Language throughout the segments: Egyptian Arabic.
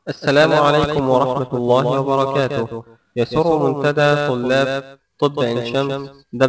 السلام عليكم ورحمة الله وبركاته يسر منتدى طلاب طب عين شمس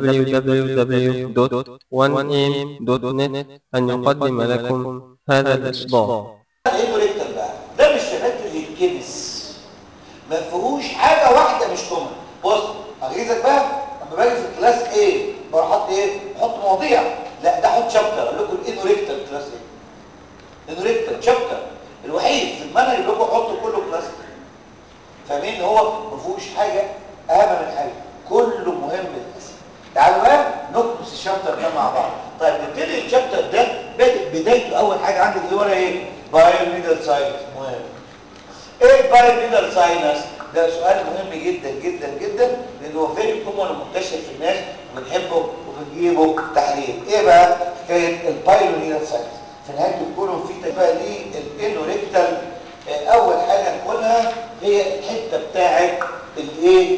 www.1am.net أن يقدم لكم هذا الإصدار ايه ريكتال بقى ده مش شبكه الكيمس ما فيهوش حاجه واحده مش كومن بص اغيظك بقى لما باجي في كلاس ايه بروح احط ايه بحط مواضيع لا ده احط شابتر اقول لكم الانوريكتال كلاس ايه انوريكتال شابتر الوحيد في المنهج اللي لكم حطوا كله كلاس فاهمين ان هو ما فيهوش حاجه اهم من حاجه كله مهم للاسف تعالوا بقى نكبس الشابتر ده مع بعض طيب نبتدي الشابتر ده بادئ بدايته اول حاجه عندك اللي ورا ايه بايو ميدل ساينس مهم ايه البايو ميدل ساينس ده سؤال مهم جدا جدا جدا لانه هو فيري كومن ومنتشر في الناس وبنحبه وبنجيبه تحليل ايه بقى حكايه البايو ميدل ساينس في نهايه الكولوم في تبقى ليه الانوريكتال اول حاجه نقولها هي الحته بتاعه الايه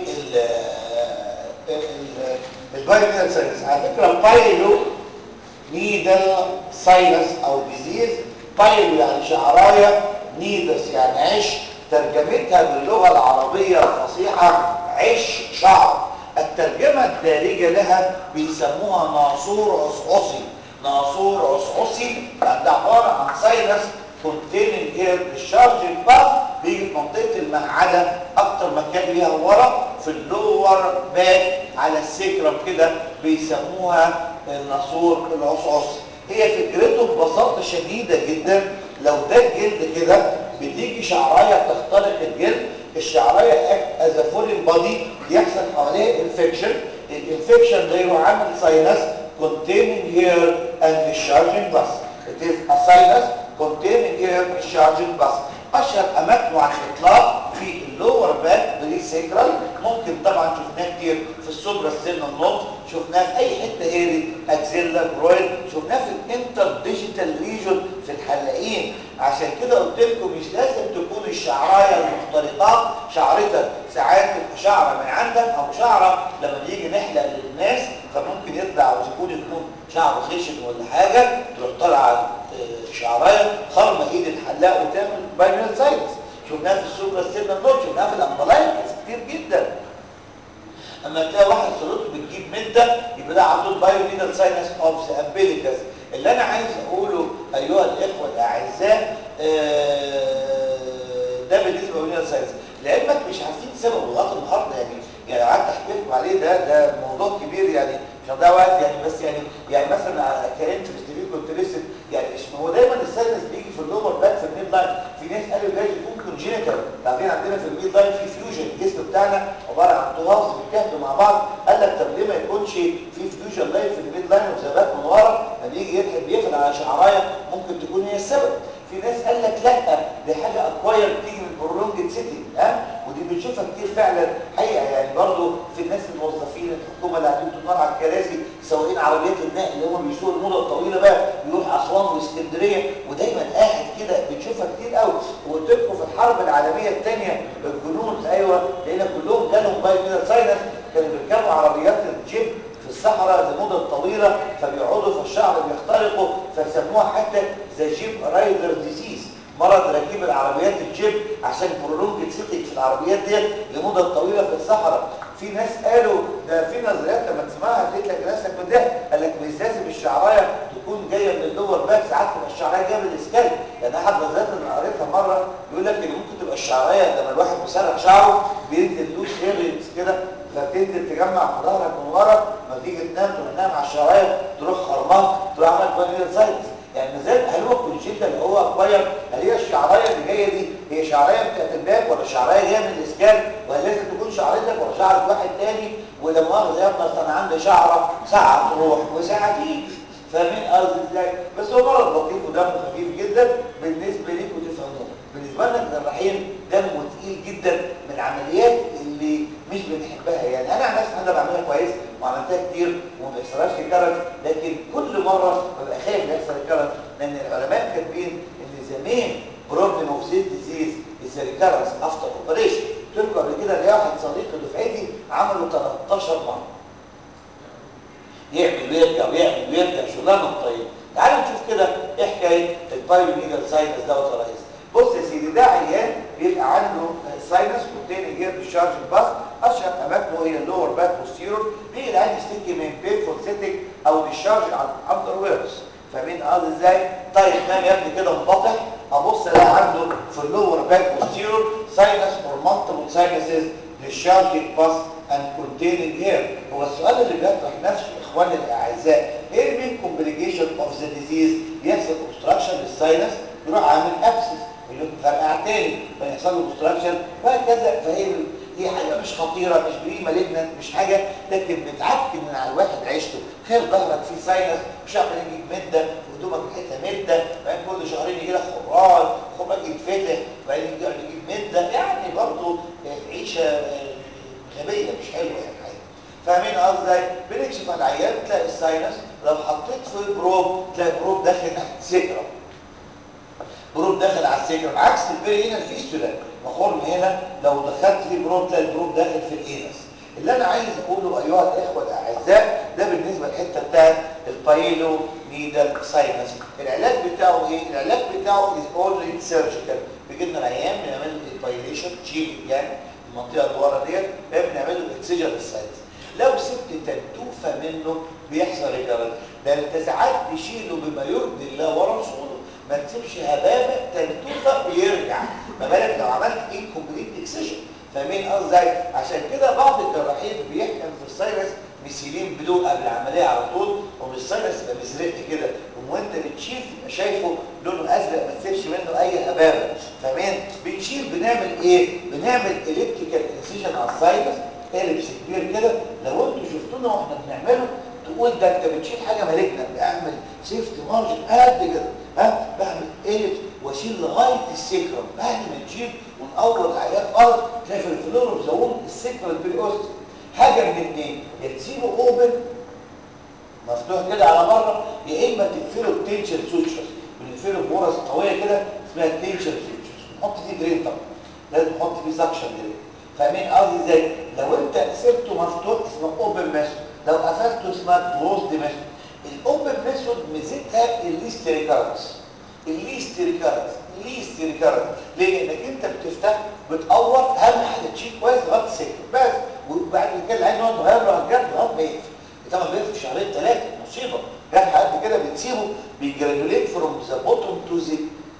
البايو ميدل ساينس على فكره البايلو نيدل ساينس او ديزيز بايلو يعني شعرايه نيدس يعني عش ترجمتها باللغه العربيه الفصيحه عش شعر الترجمه الدارجه لها بيسموها ناصور عصعصي ناصور عصعصي يعني ده عباره عن ساينس containing air discharging path بيجي في منطقه المقعده اكتر مكان ليها ورا في اللور باك على السكرم كده بيسموها الناسور العصعصي هي فكرته ببساطه شديده جدا لو ده الجلد كده بتيجي شعرايه تخترق الجلد الشعرايه اكت از فورين بادي يحصل حواليها انفكشن الانفكشن ده يروح عامل ساينس containing air and discharging pus it is a sinus containing air discharging pus اشهر اماكنه على الاطلاق في اللور باك بري سيكرال ممكن طبعا شفناه كتير في السوبرا ستيرنال نوت شفناه في اي حته هيري اكزيلا جرويد شفناه في الانتر ديجيتال ريجون في الحلاقين عشان كده قلت لكم مش لازم تكون الشعرايه المختلطات شعرتك ساعات تبقى شعره من عندك او شعره لما نيجي نحلق للناس فممكن يطلع ويكون يكون شعره خشن ولا حاجه تروح طالعه شعرايه خرمه ايد الحلاق وتعمل باينال ساينس شفناها في السوبرا ستيرنال نوت شفناها في الامبلايكس كتير جدا اما تلاقي واحد صورته بتجيب مده يبقى ده عنده بايوميدال ساينس اوف ذا امبليكس اللي انا عايز اقوله ايها الاخوه الاعزاء ده بالنسبه للميدال ساينس لعلمك مش عارفين سببه لغايه النهارده يعني يعني قعدت احكي لكم عليه ده ده موضوع كبير يعني مش هضيع وقت يعني بس يعني يعني مثلا كلمت مستفيد كنت لسه يعني هو دايما الساينس بيجي في اللور باك في الميد لاين في ناس قالوا جاي يكون كونجينيتال عارفين عندنا في الميد لاين في فيوجن الجسم بتاعنا عباره عن طراز بيتاخدوا مع بعض قال لك طب ليه ما يكونش في فيوجن لاين في الميد لاين وثبات من ورا لما يجي يلحق بيقفل على شعرايه ممكن تكون هي السبب في ناس قال لك لا دي حاجه اكواير بتيجي من برولونجد سيتي ها ودي بنشوفها كتير فعلا حقيقه يعني برضو في الناس الموظفين الحكومه اللي قاعدين طول على الكراسي سواقين عربيات النقل اللي هم بيسوقوا المده الطويله بقى يروح اسوان واسكندريه ودايما قاعد كده بنشوفها كتير قوي وقلت لكم في الحرب العالميه الثانيه الجنود ايوه لان كلهم جالهم باي كده ساينس كانوا بيركبوا عربيات الجيب في الصحراء لمدة طويلة فبيقعدوا في الشعر بيخترقوا فسموها حتى ذا جيب رايدر ديزيز مرض ركيب العربيات الجيب عشان برولونج سيتك في العربيات ديت لمدة طويلة في الصحراء في ناس قالوا ده في نظريات لما تسمعها تلاقي لك نفسك من ده قال لك مش لازم الشعرايه تكون جايه من اللور باك ساعات تبقى الشعرايه جايه من الاسكال يعني احد النظريات اللي قريتها مره يقول لك ان ممكن تبقى الشعرايه لما الواحد بيسرح شعره بينزل لوس هيرنز كده فتنزل تجمع في ظهرك من ورا ما تيجي تنام تروح نام على الشرايط تروح خرمان تروح عمل بانيل سايتس يعني مازال هل هو كونجيتا اللي هو اكواير هل هي الشعرايه اللي جايه دي هي شعرايه بتاعت الباك ولا شعرايه جايه من الاسكان ولا لازم تكون شعرتك ولا شعره واحد تاني ولا مؤاخذه يا ابني انا عندي شعره ساعه تروح وساعه تيجي فاهمين قصدي ازاي بس هو مرض لطيف ودمه خفيف جدا بالنسبه ليكم تفهموه بالنسبه لنا الجراحين دمه تقيل جدا من العمليات اللي مش بنحبها يعني انا عن نفسي انا بعملها كويس وعملتها كتير وما بيحصلهاش ريكارنس لكن كل مره ببقى خايف يحصل ريكارنس لان العلماء كاتبين ان زمان بروبلم اوف سيل ديزيز از ريكارنس افتر اوبريشن قلت لكم قبل كده ليا واحد صديق دفعتي عمله 13 مره يعمل ويرجع ويعمل ويرجع شغلانه طيب تعالوا نشوف كده ايه حكايه البايو نيدل ساينس دوت يا ريس بص يا سيدي ده عيان بيبقى ديscharge باس اشهر اماكنه هي اللور باك بوستيرور ليه العين يشتكي من بينفول سيتنج او ديscharge على الاندر ويرز فاهمين قصدي ازاي طيب نام يا ابني كده منبطح ابص الاقي عنده في اللور باك بوستيرور ساينس اور مالتيبل ساينسز discharging pus and containing hair هو السؤال اللي بيطرح نفسه اخواني الاعزاء ايه المين كومبليكيشن اوف ذا ديزيز يحصل اوبستراكشن للساينس يروح عامل ابسس يروح فرقع تاني فيحصل له اوبستراكشن وهكذا فهي هي حاجه مش خطيره مش بري مالجنت مش حاجه لكن بتعكن من على الواحد عيشته تخيل ظهرك فيه ساينس مش عارف يجيب مده وهدومك ريحتها مده بعدين كل شهرين يجي لك خراج خراج يتفتح بعدين يقعد يجيب مده يعني برضه عيشه غبيه مش حلوه يعني حاجه فاهمين قصدي بنكشف على العيان تلاقي الساينس لو حطيت في بروب تلاقي بروب داخل ناحيه السكره بروب داخل على السكره عكس البيري هنا الفيستولا مخرم هنا لو دخلت في بروب تلاقي البروب داخل في الانس اللي انا عايز اقوله ايها الاخوه الاعزاء ده بالنسبه للحته بتاعت البايلو نيدل ساينس العلاج بتاعه ايه العلاج بتاعه از اونلي سيرجيكال بيجي لنا العيان بنعمل له البايليشن تشيل يعني المنطقه اللي ورا ديت بنعمل له اكسجن للساينس لو سبت تنتوفه منه بيحصل ريكارنت ده انت ساعات تشيله بما يرضي الله ورا رسوله ما تسيبش هبابه تنتوفه بيرجع ما بالك لو عملت انكمبليت اكسجن فاهمين قصدي عشان كده بعض الجراحين بيحقن في الساينس ميثيلين بلو قبل العمليه على طول ومن الساينس يبقى مزرق كده وانت بتشيل تبقى شايفه لونه ازرق ما تسيبش منه اي هبابه فاهمين بنشيل بنعمل ايه بنعمل الكتريكال انسيجن على الساينس اليبس كبير كده لو انتوا شفتونا واحنا بنعمله تقول ده انت بتشيل حاجه مالكنا بعمل سيفتي مارجن قد كده ها بعمل اليبس واشيل لغايه السكرم بعد ما نشيل ونقور العيان ارض تلاقي في الفلور زون السكرم بريوست حاجه من الاثنين يا تسيبه اوبن مفتوح كده على بره يا اما تقفله بتنشن سوتشرز بنقفله بغرز قويه كده اسمها تنشن سوتشرز نحط فيه درين طبعا لازم نحط فيه سكشن درين فاهمين قصدي ازاي لو انت سبته مفتوح اسمه اوبن ميثود لو قفلته اسمها كلوزد ميثود الاوبن ميثود ميزتها الليست ريكارنس الليست ريكارنس الليست ريكارنس ليه لانك انت بتفتح بتقور اهم حاجه تشيل كويس لغايه السكر بس وبعد كده العين نقعد نغير له حاجات لغايه ما يقفل طبعا بيقفل شهرين ثلاثه مصيبه جرح قد كده بتسيبه بيجرانوليت فروم ذا بوتوم تو ذا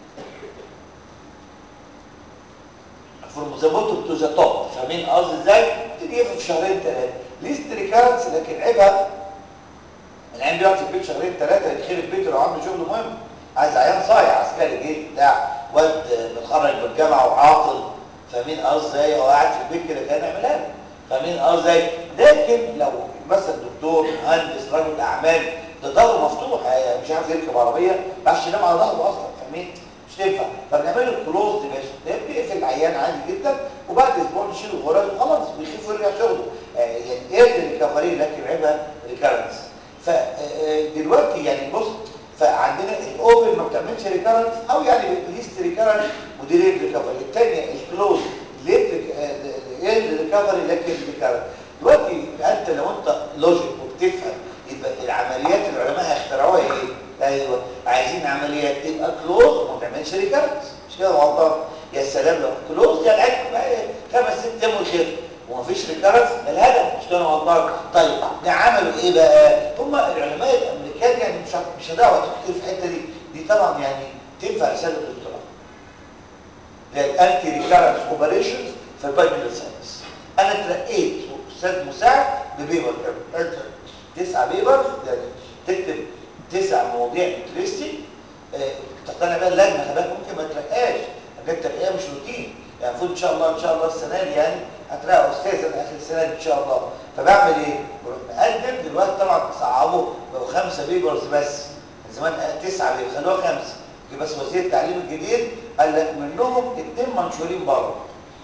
فروم ذا بوتوم تو ذا توب فاهمين قصدي ازاي؟ تيجي يقفل في شهرين ثلاثه ليست ريكارنس لكن عيبها العين بيقعد في البيت شهرين ثلاثه يتخرب بيته لو عنده شغل مهم عايز عيان صايع عسكري جيش بتاع واد متخرج من الجامعه وعاطل فاهمين قصدي ازاي هو قاعد في البيت كده كان يعملها له فاهمين قصدي ازاي لكن لو مثلا دكتور مهندس رجل اعمال ده ظهره مفتوح مش عارف يركب عربيه ما يعرفش ينام على ظهره اصلا فاهمين مش تنفع فبنعمل له كلوز ماشي ده بيقفل العيان عادي جدا وبعد اسبوع نشيل الغرز وخلاص بيخف ويرجع شغله يعني ايه ريكفري لكن عيبها ريكارنس فدلوقتي يعني بص فعندنا الاوبن ما بتعملش ريكارنس او يعني ليست ريكارنس وديليت ريكفري الثانيه الكلوز ليت ريكفري لكن ريكارنس دلوقتي انت لو انت لوجيك وبتفهم يبقى العمليات العلماء اخترعوها ايه ايوه عايزين عمليات تبقى كلوز وما تعملش ريكارنس مش كده غلطان يا سلام لو كلوز يعني العين بقى خمس ست ايام وخف ومفيش ريكارنس الهدف مش كده غلطان طيب ده عملوا ايه بقى هم العلماء الامريكان يعني مش مش هدعوا كتير في الحته دي دي طبعا يعني تنفع رساله دكتوراه الانتي ريكارنس اوبريشنز في البايوميديكال ساينس انا اترقيت استاذ مساعد ببيبر كامل تسعة بيبر يعني تكتب تسع مواضيع انترستنج تقتنع بيها اللجنه خباك ممكن ما ترقاش حاجات ترقيه مش روتين يعني المفروض ان شاء الله ان شاء الله السنه دي يعني هترقى استاذ انا اخر السنه دي ان شاء الله فبعمل ايه؟ بروح مقدم دلوقتي طبعا صعبوا بقوا خمسه بيبرز بس من زمان تسعه بيبرز خلوها خمسه بس وزير التعليم الجديد قال لك منهم اثنين منشورين بره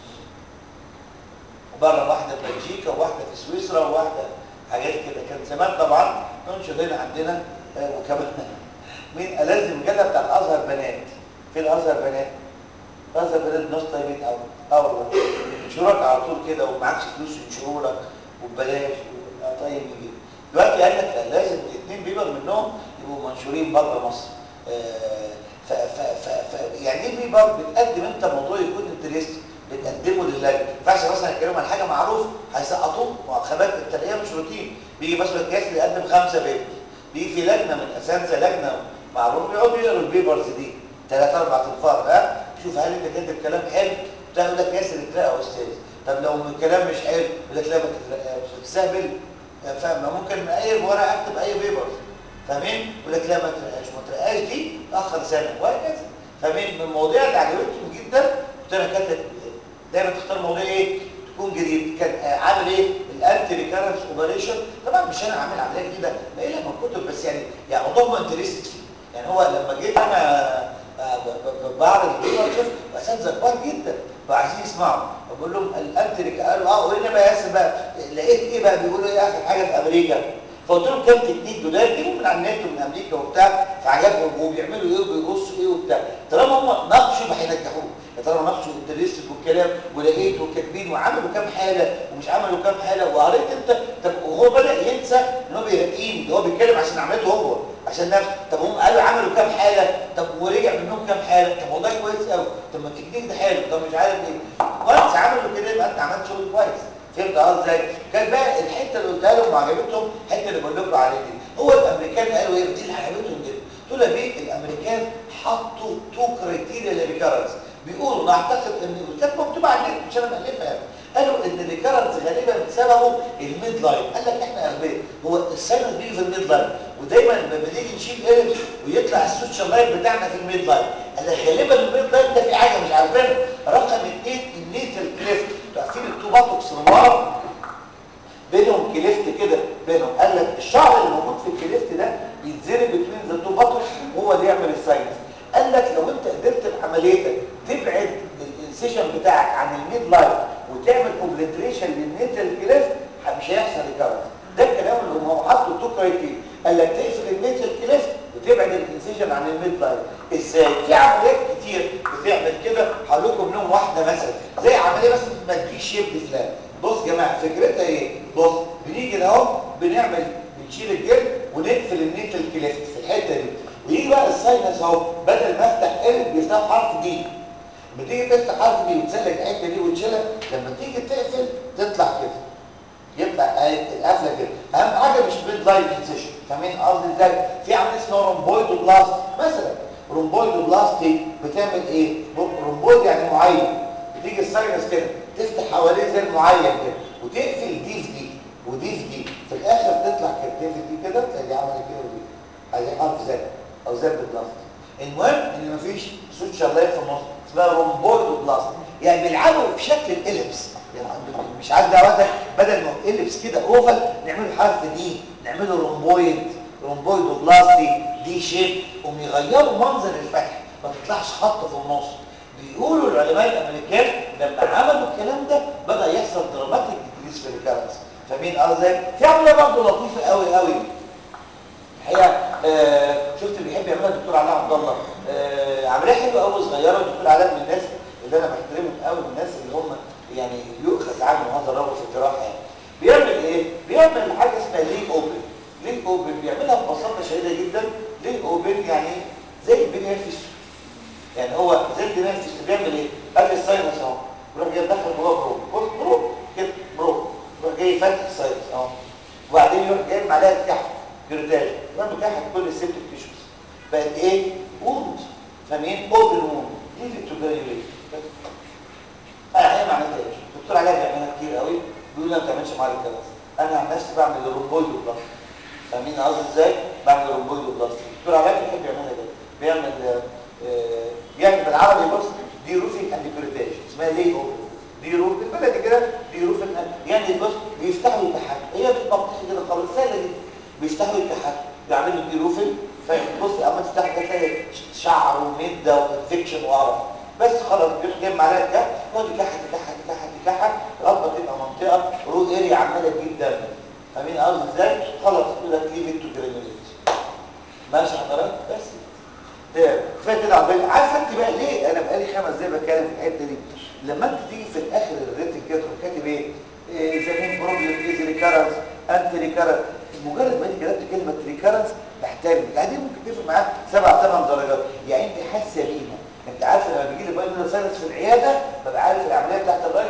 بره واحده في بلجيكا وواحده في سويسرا وواحده حاجات كده كان زمان طبعا ننشر هنا عندنا وكمان مين ألذ مجله بتاع الازهر بنات في الازهر بنات الازهر بنات ناس طيبين قوي اه والله ينشرك على طول كده ومعكش فلوس ينشروا لك وببلاش طيب جدا دلوقتي قال لك لازم الاثنين بيبر منهم يبقوا منشورين بره مصر آه ف ف ف ف يعني ايه بيبر بتقدم انت موضوع يكون انترست بتقدم يقدموا لله ما ينفعش مثلا يتكلموا عن حاجه معروف هيسقطوه خباك الترقيه مش روتين بيجي مثلا الكاس اللي يقدم خمسه بيبرز بيجي في لجنه من اساتذه لجنه معروف بيقعدوا يقروا البيبرز دي ثلاث اربع انفار ها شوف هل انت كاتب كلام حلو تقول لك ياسر اترقى يا استاذ طب لو الكلام مش حلو يقول لك لا ما تترقاش تستهبل فاهم ممكن من اي ورقه اكتب اي بيبرز فاهمين يقول لك لا ما ترقاش ما ترقاش دي تاخر سنه وهكذا فاهمين من المواضيع اللي عجبتهم جدا قلت انا كاتب دايما تختار موضوع ايه تكون جديد كان عامل ايه الانتي ريكارنس اوبريشن طبعا مش انا عامل عمليه جديده ما لها من الكتب بس يعني يعني موضوع ما انترستد فيه يعني هو لما جيت انا بعرض الفيديو شفت اساتذه كبار جدا وعايزين يسمعوا بقول لهم الانتي قالوا اه وهنا بقى ياسر بقى لقيت ايه بقى بيقولوا ايه اخر حاجه في امريكا فقلت لهم كام تكنيك دول جيبوا من على النت ومن امريكا وبتاع فعجبهم وبيعملوا ايه وبيبصوا ايه وبتاع طالما هم ناقشوا يبقى هينجحوه طالما ناقشوا الانترست والكلام ولقيت وكاتبين وعملوا كام حاله ومش عملوا كام حاله وقريت انت طب وهو بدا ينسى ان هو بيراقيني ده هو بيتكلم عشان عملته هو عشان نفسه طب هم قالوا عملوا كام حاله طب ورجع منهم كام حاله طب والله كويس قوي طب ما التكنيك ده حلو طب مش عارف ايه وانس عملوا كده يبقى انت عملت شغل كويس فهمت قصدي ازاي كان بقى الحته اللي قلتها لهم وعجبتهم الحته اللي بقول لكم عليها دي هو الامريكان قالوا ايه دي اللي عجبتهم جدا قلت له بيه الامريكان حطوا تو كرايتيريا للريكارنس بيقولوا نعتقد ان كانت مكتوبه على النت مش انا مالفها يعني قالوا ان الريكارنس غالبا بسببه الميد لاين قال لك احنا اغبياء هو الساينس بيجي في الميد لاين ودايما لما بنيجي نشيل ايربس ويطلع السوشيال لاين بتاعنا في الميد لاين قال لك غالبا الميد لاين ده في حاجه مش عارفينها رقم اثنين النيتال كليفت عارفين التوباتوكس نوار بينهم كليفت كده بينهم قال لك الشعر اللي موجود في الكليفت ده بيتزرب بين ذا توباتوكس وهو اللي يعمل الساينس قال لك لو انت قدرت بعمليتك تبعد الانسيشن بتاعك عن الميد لاين وتعمل اوبليتريشن للنيتال كليفت مش هيحصل ريكارنس ده الكلام اللي هم حطوا تو كرايتيريا قال لك تقفل النيتال كليفت وتبعد الانسيشن عن الميد لاين ازاي في عمليات كتير بتعمل كده هقول لكم منهم واحده مثلا زي عمليه بس ما تجيش شيب فلان بص يا جماعه فكرتها ايه بص بنيجي اهو بنعمل بنشيل الجلد ونقفل النيتال كليفت في الحته دي ويجي بقى الساينس اهو بدل ما افتح ال بيفتح حرف دي بتيجي تفتح حرف دي وتسلك الحته دي وتشيلها لما تيجي تقفل تطلع كده يطلع القفله كده اهم حاجه مش ميد لاين انسيشن فاهمين قصدي ازاي في عمليه اسمها رومبويدوبلاست مثلا رومبويدوبلاستي بتعمل ايه رومبويد يعني معين بتيجي الساينس كده تفتح حواليه زي معين كده وتقفل دي في دي ودي في دي في الاخر تطلع كده تقفل دي كده تلاقي عملت كده ودي ادي حرف زد او زد بلاست المهم ان مفيش سوتشر لاين في النص اسمها رومبويدوبلاست يعني بيلعبوا بشكل الاليبس يعني مش عايز دعواتك بدل ما اليبس كده اوفل نعمله حرف دي نعمله رومبويد رومبويدوبلاستي دي شيب قوم يغيروا منظر الفتح ما تطلعش خط في النص بيقولوا العلماء الامريكان لما عملوا الكلام ده بدا يحصل دراماتيك ديكريس في الكارنس فاهمين قصدي في عمليه برضه لطيفه قوي قوي الحقيقه آه شفت اللي بيحب يعملها الدكتور علاء عبد الله آه عمليه حلوه قوي صغيره الدكتور علاء من الناس اللي انا بحترمهم قوي من الناس اللي هم يعني يؤخذ عنهم هذا الرجل في الجراحه يعني بيعمل ايه بيعمل حاجه اسمها ليك اوبن ليك اوبن بيعملها ببساطه شديده جدا ليك اوبن يعني زي البنيافيس يعني هو زي البنيافيس بيعمل ايه ادي الساينس اهو يروح جاي دخل جوه برو بص برو كده برو يروح جاي فاتح الساينس اهو وبعدين يروح جاي معلقه كحك جريتاج يروح مكحك كل السيبتك تيشوز بقت ايه ووند فاهمين اوبن ووند ليف تو جرانيوليت انا هي ما عملتهاش الدكتور علاء بيعملها كتير قوي بيقول انا ما بتعملش معايا الكلام انا عن نفسي بعمل الرومبويد بلاست فاهمين قصدي ازاي بعمل الرومبويد بلاست الدكتور علاء بيحب يعملها كده بيعمل آه بيعمل بالعربي بص دي روفينج اند كوريتاج اسمها ليه اوبن دي روف بالبلدي كده دي روفينج يعني بص بيفتحوا يكحكوا هي بتنطق كده خالص سهله جدا بيفتحوا يكحكوا يعملوا دي روفينج فبص اما تفتح كده تلاقي شعر ومده وانفكشن وقرف بس خلاص بيروح جايب معلقه كحك يقعد يكحك يكحك يكحك يكحك لغايه ما تبقى منطقه رو اريا عماله تجيب دم فاهمين قصدي ازاي؟ خلاص يقول لك ليف ات تو جرانيوليت ماشي حضرتك بس ده كفايه كده عبال عارف انت بقى ليه انا بقالي خمس دقايق بتكلم في الحته دي لما انت تيجي في الاخر الريتنج كده تروح كاتب ايه؟ زمين بروبلم از ريكارنس انت ريكارنس مجرد ما انت كتبت كلمه ريكارنس بحتاج يعني ممكن تفرق معاك سبع ثمان درجات يعني انت حاسه بيها انت عارف لما بيجي لي باينر ساينس في العياده ببقى عارف العمليه بتاعت الراجل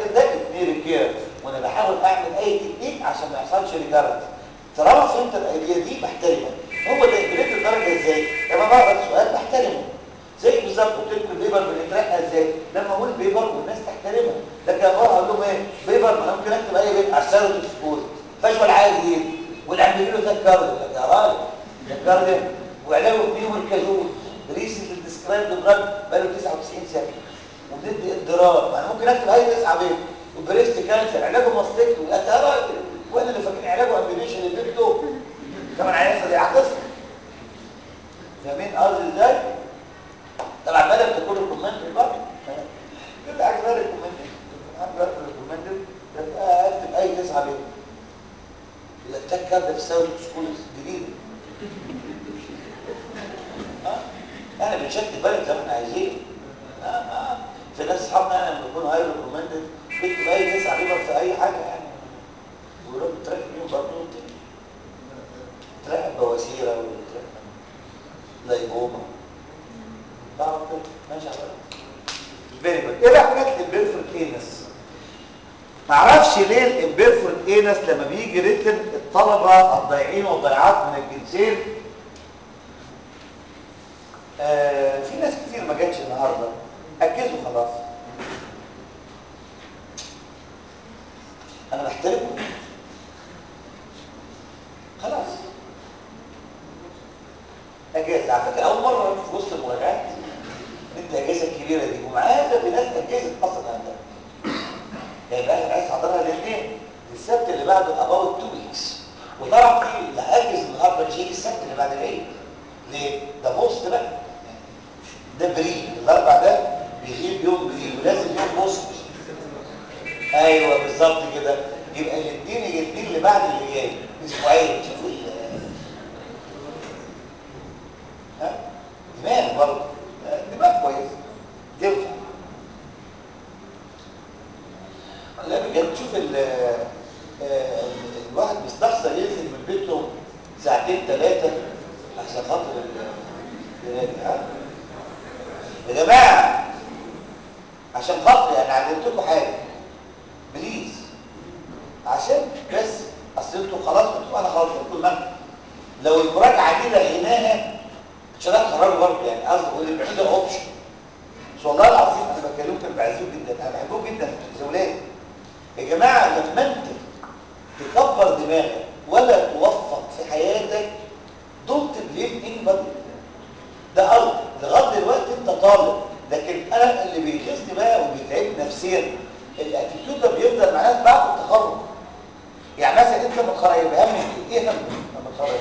كبيره وانا بحاول اعمل اي تكنيك عشان ما يحصلش ريكارنت طالما فهمت الايديا دي بحترمك هو ده جريت الدرجه ازاي لما بعرف سؤال بحترمه زي بالظبط قلت لكم البيبر بنترقى ازاي لما اقول بيبر والناس تحترمها لكن اروح اقول لهم ايه بيبر ما ممكن اكتب اي بيبر على السيرة تكسبوز فشوى حاجه جديد والعم بيقول له ذكرني يا راجل ذكرني وعلاجه فيهم الكازوز ريسنت ديسكرايب دراج بقاله 99 سنه وبندي اضرار ما انا ممكن اكتب اي تسعه بيبر وبريست كانسر علاجه ماستيك ولا يا راجل وانا اللي فاكرين علاجه امبيليشن اللي بيبتو طبعا عايز يعتصم فاهمين قصدي ازاي؟ طبعا بدل تكون الكومنت برضه كده عايز غير الكومنت عايز غير الكومنت اكتب اي تسعه بيه الاتاك كارد في ساوث سكول جديده ها احنا بنشكل بالك زي ما احنا عايزين اه اه في ناس اصحابنا يعني لما بيكونوا هاي ريكومندد بيكتب اي تسعه بيبر في اي حاجه يعني ويروح تراك بيهم برضه تراقب بواسيره وتراقب لايبوما تعرف كده ماشي على فيري جود ايه بقى حاجات البيرفورت اينس ما اعرفش ليه الامبيرفورت اينس لما بيجي ريتن الطلبه الضايعين والضيعات من الجنسين آه في ناس كتير ما جاتش النهارده اجزوا خلاص انا بحترمكم خلاص اجازه على فكره اول مره في وسط المراجعات ندي اجازه الكبيره دي ومعاها في ناس اجازت اصلا عندها يعني بقى انا عايز احضرها الاثنين السبت اللي بعده اباوت 2 ويكس وطبعا في اللي اجز النهارده مش هيجي السبت اللي بعد العيد ليه؟ ده بوست بقى ده بري الاربع ده بيغيب يوم بري ولازم يوم بوست ايوه بالظبط كده يبقى الاثنين الاثنين اللي بعد اللي جاي اسبوعين شوفوا ها دماغ برضه دماغ كويس تنفع لا بجد شوف ال الواحد مستخسر ينزل من بيته ساعتين ثلاثة عشان خاطر الراجع يا جماعة عشان خاطر يعني علمتكم حاجة بليز عشان بس اصل انتوا خلاص انتوا انا خلاص لكم المنهج لو المراجعة دي لغيناها مش هتخرجوا برضه يعني قصدي اقول ان ده اوبشن بس والله العظيم انا بكلمكم بعزوه جدا انا بحبه جدا في ولاد يا جماعه لما انت تكبر دماغك ولا توفق في حياتك دونت بليم اني بادي ده ارض لغايه دلوقتي انت طالب لكن انا اللي بيغيظني بقى وبيتعبني نفسيا الاتيتيود ده بيفضل معاك بعد التخرج يعني مثلا انت متخرج بهم ايه هم لما تتخرج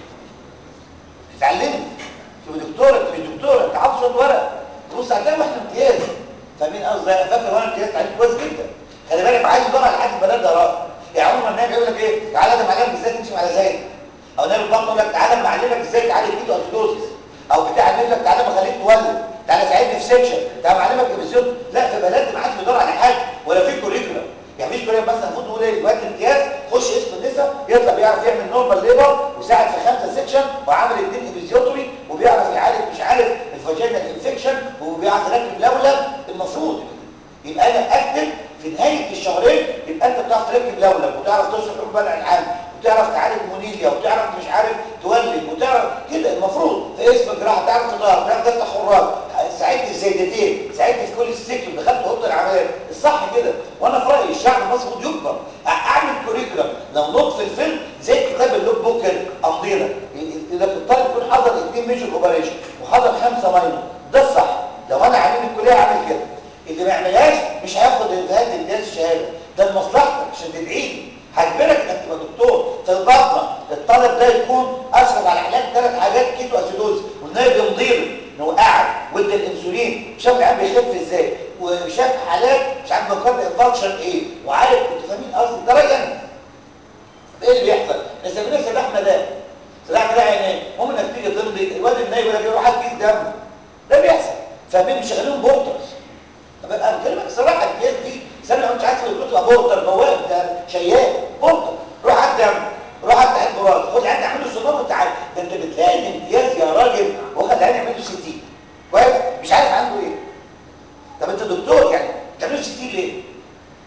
اتعلمت تبقى دكتوره تبقى دكتوره انت حافظ شويه ورق تبص هتلاقي واحد امتياز فاهمين قصدي انا فاكر وانا امتياز اتعلمت كويس جدا خلي بالك عايز يدور على حد البنات ده راجل يعني عمر النبي يقول لك ايه تعالى ده معلمك ازاي تمشي على زيك او نبي البطن يقول لك تعالى معلمك ازاي تعالج ايده اسيدوزس او بتاع يقول لك تعالى ما خليك تولد تعالى ساعدني في سكشن تعالى معلمك ابيزيون لا في بلد ما حدش بيدور على حاجه ولا في كوريكولا يعني مفيش كوريكولا مثلا المفروض نقول ايه دلوقتي امتياز خش اسم النساء يطلع بيعرف يعمل نورمال ليبر وساعد في خمسه سكشن وعامل اثنين ابيزيوتري وبيعرف يعالج مش عارف الفاجينال انفكشن وبيعرف يركب لولب المفروض يبقى انا اكتب في نهايه الشهرين يبقى انت بتعرف تركب لولب وتعرف توصل حب بلع العام وتعرف تعالج مونيليا وتعرف مش عارف تولد وتعرف كده المفروض في اسم الجراحه تعرف تدار تعرف تفتح خراج ساعدت الزيدتين ساعدت في كل السكر دخلت اوضه العمليات الصح كده وانا في رايي الشعب المصري المفروض يكبر اعمل كوريكولم لو نط في الفيلم زي كتاب اللوك بوك امضينا اذا الطالب يكون حضر اثنين ميجر اوبريشن وحضر خمسه ماينور ده الصح لو انا عامل الكليه عامل كده اللي ما يعملهاش مش هياخد انتهاء امتياز الشهاده ده لمصلحتك عشان تدعي لي هجبرك انك تبقى دكتور في البطنه الطالب ده يكون اشرف على علاج ثلاث حاجات كيتو اسيدوز والنايب يمضيله ان هو قاعد وادى الانسولين شاف العيان بيخف ازاي وشاف حالات مش عارف مقارنه انفكشن ايه وعارف انتوا فاهمين قصدي ده رايي انا ايه اللي بيحصل؟ نسميناه سلاح مدام سلاح مدام يعني ايه؟ المهم انك تيجي تمضي الواد النايب يقول لك يروح هات كيس دم ده بيحصل فاهمين مش شغالين بورترز انا بكلمك الصراحه الناس دي سنه لو انت عايز تبقى بورتر بواب ده شيال بورتر روح عند دم روح عند عند براز خد عند اعمل له صنام وانت عارف ده انت بتلاقي الامتياز يا راجل واخد عين يعمل له سي تي كويس مش عارف عنده ايه طب انت دكتور يعني بتعمل له سي تي ليه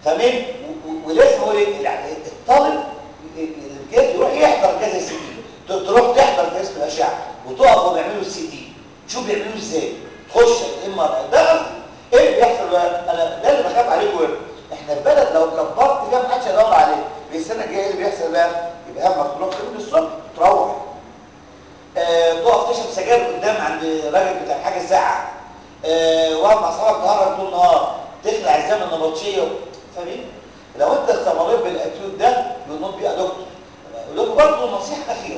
فاهمين و- و- ولازم اقول ايه يعني الطالب الامتياز يروح يحضر كذا سي تي تروح تحضر في اسم الاشعه وتقف وهم بيعملوا السي تي شوف بيعملوا ازاي تخش الام ار ده قصدي ايه اللي بيحصل بقى انا ده اللي بخاف عليكم هنا. احنا في بلد لو كبرت كده محدش هيدور عليه في السنه الجايه إيه اللي بيحصل بقى يبقى همك تروح من الصبح تروح آه، تقف تشرب سجاير قدام عند راجل بتاع حاجه ساعه آه، واقف مع اصحابك تهرب طول النهار تخلع الزمن النبطشيه فاهمين لو انت استمريت بالاتيود ده ينوب بيها دكتور ولكم برضه نصيحه اخيره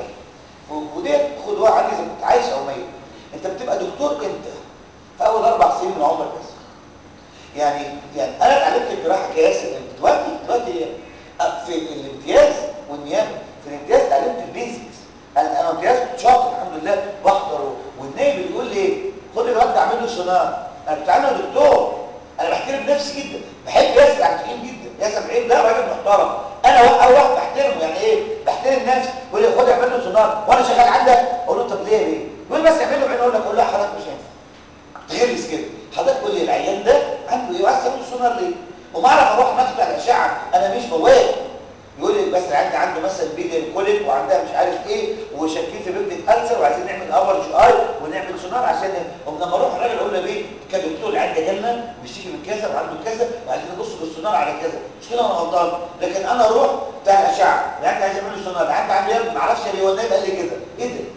و- وديت خدوها عني اذا كنت عايش او ميت انت بتبقى دكتور امتى في اول اربع سنين من عمرك بس يعني يعني انا اتعلمت الجراحه كياسر امتى دلوقتي دلوقتي أه، في الامتياز والنيابه في الامتياز اتعلمت البيزكس انا انا امتياز كنت شاطر الحمد لله بحضر والنايب بيقول لي خد الواد ده اعمل له سونار انا كنت عامله دكتور انا بحترم نفسي جدا بحب ياسر عبد الحليم جدا ياسر عبد الحليم ده راجل محترم انا وا- اول واحد بحترمه يعني ايه بحترم نفسي يقول لي خد اعمل له سونار وانا شغال عندك اقول له طب ليه ليه يقول لي بس اعمل له عين اقول لك اقول له حضرتك مش هينفع تغلس كده حضرتك تقول لي العيان ده عنده ايه وعايز تعمل سونار ليه وما اعرف اروح مقطع الاشعه انا مش مواد يقول لي بس العيان ده عنده مثلا بيدن كوليك وعندها مش عارف ايه وشاكين في بيبتك السر وعايزين نعمل ابر جي اي ونعمل سونار عشان ولما اروح الراجل اقول له ايه كدكتور العيان ده جالنا بيشتكي من كذا وعنده كذا وعايزين نبص بالسونار على كذا مش كده انا غلطان لكن انا اروح بتاع الاشعه العيان ده عايز يعمل له سونار العيان ده عنده ايه ما اعرفش ليه هو النايب قال لي كده ايه ده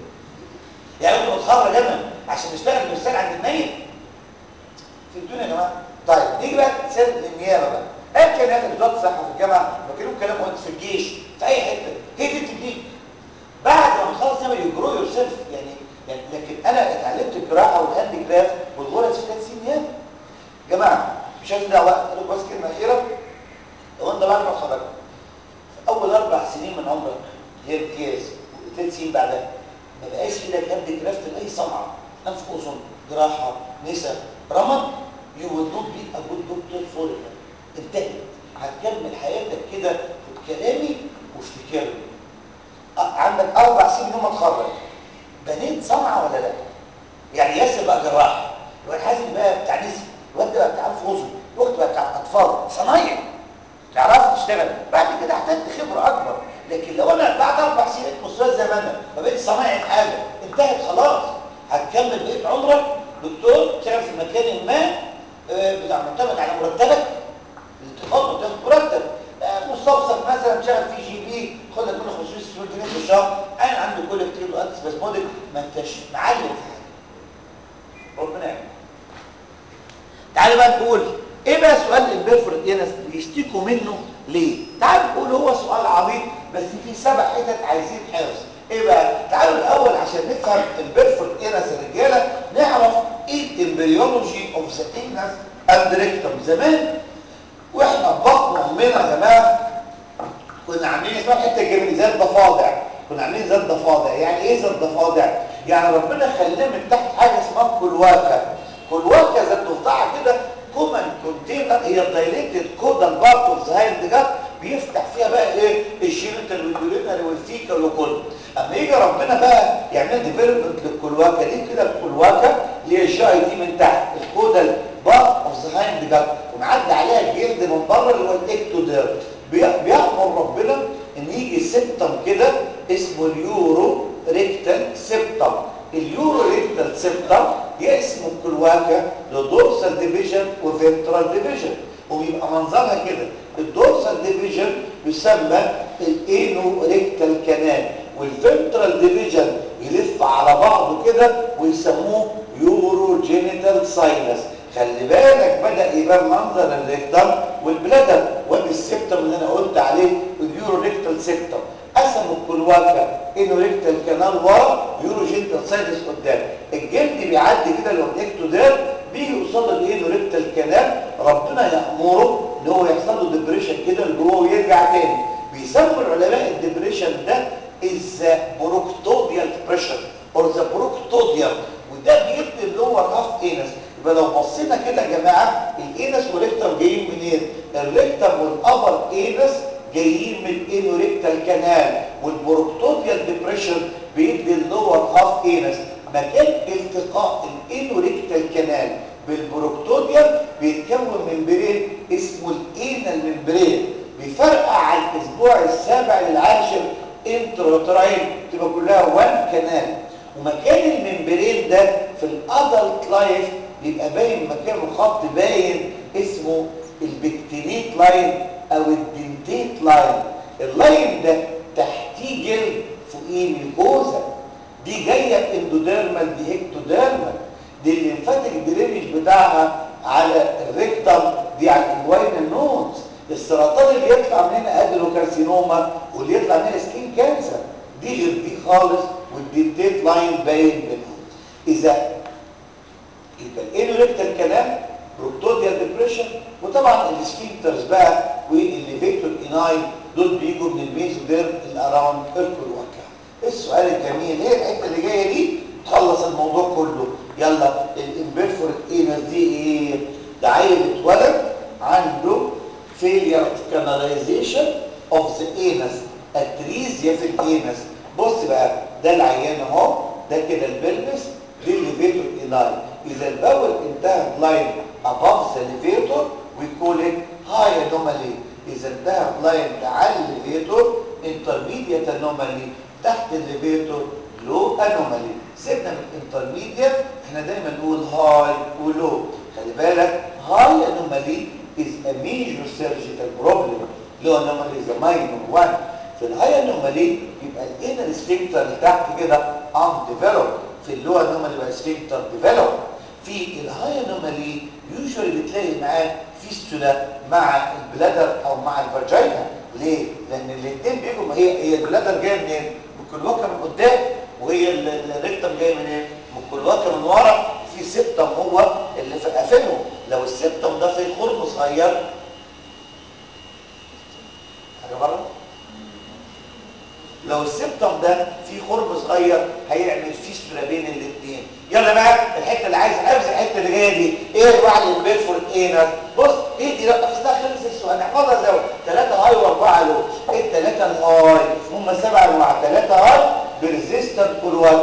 يعني انتوا بتخرج انا عشان نشتغل مرسال عند النايب فهمتوني يا جماعه طيب نيجي بقى سير للنيابه بقى ايا كان هذا وزاره الصحه في الجامعه بكلمهم كلام وانت في الجيش في اي حته هي دي التكنيك بعد ما تخلص نعمل يجرو يور سيلف يعني يعني لكن انا اتعلمت الجراحه والهاند كرافت والغرز في ثلاث سنين نيابه يا جماعه مش عايز ده وقت اقول لكم بس كلمه اخيره لو انت بعد ما اتخرجت في اول اربع سنين من عمرك هي امتياز وثلاث سنين بعدها ما بقاش في ايدك هاند كرافت لاي صنعه انف اذن جراحه نسا رمد يو ويل نوت بي ا جود دكتور فور انتهت هتكمل حياتك كده خد كلامي وافتكرني أ- عندك اربع سنين يوم ما اتخرج بنيت صنعه ولا لا؟ يعني ياسر بقى جراح الواد حازم بقى بتاع نسا الواد ده بقى بتاع انف اذن الوقت بقى بتاع اطفال صنايع تعرف تشتغل بعد كده احتجت خبره اكبر لكن لو انا بعد اربع سنين مستوى زي ما انا ما بقتش صنايعي في حاجه انتهت خلاص هتكمل بقيه عمرك دكتور تشتغل في مكان ما آه، بتاع معتمد على مرتبك الانتقال بتاخد مرتب آه، مستوصف مثلا شغال في جي بي خد لك منه 500 600 جنيه في الشهر انا عنده كل كتير وانت سباسمودك ما انتش معلم في حاجه ربنا يعين تعالوا بقى نقول ايه بقى سؤال البيرفورت اينس بيشتكوا منه ليه تعالوا نقول هو سؤال عبيط بس في سبع حتت عايزين حفظ ايه بقى تعالوا الاول عشان نفهم البيرفورت اينس الرجاله نعرف ايه الامبريولوجي اوف ذا اينس اند ريكتوم زمان واحنا في بطن امنا يا جماعه كنا عاملين اسمها الحته الجميله ذات ضفادع كنا عاملين ذات ضفادع يعني ايه ذات ضفادع يعني ربنا خلاه من تحت حاجه اسمها كلواكه كلواكه ذات ضفدعه كده كومن كونتينر هي الدايليتد كودال بارت اوف ذا هايند جات بيفتح فيها بقى ايه الجينيتال واليورينال والفيكال وكله اما يجي ربنا بقى يعمل ديفلوبمنت للكلواكه دي كده الكلواكه اللي هي الجي اي دي من تحت الكودال بارت اوف ذا هايند جات ومعدي عليها الجلد من بره اللي هو الاكتوديرم بي- بيأمر ربنا ان يجي سبتم كده اسمه اليورو ريكتال سبتم اليورو ريكتال سبتم يقسم الكلواكه لدورسال ديفيجن وفنترال ديفيجن وبيبقى منظرها كده الدورسال ديفيجن يسمى الانو ريكتال كانال والفنترال ديفيجن يلف على بعضه كده ويسموه يورو جينيتال ساينس خلي بالك بدأ يبان منظر الريكتم والبلادر وادي السبتم اللي انا قلت عليه اليورو ريكتال سبتم قسموا الكلواكا انه ريكتال كانال ورا يورو جينيتال ساينس قدام الجلد بيعدي كده لو الاكتودير بيجي قصاد الانو ريكتال كانال ربنا يأمره ان هو يحصل له ديبريشن كده لجوه ويرجع تاني بيسموا العلماء الديبريشن ده از بروكتوديال بريشر اور ذا بروكتوديال وده بيدي اللور هاف انس يبقى لو بصينا كده يا جماعه الانس والريكتم جايين منين الريكتم والابر انس جايين من الانوريكتال كانال والبروكتوديال ديبريشن بيدي اللور هاف انس مكان التقاء الانوريكتال كانال بالبروكتوديال بيتكون ممبرين اسمه الانال ممبرين بيفرقع على الاسبوع السابع للعاشر انتروتراين تبقى كلها وان كانال ومكان الممبرين ده في الادلت لايف بيبقى باين مكانه خط باين اسمه البكتينيت لاين او الدنتيت لاين اللاين ده تحتيه جلد فوقيه ميكوزا دي جايه اندوديرمال دي اكتوديرمال دي الليمفاتيك درينج بتاعها على الريكتم دي على الانجوينال نودز السرطان اللي يطلع من هنا ادينوكارسينوما واللي يطلع من هنا سكين كانسر دي غير دي خالص والدنتيت لاين باين بينهم اذا يبقى الانوريكتال كلام بروكتوديال ديبريشن وطبعا السفينكترز بقى والليفيتور اناي دول بيجوا من الميزوديرم الاراوند الكلوكا السؤال الجميل هي الحته اللي جايه دي تخلص الموضوع كله يلا الامبيرفورت انس دي ايه ده عيل اتولد عنده failure of canalization of the anus اتريزيا في الانس بص بقى ده العيان اهو ده كده البلبس دي الليفيتور اناي اذا البول انتهى لاين above the levator we call it high anomaly اذا انتهى لاين على الليفيتور intermediate anomaly تحت الليفيتور لو انومالي سيبنا من انترميديت احنا دايما نقول هاي ولو خلي بالك هاي انومالي is a major surgical problem لو انومالي is a minor one في الهاي انومالي يبقى الانر سفنكتر اللي تحت كده undeveloped في اللو انومالي يبقى سفنكتر developed في الهاي انومالي يوجوالي بتلاقي معاه فيستولا مع البلادر او مع الفاجينا ليه؟ لان الاثنين بيجوا هي هي البلادر جايه منين؟ من الكلوكه من قدام وهي الريكتم جاي منين؟ من الكلوكه من ورا في سبتم هو اللي في قافله لو السبتم ده فيه خرم صغير حاجه بره لو السبتم ده فيه خرم صغير هيعمل فيستولا بين الاثنين يلا بقى الحته اللي عايز حفظ الحته اللي جايه دي ايه انواع البيرفورت ايه بص ايه دي لا اصلها خلص السؤال نحفظها زي ثلاثه هاي واربعه لو ايه الثلاثه الهاي هم سبع انواع ثلاثه هاي بريزيستنت كولوات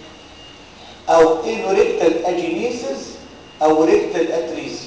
او انوريكتال اجينيسيس او ريكتال اتريسي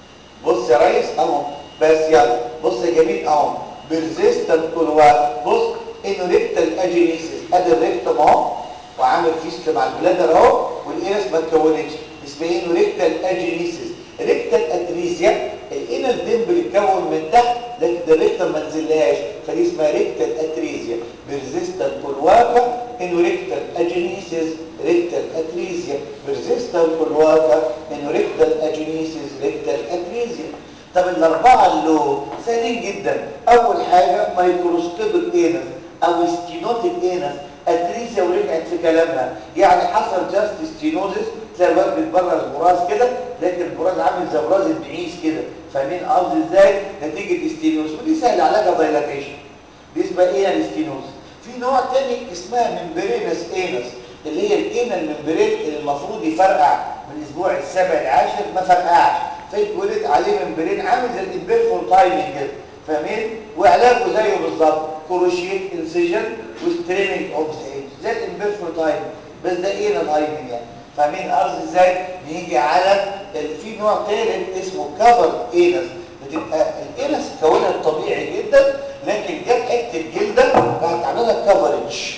بص يا ريس اهو بس يلا بص يا جميل اهو بريزيستنت كولوات بص انوريكتال اجينيسيس ادي الريكتم اهو وعامل فيست مع البلادر اهو والانس ما اتكونتش اسمها انوريكتال اجينيسيس ريكتال اتريزيا الانال ديمبل اتكون من تحت لكن الريكتم ما نزلهاش فدي اسمها ريكتال اتريزيا بريزيستنت كولواكا انوريكتال اجينيسيس ريكتال اتريزيا بريزيستنت كولواكا انوريكتال اجينيسيس ريكتال اتريزيا طب الاربعه اللي سهلين جدا اول حاجه مايكروسكوبيك انس او ستينوتيك انس اتريزيا ورجعت في كلامها يعني حصل جاست ستينوزس تلاقي الواد بيتبرز براز كده لكن البراز عامل زي براز النعيس كده فاهمين قصدي ازاي نتيجه ستينوز ودي سهل علاجها دايلاتيشن دي اسمها ايه الستينوز في نوع تاني اسمها ممبرينس انس اللي هي الاينا الممبرين اللي المفروض يفرقع من الاسبوع السابع العاشر ما فرقعش فيتولد عليه ممبرين عامل زي الامبيرفول تايمنج كده فاهمين وعلاجه زيه بالظبط كروشيت انسيجن وستريمنج اوف ذا زي الامبيرفول تايمنج بس ده ايه تايمنج يعني فاهمين قصدي ازاي نيجي على في نوع ثالث اسمه كفر اينس بتبقى الانس كونها الطبيعي جدا لكن جت حته جلده راحت عاملها كفرج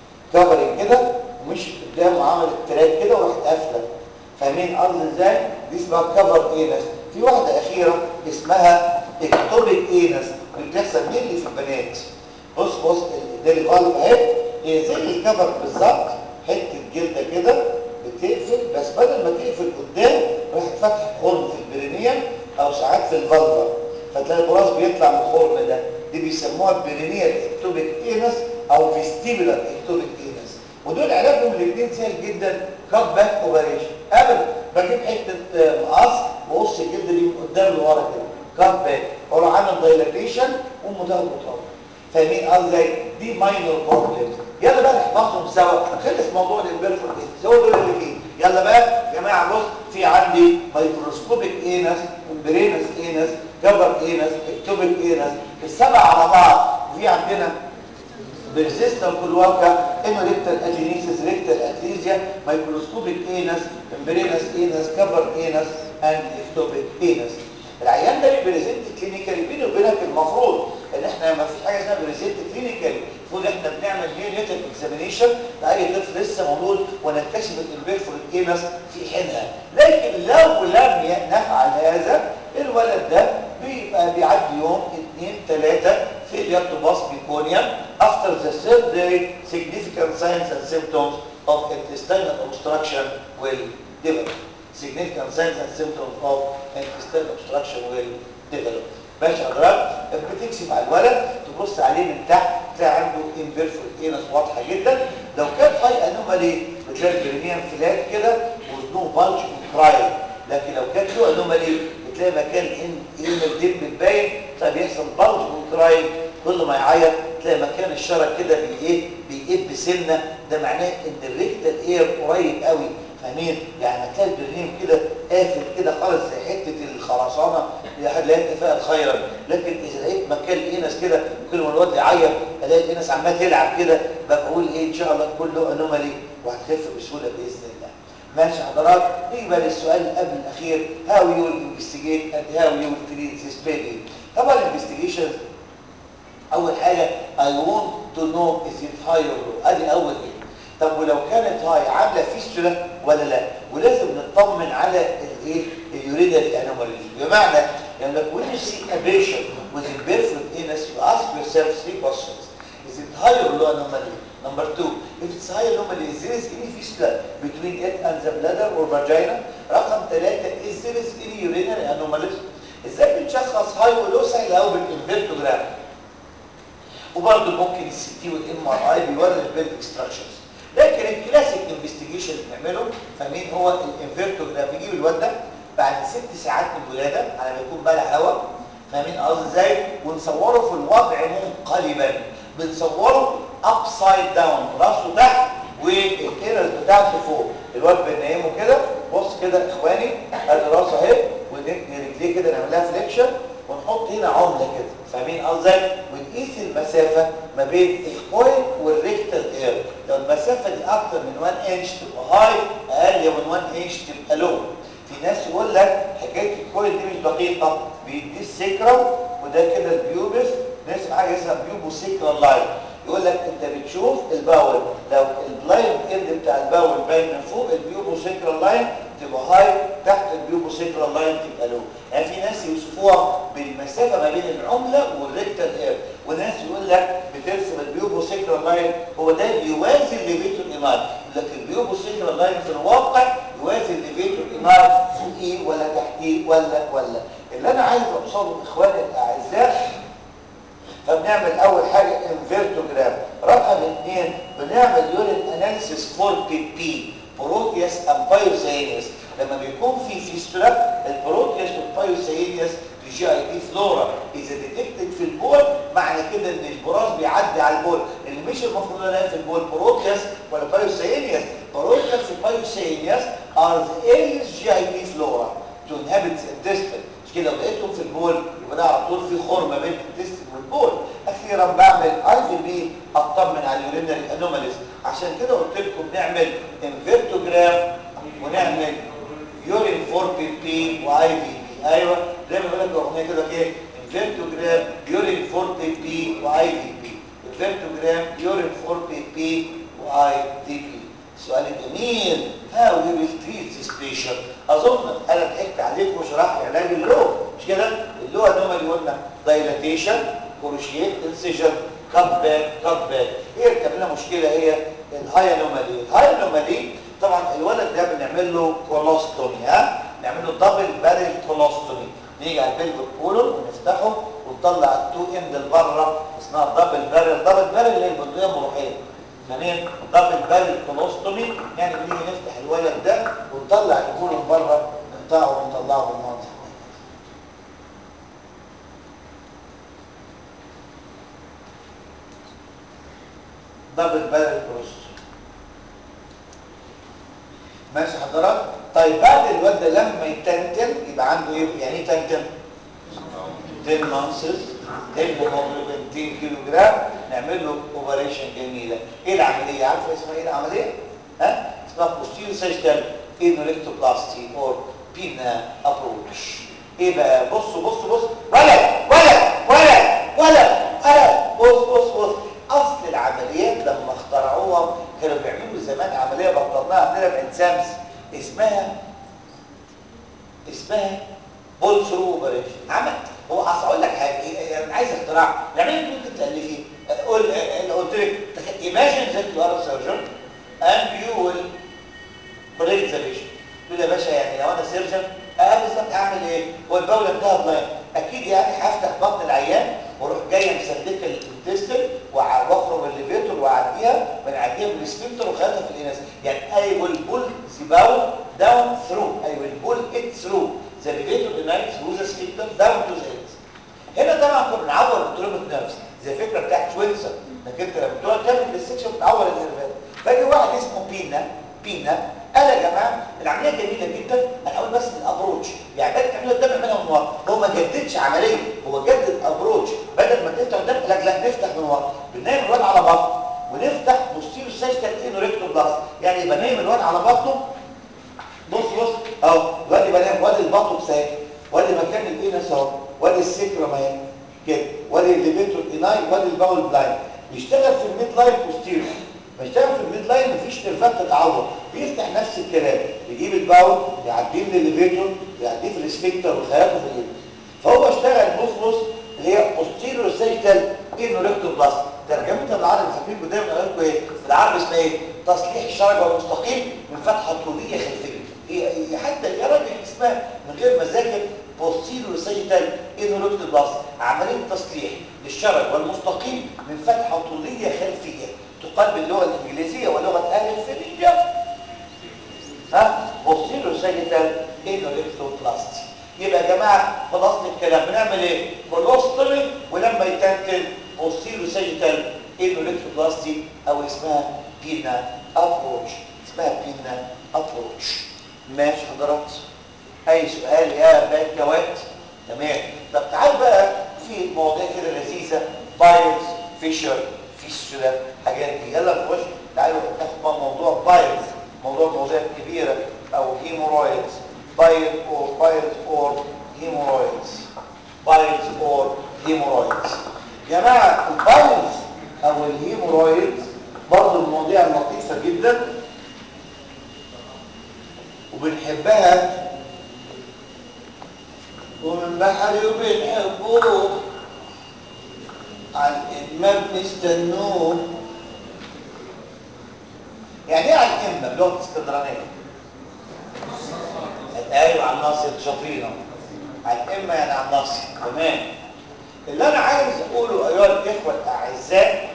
كفرج كده ومش قدامه عملت تراك كده وراحت قافله فاهمين قصدي ازاي دي اسمها كفر اينس في واحده اخيره اسمها اكتوبيك اينس اللي بتحصل مين في البنات بص بص ده الفالف اهي هي زي الكفر بالظبط حته جلده كده بتقفل بس بدل ما تقفل قدام راحت فاتحه خرم في البرينيوم او ساعات في الفالفا فتلاقي البراز بيطلع من الخرم ده دي بيسموها البرينيال اكتوبيك اينس او فيستيبولار اكتوبيك اينس ودول علاجهم الاثنين سهل جدا كات باك اوبريشن ابدا بجيب حته مقص واقص الجلد دي من قدام لورا كده كات باك واروح عامل دايلاتيشن ومدهب وطاوله فاهمين قصدي دي ماينور بروبلمز يلا بقى نحفظهم سوا خلص موضوع الامبيرفورت هو دول اللي فيه يلا بقى يا جماعه بص في عندي مايكروسكوبيك اينس امبرينس اينس كفر اينس اكتوبيك اينس السبعه على بعض وفي عندنا بريزيستال كلواكا انوريكتال اجينيسيس ريكتال اتريزيا مايكروسكوبيك اينس امبرينس اينس كفر اينس and ectopic penis العيان ده بيبريزنت كلينيكالي بيني وبينك المفروض ان احنا ما فيش حاجه اسمها بريزنت كلينيكالي المفروض احنا بنعمل نيونيتال اكزامينيشن لاي طفل لسه مولود ونكتشف الامبيرفورت كينس في حينها لكن لو لم نفعل هذا الولد ده بيبقى بيعدي يوم اثنين ثلاثه في الياتوباس بيكونيا after the third day significant signs and symptoms of intestinal obstruction will develop significant signs and symptoms of intestinal obstruction will develop ماشي حضرتك بتكشف على الولد تبص عليه من تحت تلاقي عنده انفيرفورت اينس واضحه جدا لو كان هاي انومالي بتلاقي البرينيوم فلات كده وزنه بالج وكرايم لكن لو كان له انومالي بتلاقي مكان ان ايمل ديب باين فبيحصل بالج وكرايم كل ما يعيط تلاقي مكان الشرج كده بايه بيقب سنه ده معناه ان الريكتال اير قريب قوي فاهمين يعني هتلاقي البرنيم كده قافل كده خالص زي حته الخرسانه لا يتفائل خيرا لكن اذا لقيت مكان الانس كده كل ما الواد يعيط الاقي الانس عمال تلعب كده بقول ايه ان شاء الله تكون له انومالي وهتخف بسهوله باذن الله ماشي حضرات نيجي بقى للسؤال اللي قبل الاخير هاو يو انفستيجيت اند هاو يو تريت ذيس بيبي طبعا الانفستيجيشن اول حاجه اي وونت تو نو از ات هاي اور لو ادي اول ايه طب ولو كانت هاي عامله فيستولا ولا لا ولازم نطمن على الايه اليورينري انوماليز بمعنى يعني لو when you see a patient with a barefoot anus you ask yourself three questions is it high or low anomaly number two if it's high anomaly is there is any fistula between it and the bladder or vagina رقم ثلاثة is there is any urinary anomalies ازاي بنشخص هاي ولو سهل قوي بالانفيرتوجرام وبرضه ممكن السي تي والام ار اي بيوري البيلفيك ستراكشرز لكن الكلاسيك انفستيجيشن اللي بنعمله فاهمين هو الانفيرتوجرام بيجيب الواد ده بعد ست ساعات من الولاده على ما يكون بلع هواء فاهمين قصدي ازاي ونصوره في الوضع منقلبا بنصوره اب سايد داون راسه تحت والكيرز بتاعته فوق الواد بننيمه كده بص كده يا اخواني ادي راسه اهي ورجليه كده نعمل لها فليكشن ونحط هنا عمله كده فاهمين قصدي ونقيس المسافه ما بين الكويل والريكتال اير لو المسافه دي اكتر من 1 انش تبقى هاي اقل من 1 انش تبقى لو في ناس يقول لك حكايه الكويل دي مش دقيقه بيدي السكرم وده كده البيوبس نسمع حاجه اسمها بيوبو سيكرال لاين يقول لك انت بتشوف الباول لو البلايند اند بتاع الباول باين من فوق البيوبو سيكرال لاين تبقى هاي تحت البيوبو سيكرال لاين تبقى لو يعني في ناس يوصفوها بالمسافه ما بين العمله والريكتال اير وناس يقول لك بترسم البيوبو سيكرال لاين هو ده يوازي الليفيتور ايماي لكن البيوبو سيكرال لاين في الواقع يوازي الليفيتور ايماي فوقيه ولا تحتيه ولا ولا اللي انا عايز اوصله اخواني الاعزاء فبنعمل اول حاجه انفيرتوجرام رقم اثنين بنعمل يورين اناليسيس فور بي بي بروتياس ام بايوسينيس لما بيكون في فيستولا البروتياس والبايوسينيس الجي اي تي فلورا اذا ديتكتد في البول معنى كده ان البراز بيعدي على البول اللي مش المفروض الاقي في البول بروتياس ولا بايوسينيس بروتياس وبايوسينيس ار ذا ايرليست جي اي تي فلورا تو انهبت intestine مش كده لو لقيتهم في البول يبقى ده على طول في خرم بين الانتستين والبول اخيرا بعمل اي في بي اطمن على اليورينري انوماليز عشان كده قلت لكم نعمل انفيرتوجرام ونعمل يورين فور بي بي واي في بي ايوه زي ما بقول لك الاغنيه كده ايه انفيرتوجرام يورين فور بي بي واي في بي انفيرتوجرام يورين فور بي بي واي دي بي سؤال جميل هاو يو ويل تريت ذيس بيشنت اظن انا ضحكت عليكم وشرحت علاج اللو مش كده اللو انومالي قلنا دايلاتيشن كروشيت انسيجن كات باك كات باك هي اللي كان لنا مشكله هي الهاي انومالي الهاي انومالي طبعا الولد ده بنعمل له كولوستومي ها نعمل له دبل بارل كولوستومي نيجي على البلب كولون ونفتحه ونطلع التو اند لبره اسمها دبل بارل دبل بارل اللي هي البندقيه المروحيه تمام دبل بارل كولوستومي يعني بنيجي نفتح الولد ده ونطلع الكولون بره نقطعه ونطلعه بالمنظر دبل بارل كولوستومي ماشي حضرتك طيب بعد الواد ده لما يتنتن يبقى عنده ايه يعني ايه تنتن 10 مانسز هيموجلوبين 200 كيلو جرام نعمل له اوبريشن جميله ايه العمليه عارفه اسمها ايه العمليه ها اسمها بوستيريو سيستم انوريكتوبلاستي اور بينا ابروتش ايه بقى بص بص بص ولا ولا ولا ولا ولا بص بص بص اصل العمليات لما اخترعوها كانوا بيعملوا زمان عمليه بطلناها عندنا في عين شمس اسمها اسمها بول ثرو اوبريشن عمل هو اصل اقول لك حاجه إيه، انا عايز اختراع يعني انت ممكن تالفيه قول انا قلت لك ايماجين ذات يو ار سيرجن اند يو ويل كوريكت ذا بيشنت تقول يا باشا يعني لو انا سيرجن اه بالظبط هعمل ايه هو البول انتهى بلاين اكيد يعني هفتح بطن العيان واروح جايه مسلكه الانتستين واخرج الليفيتور واعديها بنعديها بالسفنكتر وخيطها في الانس يعني اي ويل بول ذا باول داون ثرو اي ويل بول ات ثرو ذا ليفيتور دينايت ثرو ذا سفنكتر داون تو ذا هنا طبعا كنا بنعور الانتروبيك نيرفز زي الفكره بتاعت شوينسر انك انت لما تقعد تعمل ديسكشن بتعور النيرفات فاجي واحد اسمه بينا بينا قال يا جماعه العمليه جميله جدا انا اقول بس الابروتش يعني بدل تعملها قدام اعملها من ورا هو ما جددش عمليه هو جدد ابروتش بدل ما تفتح قدام لا لا نفتح من ورا بننام الواد على بطنه ونفتح بوستيريو ساجيتال انوريكتو بلاس يعني يبقى نايم الواد على بطنه بص بص اهو الواد يبقى نايم وادي البطن ساكت وادي مكان الانس اهو وادي السكرم اهي كده وادي الليفيتور ايناي وادي الباول بلاين بيشتغل في الميد لاين بوستيريو بيشتغل في الميد لاين مفيش نيرفات تتعور بيفتح نفس الكلام يجيب الباول يعديه من الليفيتور يعديه في السفنكتر وخياطه في الانس فهو اشتغل بص بص اللي هي بوستيريو ساجيتال انوريكتو بلاس ترجمتها بالعربي فاكرين قدام اقول لكم ايه بالعربي اسمها ايه تصليح الشرج المستقيم من فتحه طوليه خلفيه هي حتى يا راجل اسمها من غير ما اذاكر بوستيريو ساجيتال انوريكتو بلاس عمليه تصليح للشرج والمستقيم من فتحه طوليه خلفيه تقال باللغه الانجليزيه ولغه اهل الفيزياء ها بوستيريو ساجيتال انوريكتو بلاستي يبقى يا جماعه خلاصه الكلام بنعمل ايه كولوستومي ولما يتنتن بوستيريو ساجيتال انوريكتو بلاستي او اسمها بينا ابروتش اسمها بينا ابروتش ماشي حضرات اي سؤال يا بكوات تمام طب تعال بقى في مواضيع كده لذيذه بايرز فيشر فيستولا حاجات دي يلا نخش تعالوا ناخد بقى موضوع بايرز موضوع مواضيع كبيره او هيمورويدز بايرز اور بايرز اور هيمورويدز بايرز اور هيمورويدز يا جماعه البايرز او الهيمورويدز برضه المواضيع اللطيفه جدا وبنحبها ومن بحري وبنحبوه على الإمام بنستنوه يعني ايه على الإمة بلغة اسكندرانية؟ ايوه على الناصر شاطرين على الإمة يعني على الناصر تمام اللي أنا عايز أقوله أيها الإخوة الأعزاء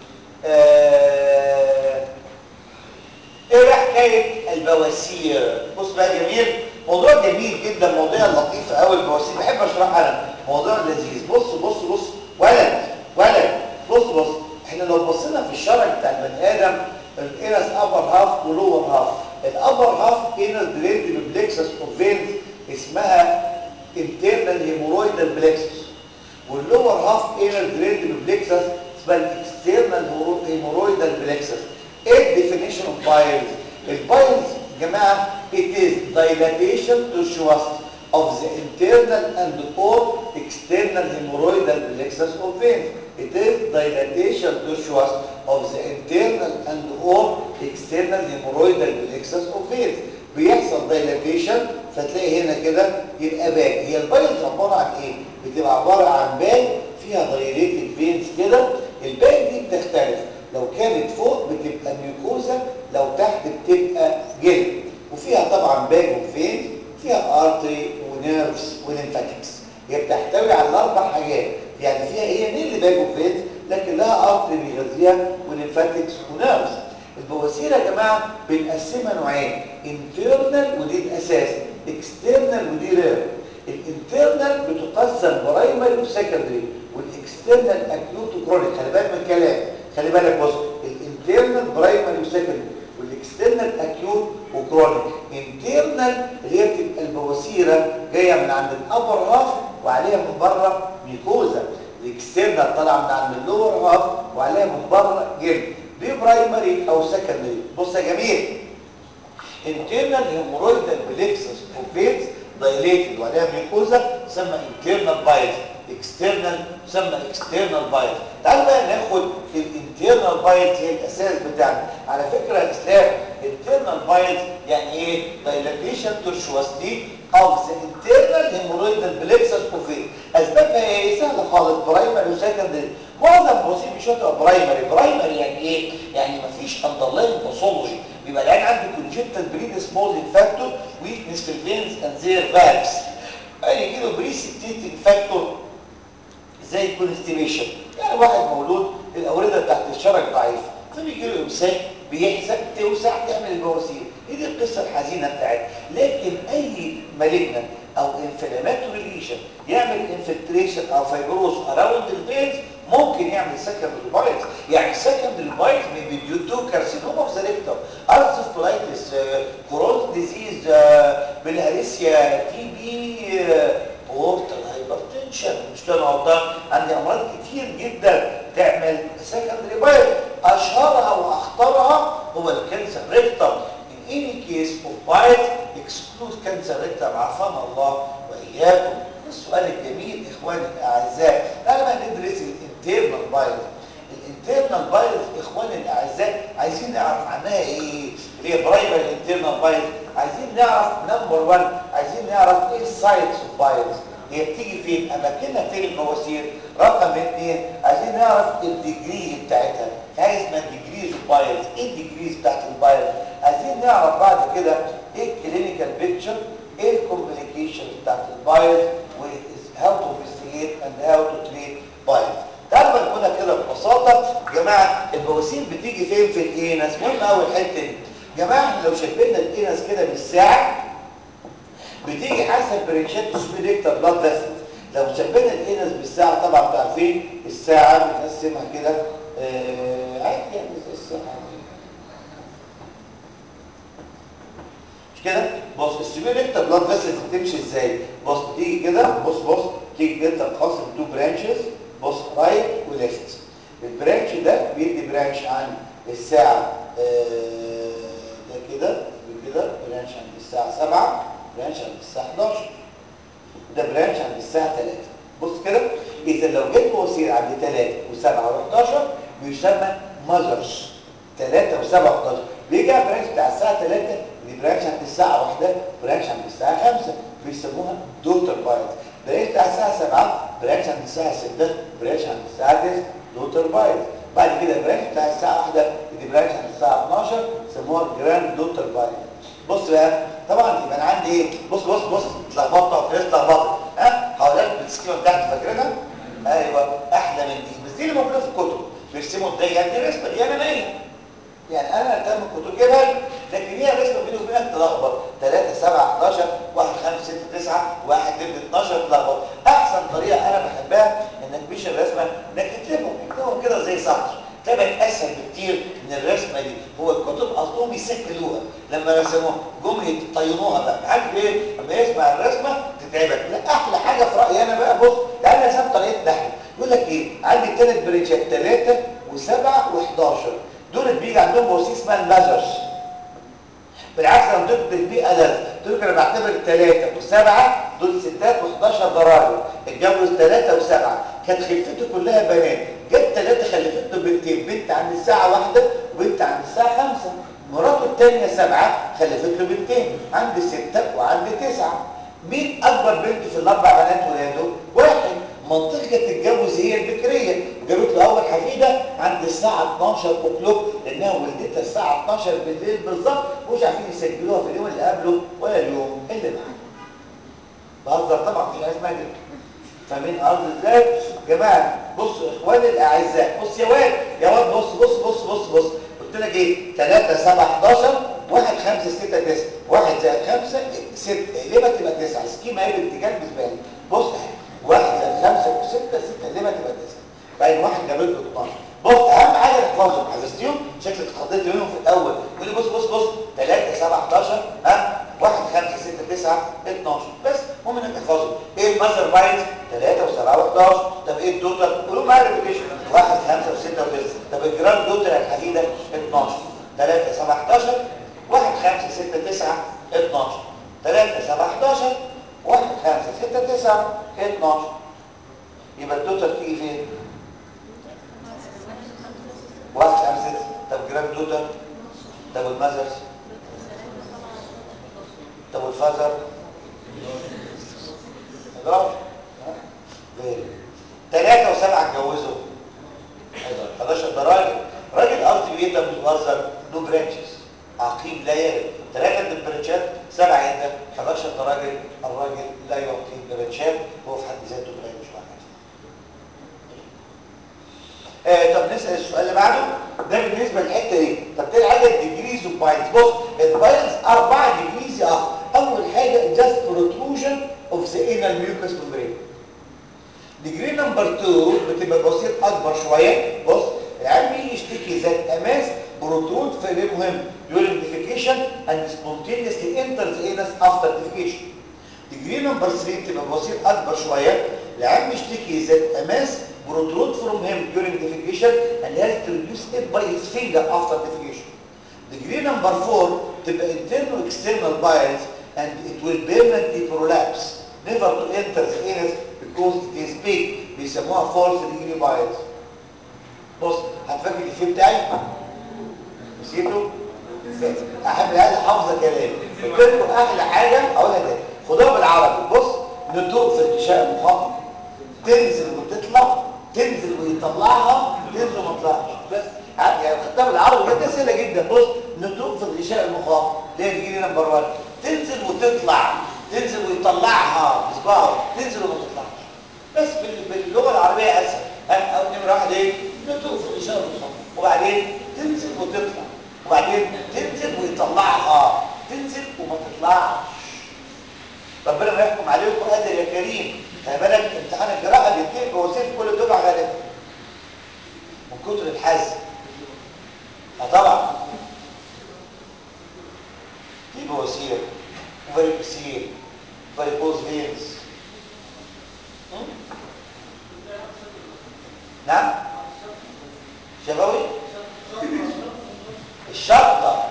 آه ايه بقى حكايه البواسير بص بقى جميل موضوع جميل جدا موضوع لطيف قوي البواسير بحب اشرحها انا موضوع لذيذ بص بص بص ولد ولد بص بص احنا لو بصينا في الشرع بتاع البني ادم الانس ابر هاف ولور هاف الابر هاف انس دريند ببلكسس اوف فينز اسمها انترنال هيمورويدال بلكسس واللور هاف انس دريند ببلكسس اسمها الاكسترنال هيمورويدال بلكسس ايه الديفينيشن اوف بايلز البايلز يا جماعه it is dilatation tortuous of the internal and or external hemorrhoidal plexus of veins it is dilatation tortuous of the internal and or external hemorrhoidal plexus of veins بيحصل dilatation فتلاقي هنا كده يبقى باج هي البايلز عباره عن ايه بتبقى عباره عن باج فيها dilated veins كده الباج دي بتختلف لو كانت فوق بتبقى ميوكوزا لو تحت بتبقى جلد وفيها طبعا باج وفين فيها ارتري ونيرفز وليمفاتكس هي بتحتوي على الاربع حاجات يعني فيها هي نيل باج وفين لكن لها ارتري بيغذيها وليمفاتكس ونيرفز البواسير يا جماعه بنقسمها نوعين انترنال ودي الاساس اكسترنال ودي رير الانترنال بتقسم برايمري وسكندري والاكسترنال اكيوت وكرونيك خلي بالك من الكلام خلي بالك بص الانترنال برايمري وسكندري والاكسترنال اكيوت وكرونيك انترنال اللي هي بتبقى البواسيره جايه من عند الابر هاف وعليها من بره ميكوزا الاكسترنال طالعه من عند اللور هاف وعليها من بره جلد دي برايمري او سكندري بص يا جميل internal hemorrhoidal plexus of veins دايليتد وعليها ميكوزا تسمى internal بايلز اكسترنال تسمى اكسترنال بايلز تعالوا بقى ناخد الانترنال بايلز هي الاساس بتاعنا على فكره يا اسلام internal بايلز يعني ايه dilatation tortuosity of the internal hemorrhoidal plexus of it اسبابها ايه سهله خالص برايمري وسكندري معظم الوظيفه مش هتبقى برايمري برايمري يعني ايه يعني مفيش اندرلاين باثولوجي بيبقى العيان عنده كونجنتال بريدسبوزنج فاكتور ويكنس في الفينز اند زير فالفز يجي له بريسبتيتنج فاكتور زي الكونستيبيشن يعني واحد مولود الاورده بتاعت الشرج ضعيفه فبيجي له امساك بيحزق توسع تعمل البواسير هي دي القصه الحزينه بتاعتها لكن اي مالجنت او انفلاماتوري ليشن يعمل انفلتريشن او فايبروز اراوند الفينز ممكن يعمل سكندري بايلز يعني سكندري بايلز may be due to carcinoma of the rectum ulcerative colitis كورون ديزيز بالهاريسيا تي بي بورتال هايبرتنشن مش كده غلطان عندي امراض كتير جدا تعمل سكندري بايل اشهرها واخطرها هو الكانسر ريكتم in any case of bites exclude cancer rectum عافانا الله واياكم السؤال الجميل اخواني الاعزاء تعالوا بقى ندرس الانترنال بايلز الانترنال بايلز اخواني الاعزاء عايزين نعرف عنها ايه اللي هي برايمري انترنال بايلز عايزين نعرف نمبر 1 عايزين نعرف ايه السايتس اوف بايلز هي بتيجي فين اماكنها فين البواسير رقم اثنين عايزين نعرف الديجريز بتاعتها حاجه اسمها الديجريز اوف بايلز ايه الديجريز بتاعت البايلز عايزين نعرف بعد كده ايه الكلينيكال بيكتشر ايه الكومبليكيشنز بتاعت البايلز وهاو تو انفستيجيت اند هاو تو تريت بايلز تعالوا بقى نقولها كده ببساطه يا جماعه البواسير بتيجي فين في الانس مهم قوي الحته دي يا جماعه احنا لو شبهنا الانس كده بالساعه بتيجي حسب بريتشات سبيريكتر بلاد فيسل لو شبهنا الانس بالساعه طبعا انتوا عارفين الساعه بنقسمها كده آه عادي يعني زي الساعه مش كده بص السبيريكتر بلاد فيسل بتمشي ازاي بص بتيجي كده بص بص تيجي كده تنقسم تو برانشز بص رايت وليفت البرانش ده بيدي برانش عن الساعه آه ده كده كده برانش عند الساعه 7 برانش عند الساعه 11 ده برانش عند الساعه 3 بص كده اذا لو جيت بوصير عند 3 و7 و11 بيسمى ماذرز 3 و7 و11 بيجي على البرانش بتاع الساعه 3 دي برانش عند الساعه 1 برانش عند الساعه 5 بيسموها دوتر بايت برانش بتاع الساعه 7 برانش عند الساعه 6 برانش عند الساعه 9 دوتر بايت بعد كده برانش بتاع الساعه 1 دي برانش عند الساعه 12 سموها جراند دوتر بايت بص بقى طبعا يبقى انا عندي ايه بص بص بص اتلخبطت او فيش اتلخبطت ها هقول لك بالسكيما بتاعتي فاكرينها ايوه احلى من دي بس دي اللي موجوده في الكتب بيرسموا ازاي يعني دي رسمه دي انا نايم يعني انا التام الكتب جايبها لكن هي رسمه بيني وبينك تلخبط 3 7 11 1 5 6 9 1 2 12 تلخبط احسن طريقه انا بحبها انك مش الرسمه انك تكتبهم تكتبهم كده زي سطر تبقى اسهل بكتير من الرسمه دي هو الكتب قصدهم يسهلوها لما رسموها جم يطينوها بقى عارف ايه لما يسمع الرسمه تتعبك لا احلى حاجه في رايي انا بقى بص تعالى رسمت طريقه دحل يقول لك ايه عندي ثلاث بريتشات 3 و7 و11 دول بيجي عندهم بواسير اسمها المازرز بالعكس لما تكتب البيئه لازم تقول انا بعتبر ثلاثه وسبعه دول ستات و11 ضرايب اتجوز ثلاثه وسبعه كانت خلفته كلها بنات جت ثلاثه خلفت له بنتين بنت عند الساعه واحدة وبنت عند الساعه خمسة مراته الثانيه سبعه خلفت له بنتين عند سته وعند تسعه مين اكبر بنت في الاربع بنات ولاده واحد منطقه تتجوز هي البكريه جابت له اول حفيده عند الساعه 12 اوكلوك لانها ولدتها الساعه 12 بالليل بالظبط مش عارفين يسجلوها في اليوم اللي قبله ولا اليوم اللي بعده بهزر طبعا مش عايز مجد فاهمين قصدي ازاي يا جماعه بصوا اخواني الاعزاء بص يا واد يا واد بص بص بص بص بص قلت لك ايه 3 7 11 1 5 6 9 1 زائد 5 6 ليه ما تبقى 9 سكيما ايه بنت كلب زباله بص اهي 1 زائد 5 و6 6 ليه ما تبقى 9 بعدين واحد جاب له 12 بص اهم حاجه تحفظهم حفظتيهم شكلك اتخضيت منهم في الاول قول لي بص بص بص 3 7 11 ها 1 5 6 9 12 بس المهم انك تحفظهم ايه الماستر باينز 3 و7 و11 طب ايه الدوتر قولوا معايا ريبيتيشن 1 5 و6 و9 طب الجرام دوتر الحديده 12 3 7 11 1 5 6 9 12 3 7 11 واحد خمسة ستة تسعة اتناشر يبقى التوتال تيجي فين؟ واحد خمسة طب جرام توتال طب المذرز طب الفازر مضربش غير ثلاثة وسبعة اتجوزوا 11 ده راجل راجل قصدي بايه ده بيتوزر نو برانشز عقيم لا يلد ثلاثة دبرنشات سبعة يده 11 ده راجل الراجل لا يعطي برانشات هو في حد ذاته برانش واحد آه طب نسأل السؤال اللي بعده ده بالنسبة للحتة دي طب تاني حاجة الديجريز اوف بايلز بص البايلز أربعة ديجريز اه أول حاجة just protrusion of the anal mucous membrane ديجري نمبر 2 بتبقى بسيط اكبر شويه بص العيان بيجي يشتكي ذات اماس بروترود في ايه مهم during defecation and spontaneously enters anus after defecation ديجري نمبر 3 بتبقى بسيط اكبر شويه العيان بيشتكي ذات اماس بروترود from him during defecation and has to reduce it by his finger after defecation degree number 4 تبقى internal external biles and it will permanently prolapse never to enter the anus because it is big بيسموها false degree biles بص هتفكر الفيه بتاعي نسيته احب هذا حافظه كلامي قلت لكم احلى حاجه اقولها تاني خدوها بالعربي بص ندوق في الغشاء المخاطر تنزل وتطلع تنزل ويطلعها تنزل وما تطلعش بس يعني خدتها بالعربي كده سهله جدا بص ندوق في الغشاء المخاطر اللي هي تجي نمبر 1 تنزل وتطلع تنزل ويطلعها بصباعه تنزل وما تطلعش بس باللغه العربيه اسهل او نمره واحد ايه ندوق في الغشاء المخاطر وبعدين تنزل وتطلع وبعدين تنزل ويطلعها تنزل وما تطلعش ربنا ما يحكم عليكم قادر يا كريم خلي بالك امتحان الجراحه بيتنقل بوسيط في كل الدفعه غالبا من كتر الحزم اه طبعا في بواسير وفاريكوسير فاريكوز فينز نعم شفوي الشطه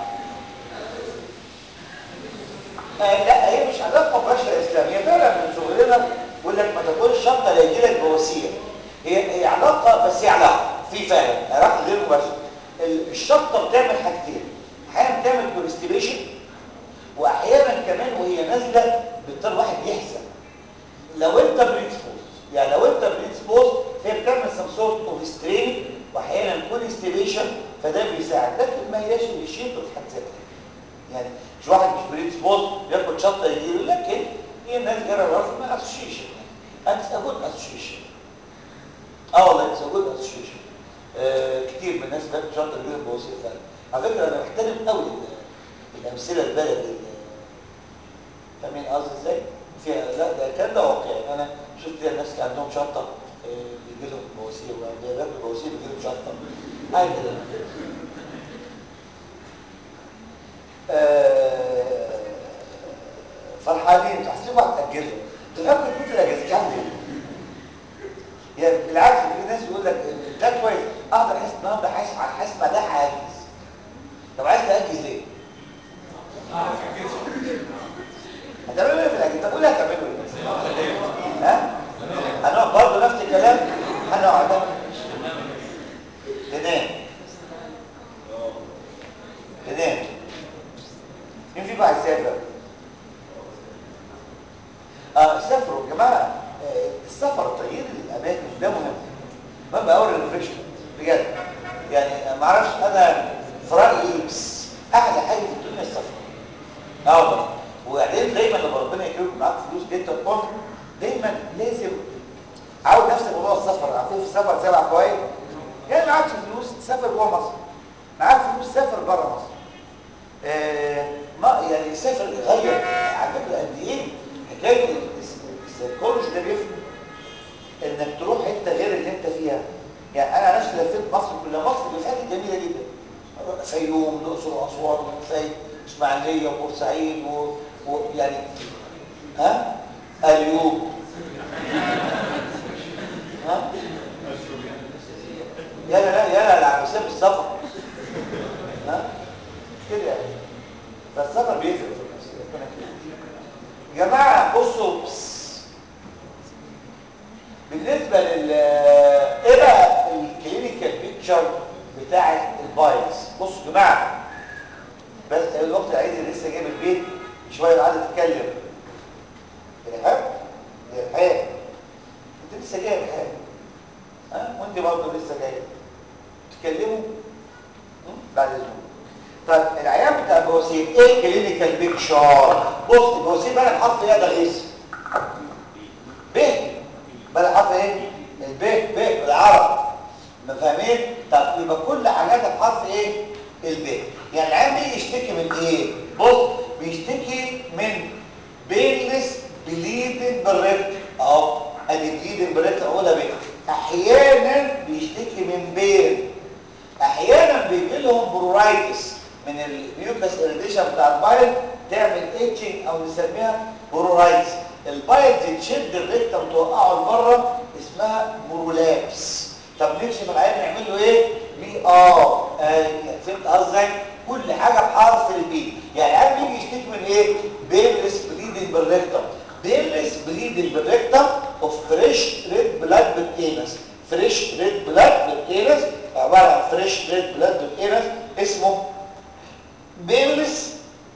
آه لا هي مش علاقه مباشره اسلاميه فعلا من صغرنا يقول لك ما تاكلش شطه لا يجي لك بواسير هي هي علاقه بس هي علاقه في فعلا علاقه غير مباشره الشطه بتعمل حاجتين احيانا بتعمل كونستيبيشن واحيانا كمان وهي نازله بيضطر واحد يحزن لو انت بريدسبوز يعني لو انت بريدسبوز فهي بتعمل سم سورت اوف سترين واحيانا كونستيبيشن فده بيساعد لكن ما هياش الشيء في حد ذاتها يعني مش واحد مش بريدسبوز بياكل شطه يجي له لكن هي الناس جرى راسها ما اسوشيشن اتس ا جود اسوشيشن اه والله اتس ا جود اسوشيشن كتير من الناس بتاكل شطه يجي لهم بواسير فعلا على فكره انا محترم قوي الامثله البلدي فاهمين قصدي ازاي فيها لا ده كان ده واقعي انا شفت فيها ناس كان عندهم شطه بيجي لهم بواسير وبياكلوا بواسير بيجي لهم شطه حاجه كده فرحانين تحسبوا هتاجلوا تفكروا تفوتوا الاجازه كامله يعني بالعكس في ناس يقول لك ده كويس اقدر احس النهارده حاسس حاسس بعدها هاجز طب عايز تاجز ليه؟ هتعملوا ايه في الاجازه؟ طب قول هتعملوا ايه؟ ها؟ هنقعد برضه نفس الكلام هنقعد تنام تنام مين فيكم عايز يسافر؟ اه سافروا يا جماعه آه السفر تغيير الاماكن ده مهم مهم قوي الريفريشمنت بجد يعني ما اعرفش انا في رايي احلى حاجه في الدنيا السفر اه والله وبعدين دايما لما ربنا يكرمك معاك فلوس جدا تكون دايما لازم عاود نفسك موضوع السفر عارفين في السفر سبع فوائد يعني معاك فلوس تسافر جوه مصر معاك فلوس سافر بره مصر آه ما يعني سافر يغير على فكره قد ايه حكايه السيكولوجي ده بيفرق انك تروح حته غير اللي انت فيها يعني انا نفسي لفيت مصر كلها مصر دي حته جميله جدا فيوم الاقصر واسوان وفايد اسماعيليه وبورسعيد ويعني و... ها اليوب ها يلا لا يلا العباسيه بالسفر ها كده يعني فالسفر بيفرق في الناس يا جماعه بصوا ال- ايه بقى الكلينيكال بيكتشر بتاع البايلز بصوا يا جماعه بس الوقت العايز لسه جاي من البيت شويه قاعد تتكلم ارهاب ارهاب انت لسه جاي ارهاب ها وانت برضه لسه جاي تتكلموا م? بعد اذنكم طيب العيان بتاع البواسير ايه الكلينيكال بيكشر بص البواسير بقى بحرف ايه ده غيث ب بقى حرف ايه الب ب بالعربي ما فاهمين طب يبقى كل حاجاتها بحرف ايه الب يعني العيان بيجي يشتكي من ايه بص بيشتكي من بينلس بليدنج بالريكت اهو ادي بليدنج بالريكت اقولها بيه احيانا بيشتكي من بين احيانا بيجي لهم برورايتس من الميوكس اريديشن بتاع البايل تعمل ايتشنج او نسميها برورايتس البايل دي تشد الريكتم توقعه لبره اسمها برولابس طب نكشف العيان نعمل له ايه بي ار آه فهمت قصدي كل حاجه بحرف البي يعني العيان بيجي يشتكي من ايه بيرلس بليدنج بالريكتم بيرلس بليدنج بالريكتم اوف فريش ريد بلاد بالانس فريش ريد بلاد بالانس عباره عن فريش ريد بلاد بالانس اسمه بيرلس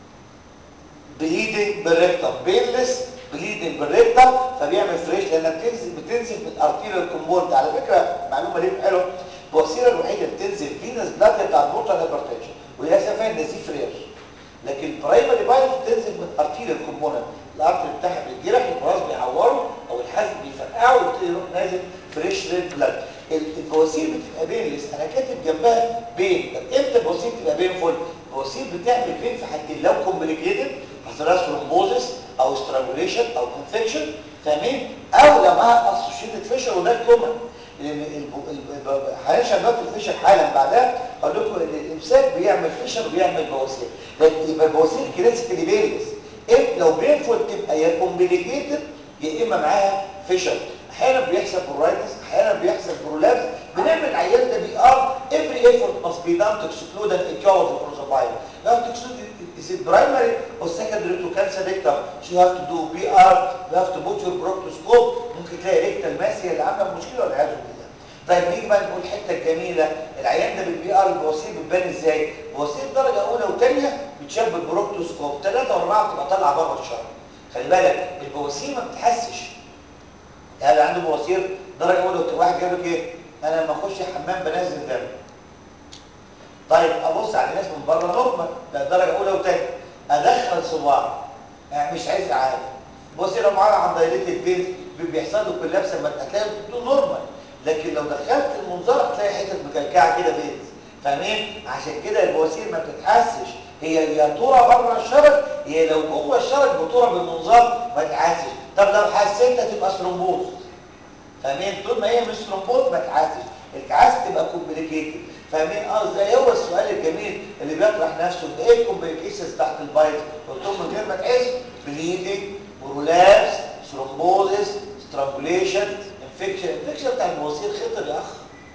بليدنج بالريكتم بيرلس بليدنج بالريكتم فبيعمل فريش لانها بتنزل بتنزل من ارتيريال كومبونت على فكره معلومه ليه حلوه الوسيله الوحيده اللي بتنزل فينس بلاد بتاع البورتال هايبرتنشن وهي سفان نزيف رير لكن البرايمري بايل بتنزل من ارتيريال كومبوننت الارتري بتاعها بيتجرح البراز بيعوره او الحزم بيفرقعه ويبتدي يروح نازل فريش ريد بلاد البواسير بتبقى بينلس انا كاتب جنبها بين طب امتى البواسير بتبقى بين فول البواسير بتعمل بين في حاجتين لو كومبليكيتد حصلها ثرومبوزس او سترانجوليشن او انفكشن فاهمين او لو معاها اسوشيتد فيشر وده كومن لان هنشرح دلوقتي الفيشر حالا بعدها اقول لكم ان الامساك بيعمل فيشر وبيعمل بواسير لكن يبقى البواسير كلاسيكالي بينلس إيه لو بينفول تبقى يا كومبليكيتد يا اما معاها فيشر احيانا بيحصل برورايتس احيانا بيحصل برولابس بنعمل العيان ده بي ار every effort must be done to exclude an etiology for the virus you have to exclude is it primary or secondary to cancer rectum so you have to do BR you have to put your proctoscope ممكن تلاقي ريكتال ماس هي اللي عامله المشكله والعياذ بالله طيب نيجي بقى نقول الحته الجميله العيان ده بالبي ار البواسير بتبان ازاي بواسير درجه اولى وثانيه بتشاب بالبروكتوسكوب ثلاثه واربعه بتبقى طالعه بره الشرج خلي بالك البواسير ما بتحسش يعني عنده بواسير درجه اولى وثانيه واحد جاب لك ايه انا لما اخش الحمام بنزل دم طيب ابص على الناس من بره نورمال ده درجه اولى وثانيه ادخل صباع يعني مش عايز عادي بص لو معانا عن دايركت البيت بيحصل له كولابس لما هتلاقي نورمال لكن لو دخلت المنظار هتلاقي حتت مكلكعه كده بيت فاهمين عشان كده البواسير ما بتتحسش هي يا ترى بره الشرج هي لو جوه الشرج بترى بالمنظار ما تحسش طب لو حسيت هتبقى ثرومبوز فاهمين طول ما هي مش ثرومبوز ما تحسش الكعاس تبقى كومبليكيتد فاهمين اه زي هو السؤال الجميل اللي بيطرح نفسه ايه الكومبليكيشنز تحت البايت قلت لهم من غير ما تحس بليدنج برولابس ثرومبوزس سترانجوليشن انفكشن الانفكشن بتاع البواسير خطر يا اخ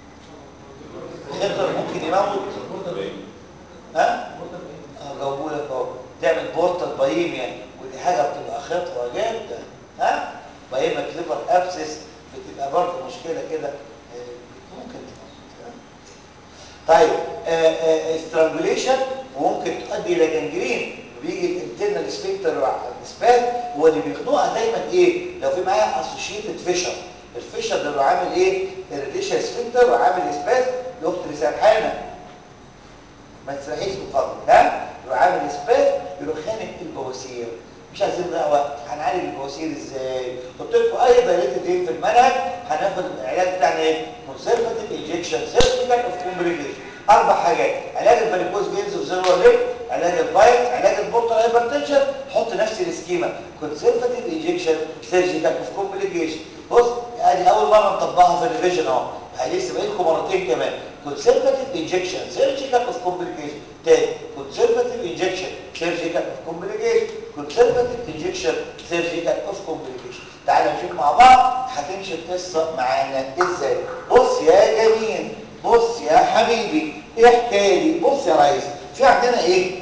خطر ممكن يموت ها جاوبوا لك اهو تعمل بورتال بايميا ودي حاجه بتبقى خطره جدا ها بايميا ليفر ابسس بتبقى برضه مشكله كده ممكن تموت طيب استرانجوليشن وممكن تؤدي الى جنجرين بيجي الانترنال سبيكتر الاسبات هو اللي بيخنقها دايما ايه لو في معايا اسوشيتد فيشر الفيشر ده بيبقى عامل ايه الريديشن سفنكتر وعامل اسباس الاخت اللي سرحانه ما تسرحيش بفضل ها يبقى عامل اسباس يبقى خانق البواسير مش عايزين نضيع وقت هنعالج البواسير ازاي قلت لكم اي دايركت في المنهج هناخد العلاج بتاعنا ايه كونسرفاتيف انجكشن سيرجيكال اوف كومبليكيشن اربع حاجات علاج الفاريكوز فينز اوف زيرو ليك علاج البايت علاج البورتال هايبرتنشن حط نفس السكيما كونسرفاتيف انجكشن سيرجيكال اوف كومبليكيشن بص ادي اول مره نطبقها في الريفيجن اهو لسه باقي لكم مرتين كمان conservative injection surgical of complication تاني conservative injection surgical of complication conservative injection surgical of complication تعالى نشوف مع بعض هتمشي القصه معانا ازاي بص يا جميل بص يا حبيبي احكي لي بص يا ريس في عندنا ايه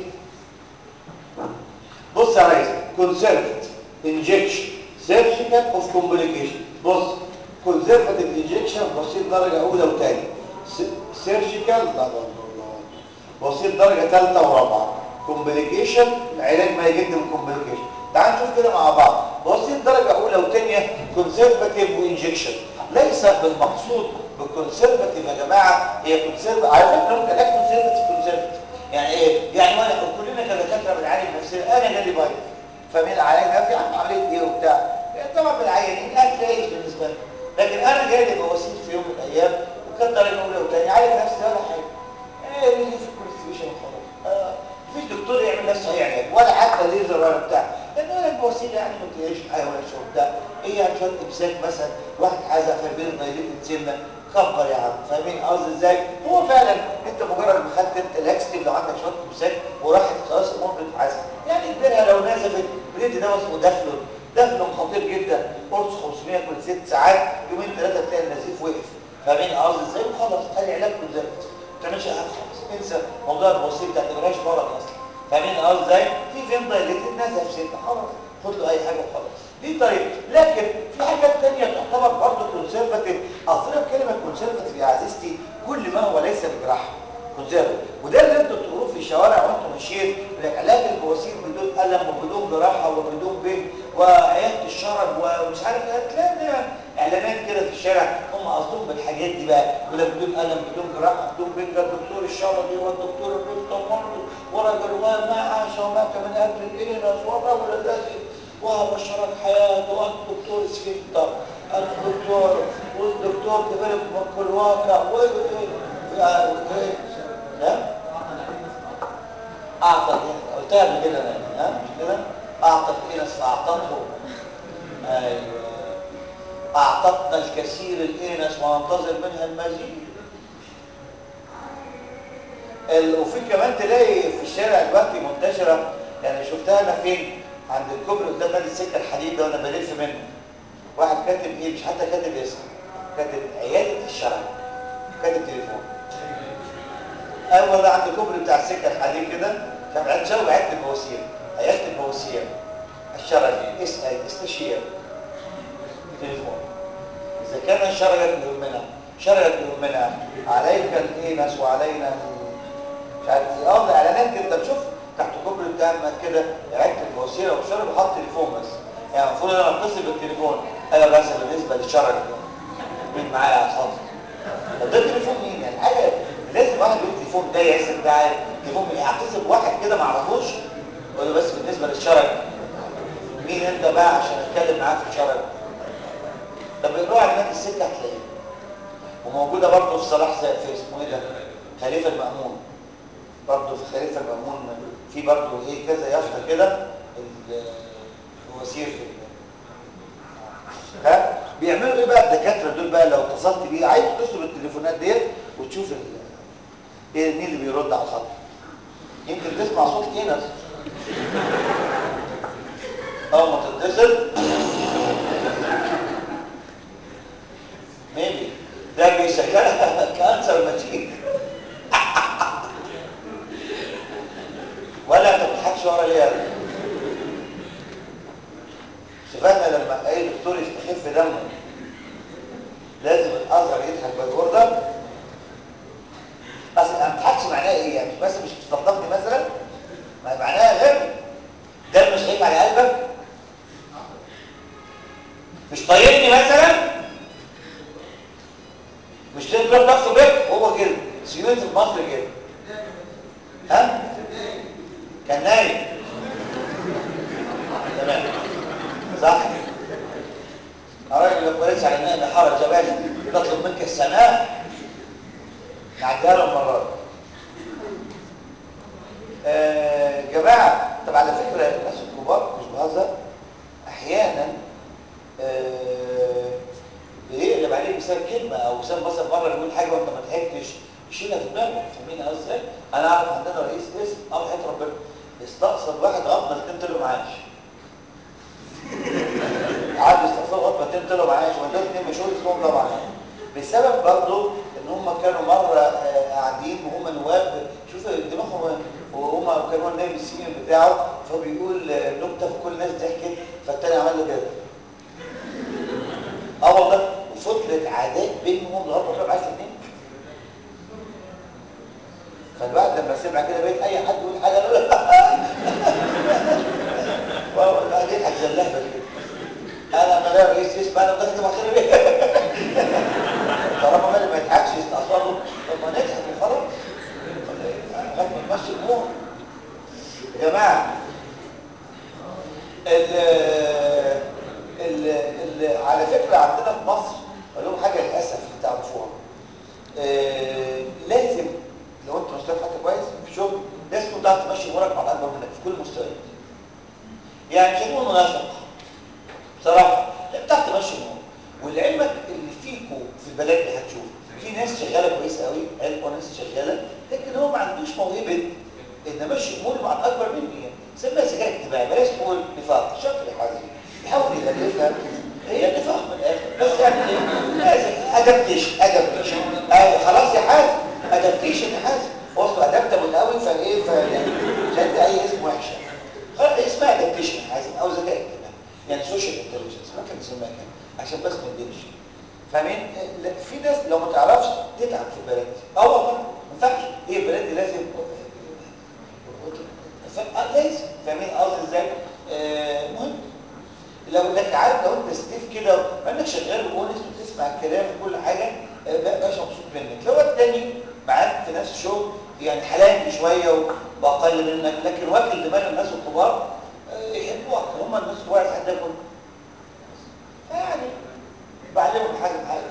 بص يا ريس conservative injection surgical of complication بص كونزرفاتيف انجكشن بسيط درجه اولى وثانيه سيرجيكال لا لا لا بسيط درجه ثالثه ورابعه كومبليكيشن علاج ما يجد من كومبليكيشن تعال نشوف كده مع بعض بسيط درجه اولى وثانيه كونسرفاتيف وانجكشن ليس بالمقصود بالكونسرفاتيف يا جماعه هي كونسرف على فكره ممكن اكتب كونسرفاتيف كونسرفاتيف يعني ايه يعني وانا كلنا كدكاتره بنعالج نفسنا انا جالي بايظ فمين عالج نفسي عم عمليه ايه وبتاع طبعا بالعيانين هتلاقيش بالنسبه لي لكن انا جالي بواسير في يوم من الايام وكانت درجه اولى وثانيه عالج نفسي ولا حاجه ايه اللي في الكونستيبيشن وخلاص آه. مفيش دكتور يعمل نفسه اي علاج ولا حتى ليزر ولا بتاع لان ولا البواسير يعني ما تلاقيش حاجه ولا شيء وبتاع ايه يعني شويه امساك مثلا واحد حازق في البيت دايليتد سنه كبر يا عم فاهمين قصدي ازاي هو فعلا انت مجرد ما خدت انت لاكستيف لو عندك شويه امساك وراحت خلاص الامور بتتحسن يعني كبرها لو نزفت بريد ده اسمه دفلون دفلون خطير جدا قرص 500 كل ست ساعات يومين ثلاثه تلاقي النزيف وقف فاهمين قصدي ازاي وخلاص ادي علاج كونزرت ما تعملش حاجه خالص انسى موضوع البواسير ما تعتبرهاش مرض اصلا فاهمين قصدي ازاي في فين دايليتد نزف سنه خلاص خد له اي حاجه وخلاص دي طريقه لكن في حاجات ثانيه تعتبر برضه كونسرفاتيف اصلا كلمه كونسرفاتيف يا عزيزتي كل ما هو ليس بجراحه كونسرفاتيف وده اللي انتوا بتقولوه في الشوارع وانتم ماشيين علاج البواسير بدون الم وبدون جراحه وبدون بين وعياده الشرج ومش عارف ايه تلاقي اعلانات كده في الشارع هم قصدهم بالحاجات دي بقى يقول لك بدون الم بدون جراحه بدون بين ده الدكتور الشرجي والدكتور البيتومورد ورجل وما عاش ومات من اجل الانس والرجل الذي وبشرك حياته والدكتور سفنتر الدكتور والدكتور ديفلوب مكلواكا وايه وايه ها اعطى قلتها قبل كده انا ها مش كده اعطى الانس فاعطته ايوه اعطتنا الكثير الانس وننتظر منها المزيد وفي كمان تلاقي في الشارع دلوقتي منتشره يعني شفتها انا فين عند الكوبري قدام نادي السكه الحديد ده وانا بلف منه واحد كاتب ايه مش حتى كاتب اسم كاتب عياده الشرع كاتب تليفون اول ده عند الكوبري بتاع السكه الحديد كده كان عيادة شرع وعياده البواسير عياده البواسير الشرعي اسال استشير تليفون اذا كان شرعك يهمنا شرعك يهمنا عليك الانس وعلينا مش عارف اه ده اعلانات كده بشوف تحت كوبري بتاع كده عدت البواسيره والشرب بحط تليفون بس يعني المفروض انا اتصل بالتليفون ايوه بس بالنسبه للشرج مين معايا يا اصحابي طب ده تليفون مين يعني حاجه لازم واحد يقول تليفون ده يا اسم ده تليفون مين اتصل بواحد كده ما اعرفوش اقول له بس بالنسبه للشرج مين انت بقى عشان اتكلم معاك في الشرج طب اقرا على نادي السكه هتلاقيه وموجوده برضه في صلاح زي في اسمه ايه ده خليفه المامون برضه في خليفه المامون في برضه ايه كذا يافطه كده الوسير في ها بيعملوا ايه بقى الدكاتره دول بقى لو اتصلت بيه عايز تتصل بالتليفونات ديت وتشوف ايه مين اللي بيرد على الخط يمكن تسمع صوت كينس اول ما تتصل ميبي ده بيشكلها كانسر ماتيك ولا انت بتضحكش ورا ليه شفانا لما اي دكتور يستخف دمه لازم الازهر يضحك بالجرده اصل ما بتضحكش معناها ايه يعني بس مش بتستلطفني مثلا ما معناها غير ده مش خايف على قلبك مش طايقني مثلا مش تقدر تاخد بيت هو كده سيوت في مصر كده ها كان نايم تمام صح الراجل اللي قريت على النائم حرج يا باشا بطلب منك السماح نعديها له المرات آه جماعه طب على فكره الناس الكبار مش بهزر احيانا آه بيقلب عليك بسبب كلمه او بسبب مثلا مره بيقول حاجه وانت ما ضحكتش يشيلها في دماغه فاهمين قصدي انا اعرف عندنا رئيس اسم او حياه ربنا استقصد واحد غضبه الاثنين طلعوا معاش قعد يستقصد غضبه طلعوا معاش ودول اثنين مشهور اسمهم طبعا بسبب برضه ان هم كانوا مره قاعدين وهم نواب شوف دماغهم وهم كانوا النائب السينيور بتاعه فهو بيقول نكته فكل الناس ضحكت فالتاني عمل له كده اه والله وفضل تيجي امهم الغلطه تروح عايز الاثنين فالواحد لما سمع كده بقيت اي حد يقول حاجه يقول لك والله الواحد يضحك زي اللهبه كده انا لما الاقي رئيس يسمع انا بضحك مع خير بيه طالما مالي ما يضحكش يستقصده طب ما نضحك وخلاص لغايه ما نمشي الامور يا جماعه ال ال ال على فكره عندنا في مصر اقول لهم حاجه للاسف تعرفوها آه لازم لو انت مش حتى كويس في شغل لازم تكون تعرف تمشي امورك مع الاكبر منك في كل المستويات يعني مش هنقول منافق بصراحه لا بتعرف تمشي امورك ولعلمك اللي فيكم في البلد دي هتشوف في ناس شغاله كويس قوي علم وناس شغاله لكن هو ما عندوش موهبه ان امشي اموري مع الاكبر مني يعني سميها سجاير اتباع بلاش تقول نفاق شكل حازم يحاول يغلفها هي نفاق من الاخر بس يعني ايه لازم ادابتيشن ادابتيشن آه خلاص يا حازم ادابتيشن يا حازم وصلوا ادابتبل قوي فايه ف يعني مش هدي اي اسم وحش خلاص اسمها ادابتيشن يا حازم او ذكاء اجتماعي يعني سوشيال انتليجنس ممكن نسميها كده عشان بس ما ندينش فاهمين في ناس لو ما تعرفش تتعب في البلد دي اه والله ما ينفعش هي البلد دي لازم لازم فاهمين قصدي ازاي آه مهم لو انك عارف لو انت ستيف كده مع انك شغال وونس وتسمع الكلام وكل حاجه آه باشا مبسوط منك لو التاني معاك في نفس الشغل يعني حلاني شويه واقل منك لكن واكل دماغ الناس الكبار آه يحبوك هم الناس الكبار لحد يكون يعني بعلمهم حاجه بحاجه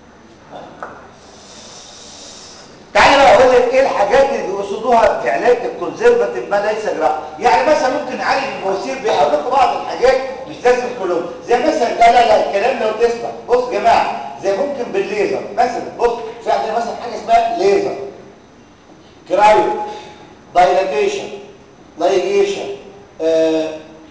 تعالى بقى اقول لك ايه الحاجات اللي بيقصدوها في علاج الكونزرفاتيف ما ليس جراحه يعني مثلا ممكن نعالج البواسير بيقول لكم بعض الحاجات مش لازم كلهم زي مثلا لا لا لا الكلام لو تسمع بص يا جماعه زي ممكن بالليزر مثلا بص في عندنا مثلا حاجه اسمها ليزر كرايو دايلاتيشن لايجيشن آه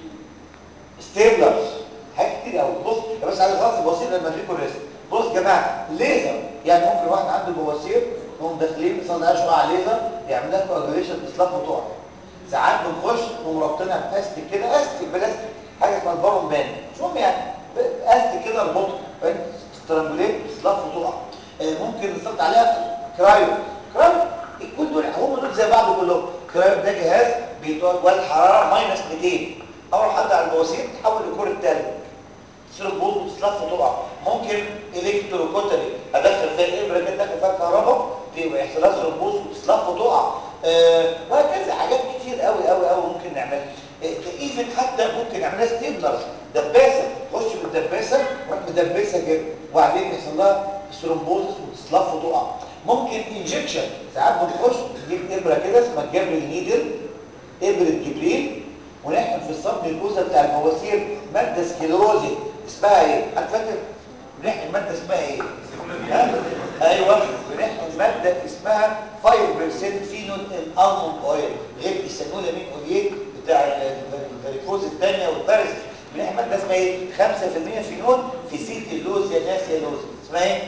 ستيبلرز حاجات كتير قوي بص يا بس عايز اخلص البواسير لما اديكم الريست بص يا جماعه ليزر يعني ممكن واحد عنده بواسير نقوم داخلين نصلي شويه على الليزر يعمل لك كواجوليشن اصلاح بتوع ساعات بنخش نقوم رابطينها باستيك كده استيك بلاستيك حاجه اسمها البارون بان مش مهم يعني استيك كده اربطه سترانجوليت اصلاح بتوع ممكن نحط عليها كرايو كرايو كل دول هم دول زي بعض كلهم كرايو ده جهاز بيولد حراره ماينس 200 اول حد على البواسير تحول لكره تلج تصير تبوظ وتتلف وتقع ممكن الكتروكوتري ادخل فيها الابره كده ادخل فيها كهرباء ويحصل لها ترومبوز وتتلف وتقع أه وهكذا حاجات كتير قوي قوي قوي ممكن نعملها ايفن حتى ممكن نعملها ستيبلرز دباسه تخش بالدباسه وتروح مدبسه كده وبعدين يحصل لها ثرومبوزس وتتلف وتقع ممكن انجكشن ساعات بنخش نجيب ابره كده اسمها جابريل نيدل ابره جبريل ونحقن في الصمت الجوزه بتاع البواسير ماده سكليروزي اسمها ايه حد فاكر بنحقن ماده اسمها ايه ها؟ ايوه بنحقن ماده اسمها 5% فينول الالموند اويل غير السانولامين اوليت بتاع الفاريكوز الثانيه والبارز بنحقن ماده اسمها ايه 5% فينول في زيت اللوز يا ناس يا لوز اسمها ايه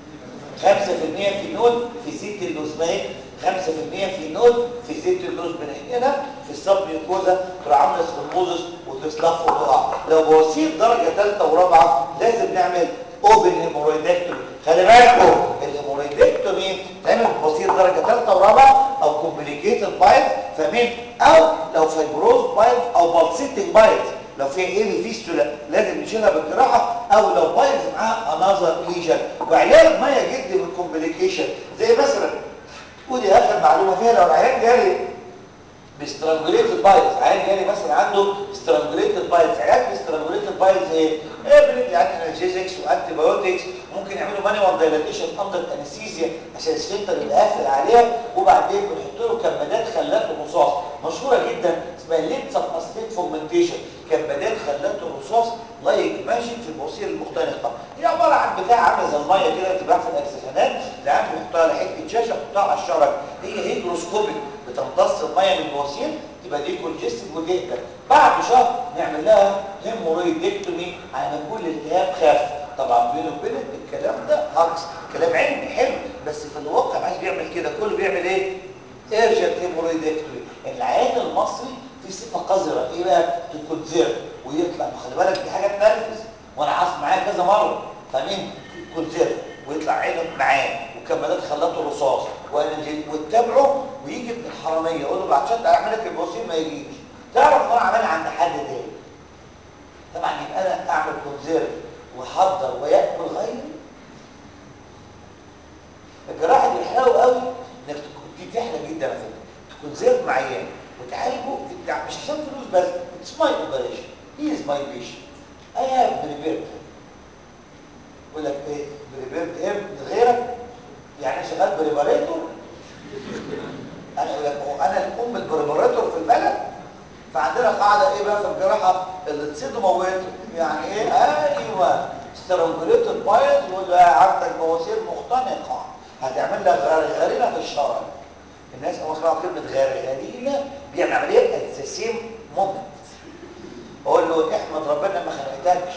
5% فينول في زيت اللوز اسمها ايه 5% فينول في زيت اللوز بنحقنها في الصب ميوكوزا تروح عامله سبوزس وتصلف وتقع لو بواسير درجه ثالثه ورابعه لازم نعمل اوبن هيمورويدكتومي خلي بالكم الهيمورويدكتومي تعمل بواسير درجه ثالثه ورابعه او كومبليكيتد بايلز فاهمين او لو فايبروز بايلز او بالسيتنج بايلز لو فيها ايه فيستولا لازم نشيلها بالجراحه او لو بايلز معاها انذر ليجن وعلاج ما يجد من كومبليكيشن زي مثلا ودي اخر معلومه فيها لو العيان جالي بسترانجوليتد بايلز عيان جالي مثلا عنده سترانجوليتد بايلز علاج السترانجوليتد بايلز ايه؟ ايه بندي يعني انالجيزكس وانتي بايوتكس ممكن يعملوا مانيوال دايلاتيشن اندر انستيزيا عشان السفنتر يبقى قافل عليها وبعدين بنحط له كمادات خلات الرصاص مشهوره جدا اسمها ليد سباسليت فوجمنتيشن كمادات خلات الرصاص لايك ماشي في البواسير المختنقه هي عباره عن بتاع عامله زي الميه كده بتتباع في الاكسفانات العيان بيحطها على حته شاشه يحطها على الشرج هي هيجروسكوبيك بتمتص الميه من البواسير تبقى دي كونجستد وتهدى بعد شهر نعمل لها هيمورويدكتومي على ما كل التهاب خف طبعا بينه وبينك الكلام ده هكس كلام علمي حلو بس في الواقع عايز بيعمل كده كله بيعمل ايه ايرجنت هيمورويدكتومي العيان المصري في صفه قذره ايه بقى تكونزيرف ويطلع خلي بالك دي حاجه تنرفز وانا حاصل معايا كذا مره فاهمين كونزيرف ويطلع عينه معاه وكمالات خلاته رصاص وانجل وتتابعه ويجي ابن الحراميه يقول له بعد شد اعمل لك البواسير ما يجيش تعرف ان هو عملها عند حد تاني طبعا يبقى انا اعمل كونسيرف واحضر وياكل غيري الجراحه دي حلاوه قوي انك تكون دي تحلى جدا على فكره تكون زيت معين وتعالجه في التع- مش عشان فلوس بس اتس ماي اوبريشن هي از ماي بيشن اي هاف بريبيرد يقول لك ايه بريبيرد هيم غيرك يعني انا شغال بريباريتور انا اقول لك هو انا الام البريباريتور في البلد فعندنا قاعده ايه بقى في الجراحه اللي تصيده موته يعني ايه ايوه سترونجوليتد بايظ يقول له عندك بواسير مختنقه هتعمل لك غرغرينه في الشرج الناس اول ما كلمه غرغرينه بيعمل عمليه ات ذا سيم مومنت اقول له احمد ربنا ما خلقتكش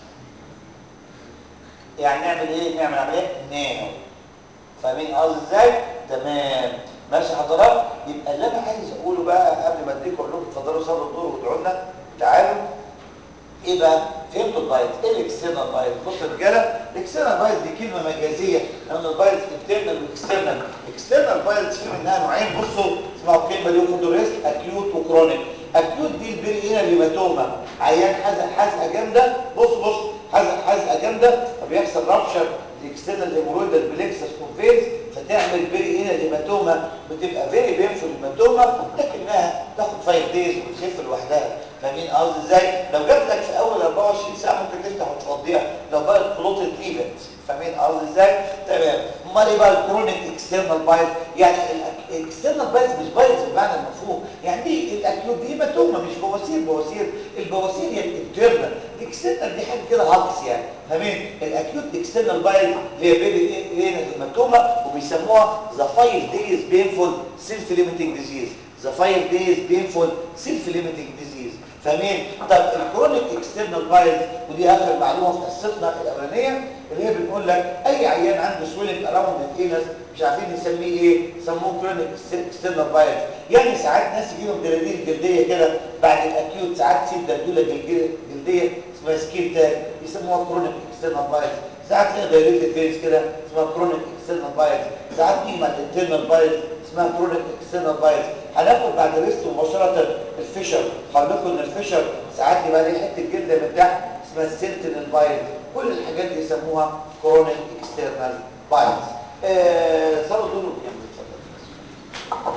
يعني نعمل ايه نعمل عمليه ناو فاهمين قصدي ازاي تمام ماشي حضرتك يبقى اللي انا عايز اقوله بقى قبل ما اديكم اقول لكم اتفضلوا صلوا الدور وادعوا لنا تعالوا ايه بقى فهمتوا البايت ايه الاكسترنال بايت بص يا رجاله الاكسترنال بايت دي كلمه مجازيه لان البايت انترنال واكسترنال اكسترنال بايت في منها نوعين بصوا اسمعوا الكلمه دي وخدوا ريسك اكيوت وكرونيك اكيوت دي البري هنا ليماتوما عيان حزق حزقه جامده بص بص حزق حزقه جامده فبيحصل رابشر الاكسترنال هيمورويدال بلكسس كونفينز فتعمل بيري هنا هيماتوما بتبقى فيري بينفول هيماتوما لكنها تاخد 5 دايز وتخف لوحدها فاهمين قصدي ازاي لو جات لك في اول 24 ساعه ممكن تفتح وتفضيها لو بقت كلوتد ايفنت فاهمين قصدي ازاي تمام امال ايه بقى الكرونيك اكسترنال بايت يعني الاكسترنال بايت مش بايت بمعنى المفهوم يعني دي الاكيوت دي هيماتوما مش بواسير بواسير البواسير هي الانترنال الاكسترنال دي حاجه كده هاكس يعني فاهمين الاكيوت اكسترنال بايت هي بيبي هنا هيماتوما وبيسموها ذا 5 دايز بينفول سيلف ليميتنج ديزيز ذا 5 دايز بينفول سيلف ليميتنج ديزيز فاهمين طب الكرونيك اكسترنال بايلز ودي اخر معلومه في قصتنا الاولانيه اللي هي بنقول لك اي عيان عنده سويلنج اراوند الانس مش عارفين نسميه ايه سموه كرونيك اكسترنال بايلز يعني ساعات ناس يجي لهم دلاديل جلديه كده بعد الاكيوت ساعات تسيب دلدوله جلديه جلديه اسمها سكين تاج يسموها كرونيك اكسترنال بايلز ساعات تلاقي دايريتد فينز كده اسمها كرونيك اكسترنال بايلز ساعات تيجي مع الانترنال بايلز اسمها كرونيك اكسترنال بايلز هناخد بعد الريست مباشره الفيشر هقول لكم ان الفيشر ساعات يبقى ليه حته جلده من تحت اسمها السنتينل بايلز كل الحاجات دي يسموها كرونيك اكسترنال بايلز آه صاروا دول وكمل اتفضل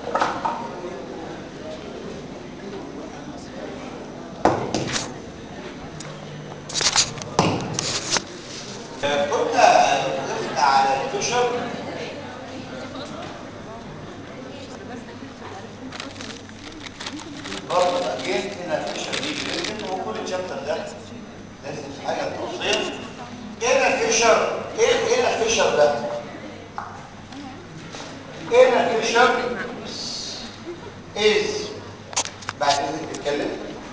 كنا وقفنا على الفيشر برضه اجين هنا الفيشر دي لازم هو كل الشابتر ده لازم في حاجه توصيف هنا الفيشر ايه هنا الفيشر ده هنا الفيشر از بعد اذنك تتكلم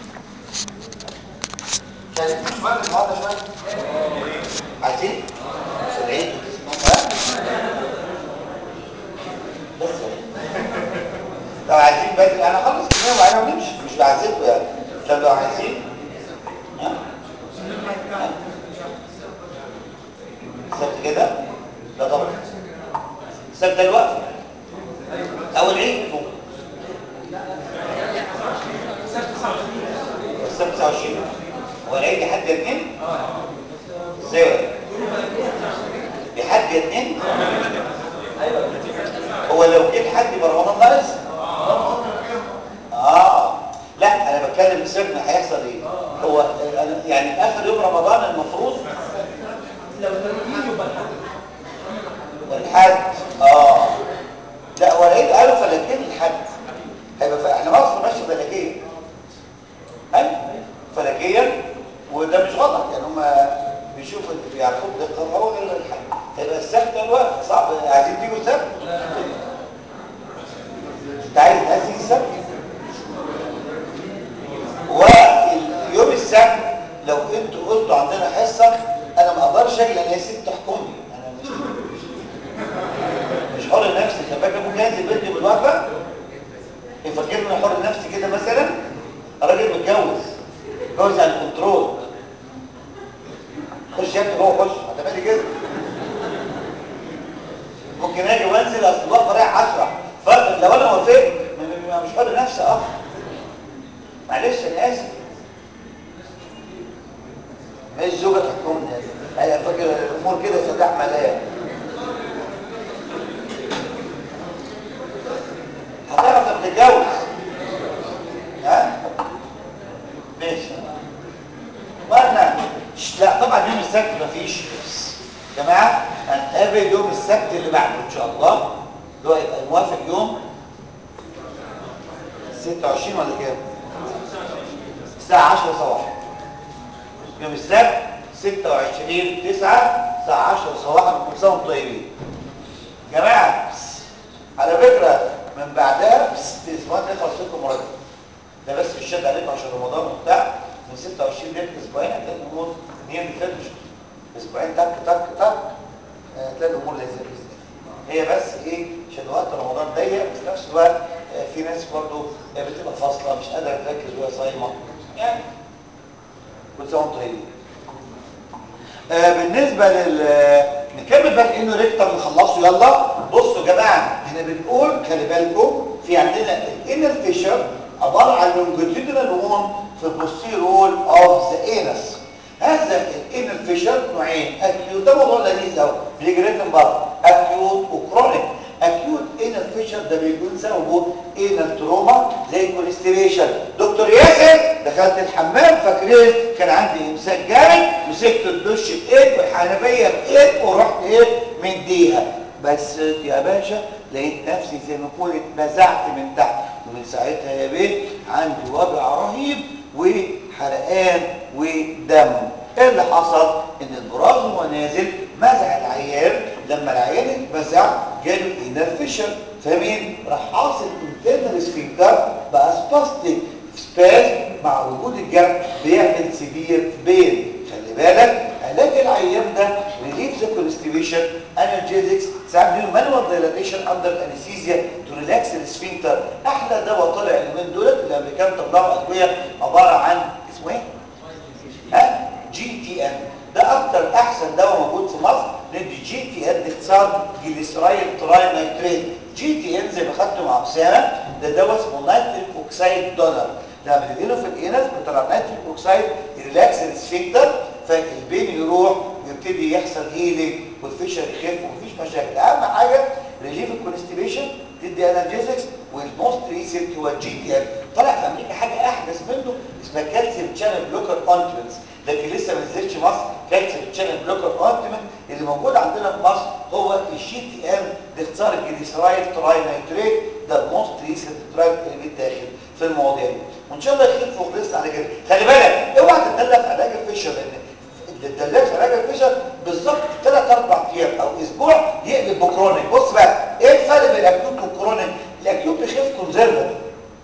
كانت مش بقى النهارده شويه عايزين في العيد ها؟ بس لو عايزين بدري انا خلص كده وبعدين ونمشي مش بعذبكم يعني طب لو عايزين ها؟ ها؟ سبت كده لا طبعا سبت الوقت او العيد فوق السبت 29 هو العيد لحد الاثنين ازاي ولا لحد الاثنين هو لو جه لحد يبقى رمضان ناقص اه لا انا بتكلم بسر هيحصل ايه هو أنا يعني في اخر يوم رمضان المفروض الحد اه لا هو العيد قالوا فلكين الحد هيبقى ف... احنا مصر ماشي فلكيه ايوه فلكيا وده مش غلط يعني هم بيشوفوا اللي بيعرفوه بدقه هو غير الحد هيبقى السبت الوقت صعب عايزين تيجوا السبت انت عايز تأسيس السبت ويوم السبت لو انتوا قلتوا عندنا حصه انا ما اقدرش اجي لان هي ست تحكمني انا مش مش حر نفسي انت فاكر ممكن انزل بيتي بالوقفه يفكرني انا حر نفسي كده مثلا راجل متجوز متجوز عن كنترول خش يا ابني جوه خش هتعملي كده ممكن اجي وانزل اصل الوقفه رايح 10 فلو انا وافقت م- م- مش قادر نفسي اقف معلش انا اسف ما الزوجه تحكمني هي فاكر الامور كده سداح ملايا هتعرف لما تتجوز ها ماشي وانا ش- لا طبعا يوم السبت مفيش يا جماعه هنتقابل يوم السبت اللي بعده ان شاء الله اللي هو يبقى موافق يوم 26 ولا كام الساعه 10 صباحا يوم السبت 26 9 الساعه 10 صباحا كل سنه وانتم طيبين يا جماعه بس. على فكره من بعدها بس الاسبوعات دي خلص لكم مرتب ده بس مش شد عليكم عشان رمضان وبتاع من 26 ليله اسبوعين هتلاقي الامور هي اللي فاتت اسبوعين تك تك تك آه، هتلاقي الامور لذيذه باذن الله هي بس ايه عشان وقت رمضان ضيق في نفس الوقت آه، في ناس برضه آه، بتبقى فاصله مش قادره تركز وهي صايمه يعني كل سنه وانتم طيبين آه، بالنسبة لل نكمل بقى انه ريكتر نخلصه يلا بصوا يا جماعة احنا بنقول خلي بالكم في عندنا الانر فيشر عبارة عن لونجيتودينال وون في البوستير وول اوف ذا انس هذا الانر فيشر نوعين اكيوت ده موضوع لذيذ قوي بيجي ريتم برضه اكيوت وكرونيك اكيوت انر فيشر ده بيكون سببه انر تروما زي كونستيبيشن دكتور ياسر دخلت الحمام فاكرين كان عندي امساك جامد مسكت الدش بايد والحنفيه بايد ورحت ايه مديها بس يا باشا لقيت نفسي زي ما اقول اتنزعت من تحت ومن ساعتها يا بيه عندي وجع رهيب وحرقان ودم ايه اللي حصل ان البراز وهو نازل مزع العيان لما العيان اتمزع جاله انر فيشر فمين راح حاصل انترنال سفنكتر بقى سباستيك سباز مع وجود الجرح بيعمل سيفير بين خلي بالك علاج العيان ده ريليف ذا كونستيبيشن انرجيزكس ساعات بيقولوا مانوال دايلاتيشن اندر انستيزيا تو ريلاكس السفنكتر احلى دواء طالع اليومين دولت الامريكان طلعوا ادويه عباره عن اسمه ايه؟ ها جي تي ان ده اكتر احسن دواء موجود في مصر ندي جي تي ان اختصار جليسرايل تراي نايتريت جي تي ان زي ما خدته مع اسامه ده دواء اسمه نايتريك اوكسيد دونر لما بتديله في الانس بيطلع نايتريك اوكسيد يريلاكس السفنكتر فالبين يروح ويبتدي يحصل هيلينج والفيشر يخف ومفيش مشاكل اهم حاجه ريليف الكونستيبيشن تدي انالجيزكس والموست ريسنت هو الجي تي ان طلع في امريكا حاجه احدث منه اسمها كالسيوم تشانل بلوكر اونتمنتس لكن لسه ما نزلش مصر كالسيوم تشانل بلوكر اونتمنت اللي موجود عندنا في مصر هو الجي تي ان ده اختصار الجليسرايل تراي نايتريت ده الموست ريسنت دراج اللي بيتاخد في المواضيع دي وان شاء الله يخف وخلصنا على كده خلي بالك اوعى تتدلع في علاج الفيشر لان الدلاك في علاج الفيشر بالظبط 3 4 ايام او اسبوع يقلب بكرونيك بص بقى ايه الفرق بين الاكيوت والكرونيك الاكيوت بيخف كونزرفاتيف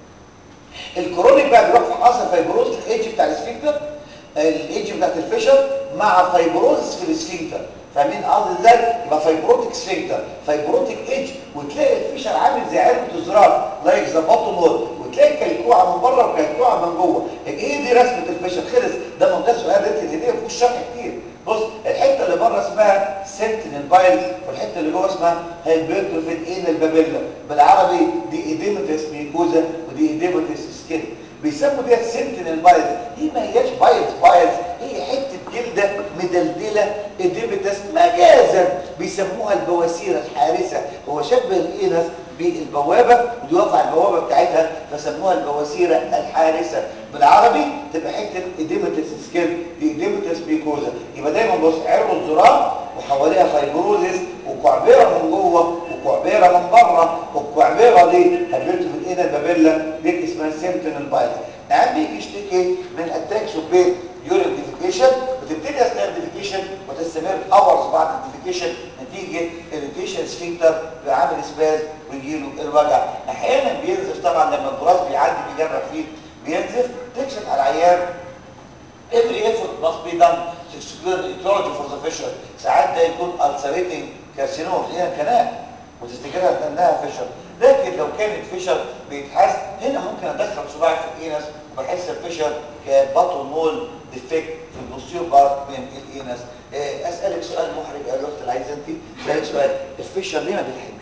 الكرونيك بقى بيروح في حصل فيبروز الايدج بتاع السفنكتر الايدج بتاعت الفيشر مع فيبروز في السفنكتر فاهمين قصدي ازاي يبقى فيبروتيك سفنكتر فيبروتيك ايدج وتلاقي الفيشر عامل زي علبه الزرار لايك ذا بطن هول وتلاقي كلكوعه من بره وكلكوعه من جوه ايه دي رسمه الفيشر خلص ده منتج سؤال ده اللي دي مفيش شرح كتير بص الحته اللي بره اسمها سنتينل بايلز والحته اللي جوه اسمها هايبرتروفيد انال بابيلا بالعربي دي ايديمتس ميكوزا ودي ايديمتس سكين بيسموا ديت سنتينل بايلز هي ما هياش بايلز بايلز هي حته جلده مدلدله ايديمتس مجازا بيسموها البواسير الحارسه هو شبه الانس بالبوابه ودي واقفه على البوابه بتاعتها فسموها البواسير الحارسه بالعربي تبقى حته ايديمتس سكين دي ايديمتس ميكوزا يبقى دايما بص عرض الزرار وحواليها فايبروزس وكعبيره من جوه وكعبيره من بره والكعبيره دي هبلت في الايد البابيلا دي اسمها سيمتونال بايلز نعم بيجي يشتكي من اتاكس اوف بين يورين ديفيكيشن وتبتدي اثناء الديفيكيشن وتستمر اورز بعد الديفيكيشن نتيجه اريتيشن سفنكتر بيعمل سباز ويجي له الوجع احيانا بينزف طبعا لما البراز بيعدي بيجرح فيه بينزف تكشف على العيان every effort must be done to exclude the etiology for the fissure ساعات ده يكون ulcerating carcinoma هنا كلام وتفتكرها انها فيشر لكن لو كانت فيشر بيتحس هنا ممكن ادخل صباعي في الانس وبحس الفيشر كبطن مول ديفكت في البوستيرور بارت من الانس آه، اسالك سؤال محرج يا الوقت اللي عايزه انت اسالك سؤال الفيشر ليه ما بيلحمش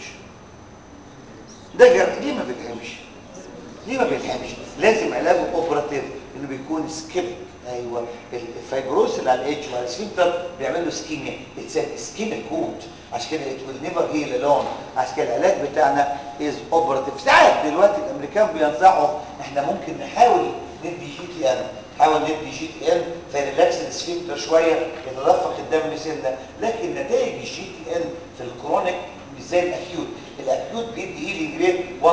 ده جر... ليه ما بيلحمش ليه ما بيلحمش لازم علاجه اوبراتيف انه بيكون سكيب ايوه الفايبروس اللي على الاتش وعلى السفنكتر بيعمل له سكيميا اتس سكيميك كود عشان كده ات ويل نيفر هيل الون عشان كده العلاج بتاعنا از اوبراتيف ساعات دلوقتي الامريكان بينصحوا احنا ممكن نحاول ندي جي تي ان نحاول ندي جي تي ان فيريلاكس السفنكتر شويه يتدفق الدم سنه لكن نتائج الجي تي ان في الكرونيك مش زي الاكيوت الاكيوت بيدي هيلينج ريت 100%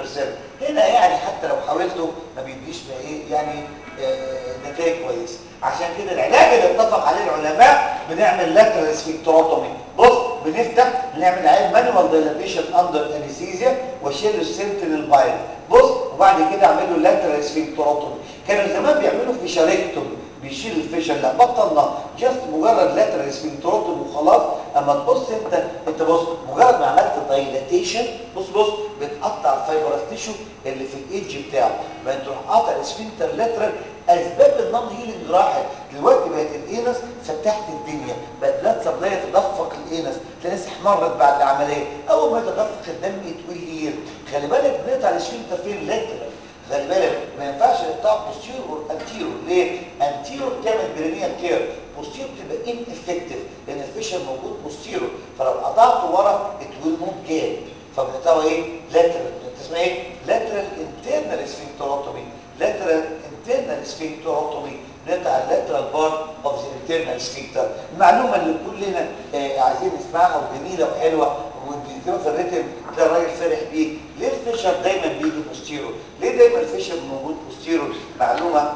هنا يعني حتى لو حاولته ما بيديش بقى ايه يعني آه نتائج كويسه عشان كده العلاج اللي اتفق عليه العلماء بنعمل لاترال سفنكتروتومي بص بنفتح نعمل عين مانوال دايلاتيشن اندر انستيزيا واشيل السنتينل بايل بص وبعد كده اعمل له لاترال سفنكتروتومي كانوا زمان بيعملوا فيشاريكتومي بيشيل الفيشر لا بطلنا جاست مجرد لاترال سفنكتروتومي وخلاص اما تبص انت انت بص مجرد ما عملت دايلاتيشن بص بص بتقطع الفايبرس تيشو اللي في الايدج بتاعه ما تروح قاطع السفنكتر لاترال اسباب النون هيلينج راحت دلوقتي بقت الانس فتحت الدنيا بقت بلاد سبلاي تدفق الانس تلاقي احمرت بعد العمليه اول ما يتدفق الدم يتقول هيل خلي بالك بنقطع السفنكتر فين لاترال خلي بالك ما ينفعش نقطع بوستيرور انتيرور ليه انتيرور بتعمل برينيال تير بوستيرور بتبقى ان افكتيف لان الفيشر موجود بوستيرور فلو قطعته ورا ات ويل نوت جاب فبنقطعه ايه لاترال اسمها ايه لاترال انترنال سفنكتروتومي لاترال انترنال سفنكتروتومي نقطع اللاترال بارت اوف ذا انترنال سفنكتر المعلومه اللي كلنا آه عايزين نسمعها وجميله وحلوه وبتكتبها في الريتم تلاقي الراجل فرح بيه ليه الفيشر دايما بيجي بوستيرو ليه دايما الفيشر موجود بوستيرو معلومه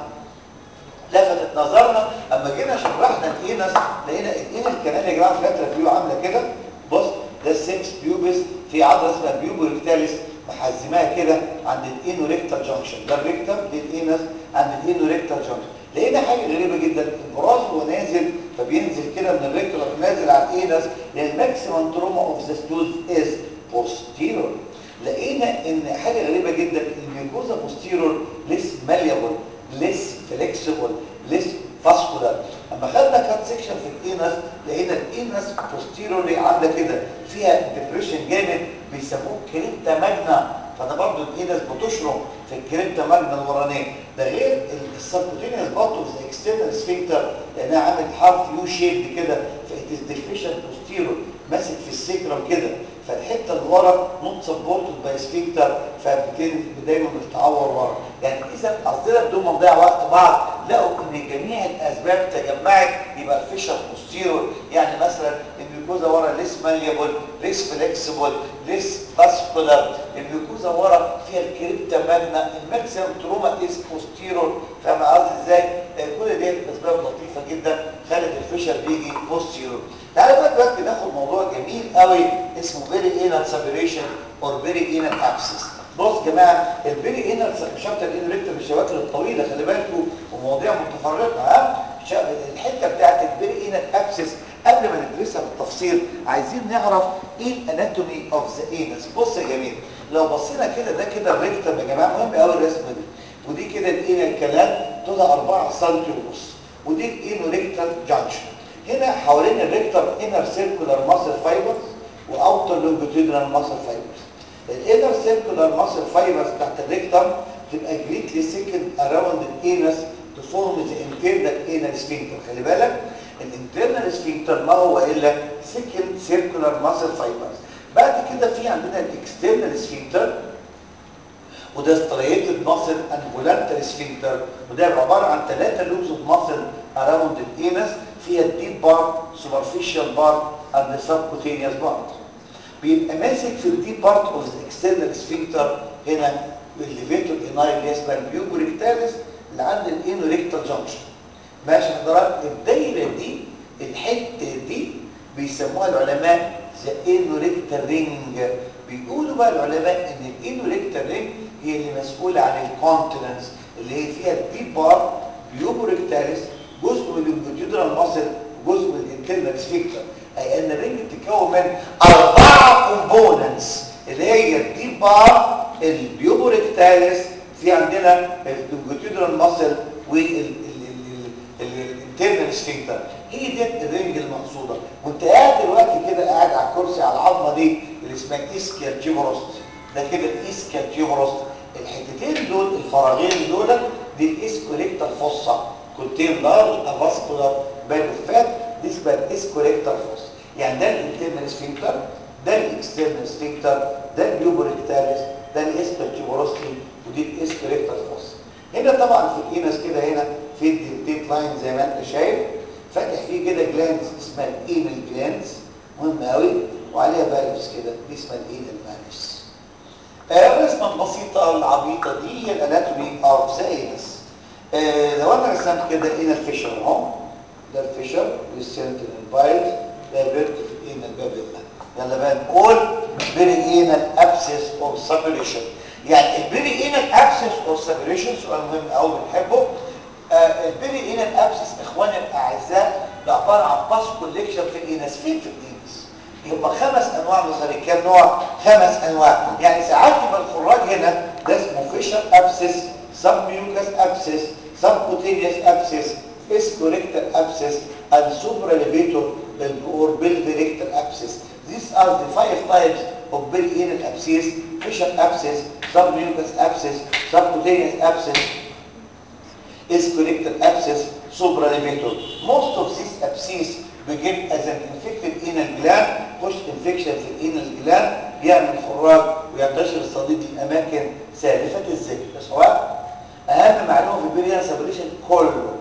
لفتت نظرنا اما جينا شرحنا الانس لقينا الانس الكنال يا جماعه فلاتر فيو عامله كده بص ده السكس بيوبس في عضله اسمها بيوبو ريكتاليس محزماها كده عند الانو ريكتال جانكشن ده الريكتم للانس عند الانو ريكتال جانكشن لقينا حاجه غريبه جدا البراز هو نازل فبينزل كده من الريكتال نازل على الانس لان الماكسيمم تروما اوف ذا ستولز از بوستيرور لقينا ان حاجه غريبه جدا الميوكوزا بوستيرور ليس ماليابل ليس فليكسيبل ليس فاسكولار اما خدنا كات سيكشن في الانس لقينا الانس بوستيروري عامله كده فيها ديبريشن جامد بيسموه كريبتا ماجنا فده برضه الانس بتشرب في الكريبتا ماجنا الورانيه ده غير السبكوتينيوس برضه في الاكسترنال سفنكتر لانها عامل حرف يو شيب كده فايتس ديفيشن بوستيرور ماسك في السكرم كده فالحته اللي ورا نوت سبورتد باي سفنكتر فبتبتدي دايما بتتعور ورا يعني اذا قصدنا بدون ما نضيع وقت بعض لقوا ان جميع الاسباب تجمعت يبقى الفيشر بوستيرور يعني مثلا الميوكوزا ورا ليس ماليبل ليس فليكسيبل ليس فاسكولار الميوكوزا ورا فيها الكريبتا ماجنا الماكسيمم تروما از بوستيرور فاهم قصدي ازاي كل دي اسباب لطيفه جدا خلت الفيشر بيجي بوستيرور تعالى بقى دلوقتي ناخد موضوع جميل قوي اسمه فيري انال سابريشن اور فيري انال ابسس بص يا جماعه الفيري انال شابتر الانريكتر الشواكل الطويله خلي بالكم ومواضيع متفرقه ها الحته بتاعت الفيري انال ابسس قبل ما ندرسها بالتفصيل عايزين نعرف ايه الاناتومي اوف ذا انس بص يا جميل لو بصينا كده ده كده الريكتم يا جماعه مهم قوي الرسمه دي ودي كده الانال كانال طولها 4 سم ونص ودي الانوريكتال جانكشن هنا حوالين الريكتر انر سيركولار ماسل فايبرز واوتر لونجيتودينال ماسل فايبرز الانر سيركولار ماسل فايبرز بتاعت الريكتر تبقى جريتلي سيكند اراوند الانس تو فورم ذا انترنال انر سفنكتر خلي بالك الانترنال سفنكتر ما هو الا سيكند سيركولار ماسل فايبرز بعد كده في عندنا الاكسترنال سفنكتر وده ستريتد ماسل اند فولانتري سفنكتر وده عباره عن ثلاثه لوبز اوف ماسل اراوند الانس فيها الديب بارت سوبرفيشال بارت اند سبكوتينيوس بارت بيبقى ماسك في الديب بارت اوف الاكسترنال سفنكتر هنا الليفيتور اناي اللي اسمها البيوبو ريكتاليس اللي عند الانو ريكتال جانكشن ماشي حضرتك الدايره دي الحته دي بيسموها العلماء ذا انو ريكتال رينج بيقولوا بقى العلماء ان الانو ريكتال رينج هي اللي مسؤوله عن الكونتيننس اللي هي فيها الديب بارت بيوبو ريكتاليس جزء من اللونجيتودينال ماسل وجزء من الانترنال سفنكتر اي ان الرينج بتتكون من اربعه كومبوننتس اللي هي الديب بار البيوبو ريكتاليس في عندنا اللونجيتودينال ماسل الانترنال سفنكتر هي دي الرنج المقصوده وانت قاعد دلوقتي كده قاعد على الكرسي على العظمه دي اللي اسمها اسكيال تيوبروست ده كده الاسكيال تيوبروست الحتتين دول الفراغين دول دي الاسكوليكتال فوسا كونتين لارج افاسكولار باد اوف فات دي اسمها الاسكوليكتال فوسا يعني ده الانترنال سفنكتر ده الاكسترنال سفنكتر ده اليوبوريكتاليس ده الاسكيال تيوبروستي ودي الاسكوليكتال فوسا هنا طبعا في الانس كده هنا في الديت لاين زي ما انت شايف فاتح فيه كده جلانز اسمها الاينال جلانز مهمه قوي وعليها بالفس كده دي اسمها الاينال بالفس الرسمه البسيطه العبيطه دي هي الاناتومي اوف ذا انس لو انا رسمت كده الانال فيشر اهو ده الفيشر والسنترال بايلز ده بيرك في الانال بابيلا يلا بقى نقول بيرينال ابسس اوف سبريشن يعني البيري انال ابسس اوف سبريشن سؤال مهم قوي بنحبه آه البيري انال ابسس اخواني الاعزاء ده عباره عن باس كوليكشن في الانس فين في الانس يبقى خمس انواع من كام نوع خمس انواع يعني ساعات يبقى الخراج هنا ده اسمه فيشر ابسس سب ميوكس ابسس سبكوتينيوس ابسس اسكوريكتال ابسس and supraelevator or pelvirectal abscess these are the five types of perianal abscess fissure abscess submucous abscess subcutaneous abscess ischorectal abscess supraelevator most of these abscess begin as an infected anal gland push infection في الانال gland بيعمل خراج وينتشر الصديد في اماكن سالفه الذكر سواء اهم معلومه في البريان سبريشن كله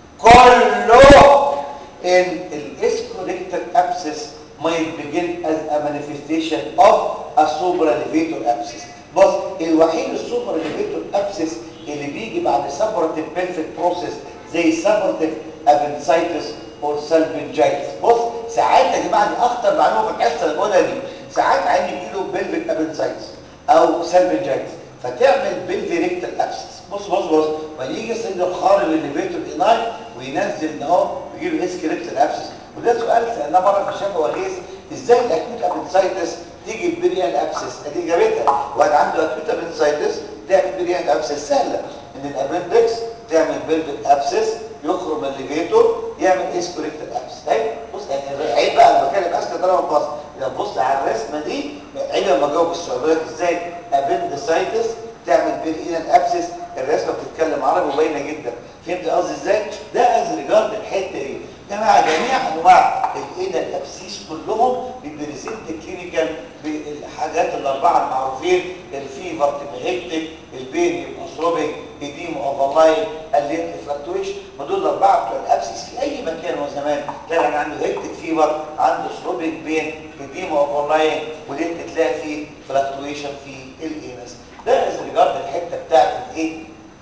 كله in الاسكوريكتال abscess might begin as a manifestation of a supraelevator abscess بص الوحيد السوبراليفيتور abscess اللي بيجي بعد separative pelvic process زي separative appendicitis or salpingitis بص ساعات يا جماعه دي اخطر معلومه في الحصه اللي بقولها دي ساعات عين يجيله pelvic appendicitis او salpingitis فتعمل pelvirectal abscess بص بص بص ما يجي السيد الخارج الليفيتور اناي وينزل اهو ويجي له اسكريبتال ابسس وده سؤال سالناه مره في شفا وغيث ازاي الاكيوت ابنسايتس تيجي البريان ابسس ادي اجابتها واحد عنده اكيوت ابنسايتس تعمل بريان ابسس سهله ان الابندكس تعمل بلفيك ابسس يخرم الليفيتور يعمل اسكوريكتال ابسس طيب بص يعني عيب بقى انا بتكلم اسكا طالما بص لو بص على الرسمه دي عيب لما اجاوب السؤال بقول لك ازاي ابندسايتس تعمل بريان ابسس الرسمه بتتكلم عربي وباينه جدا فهمت قصدي ازاي ده از ريجارد الحته دي جماعه جميع انواع الانال ابسيس كلهم بيبريزنت كلينيكال بالحاجات الاربعه المعروفين الفيفر تبقى هيكتيك البين يبقى ثروبيك ايديم اوفرلاين اللينت فلكتويشن ما دول الاربعه بتوع الابسيس في اي مكان هو زمان تلاقي عنده هيكتيك فيفر عنده ثروبيك بين ايديم اوفرلاين ولينت تلاقي فيه فلكتويشن في الانس ده از ريجارد الحته بتاعت الايه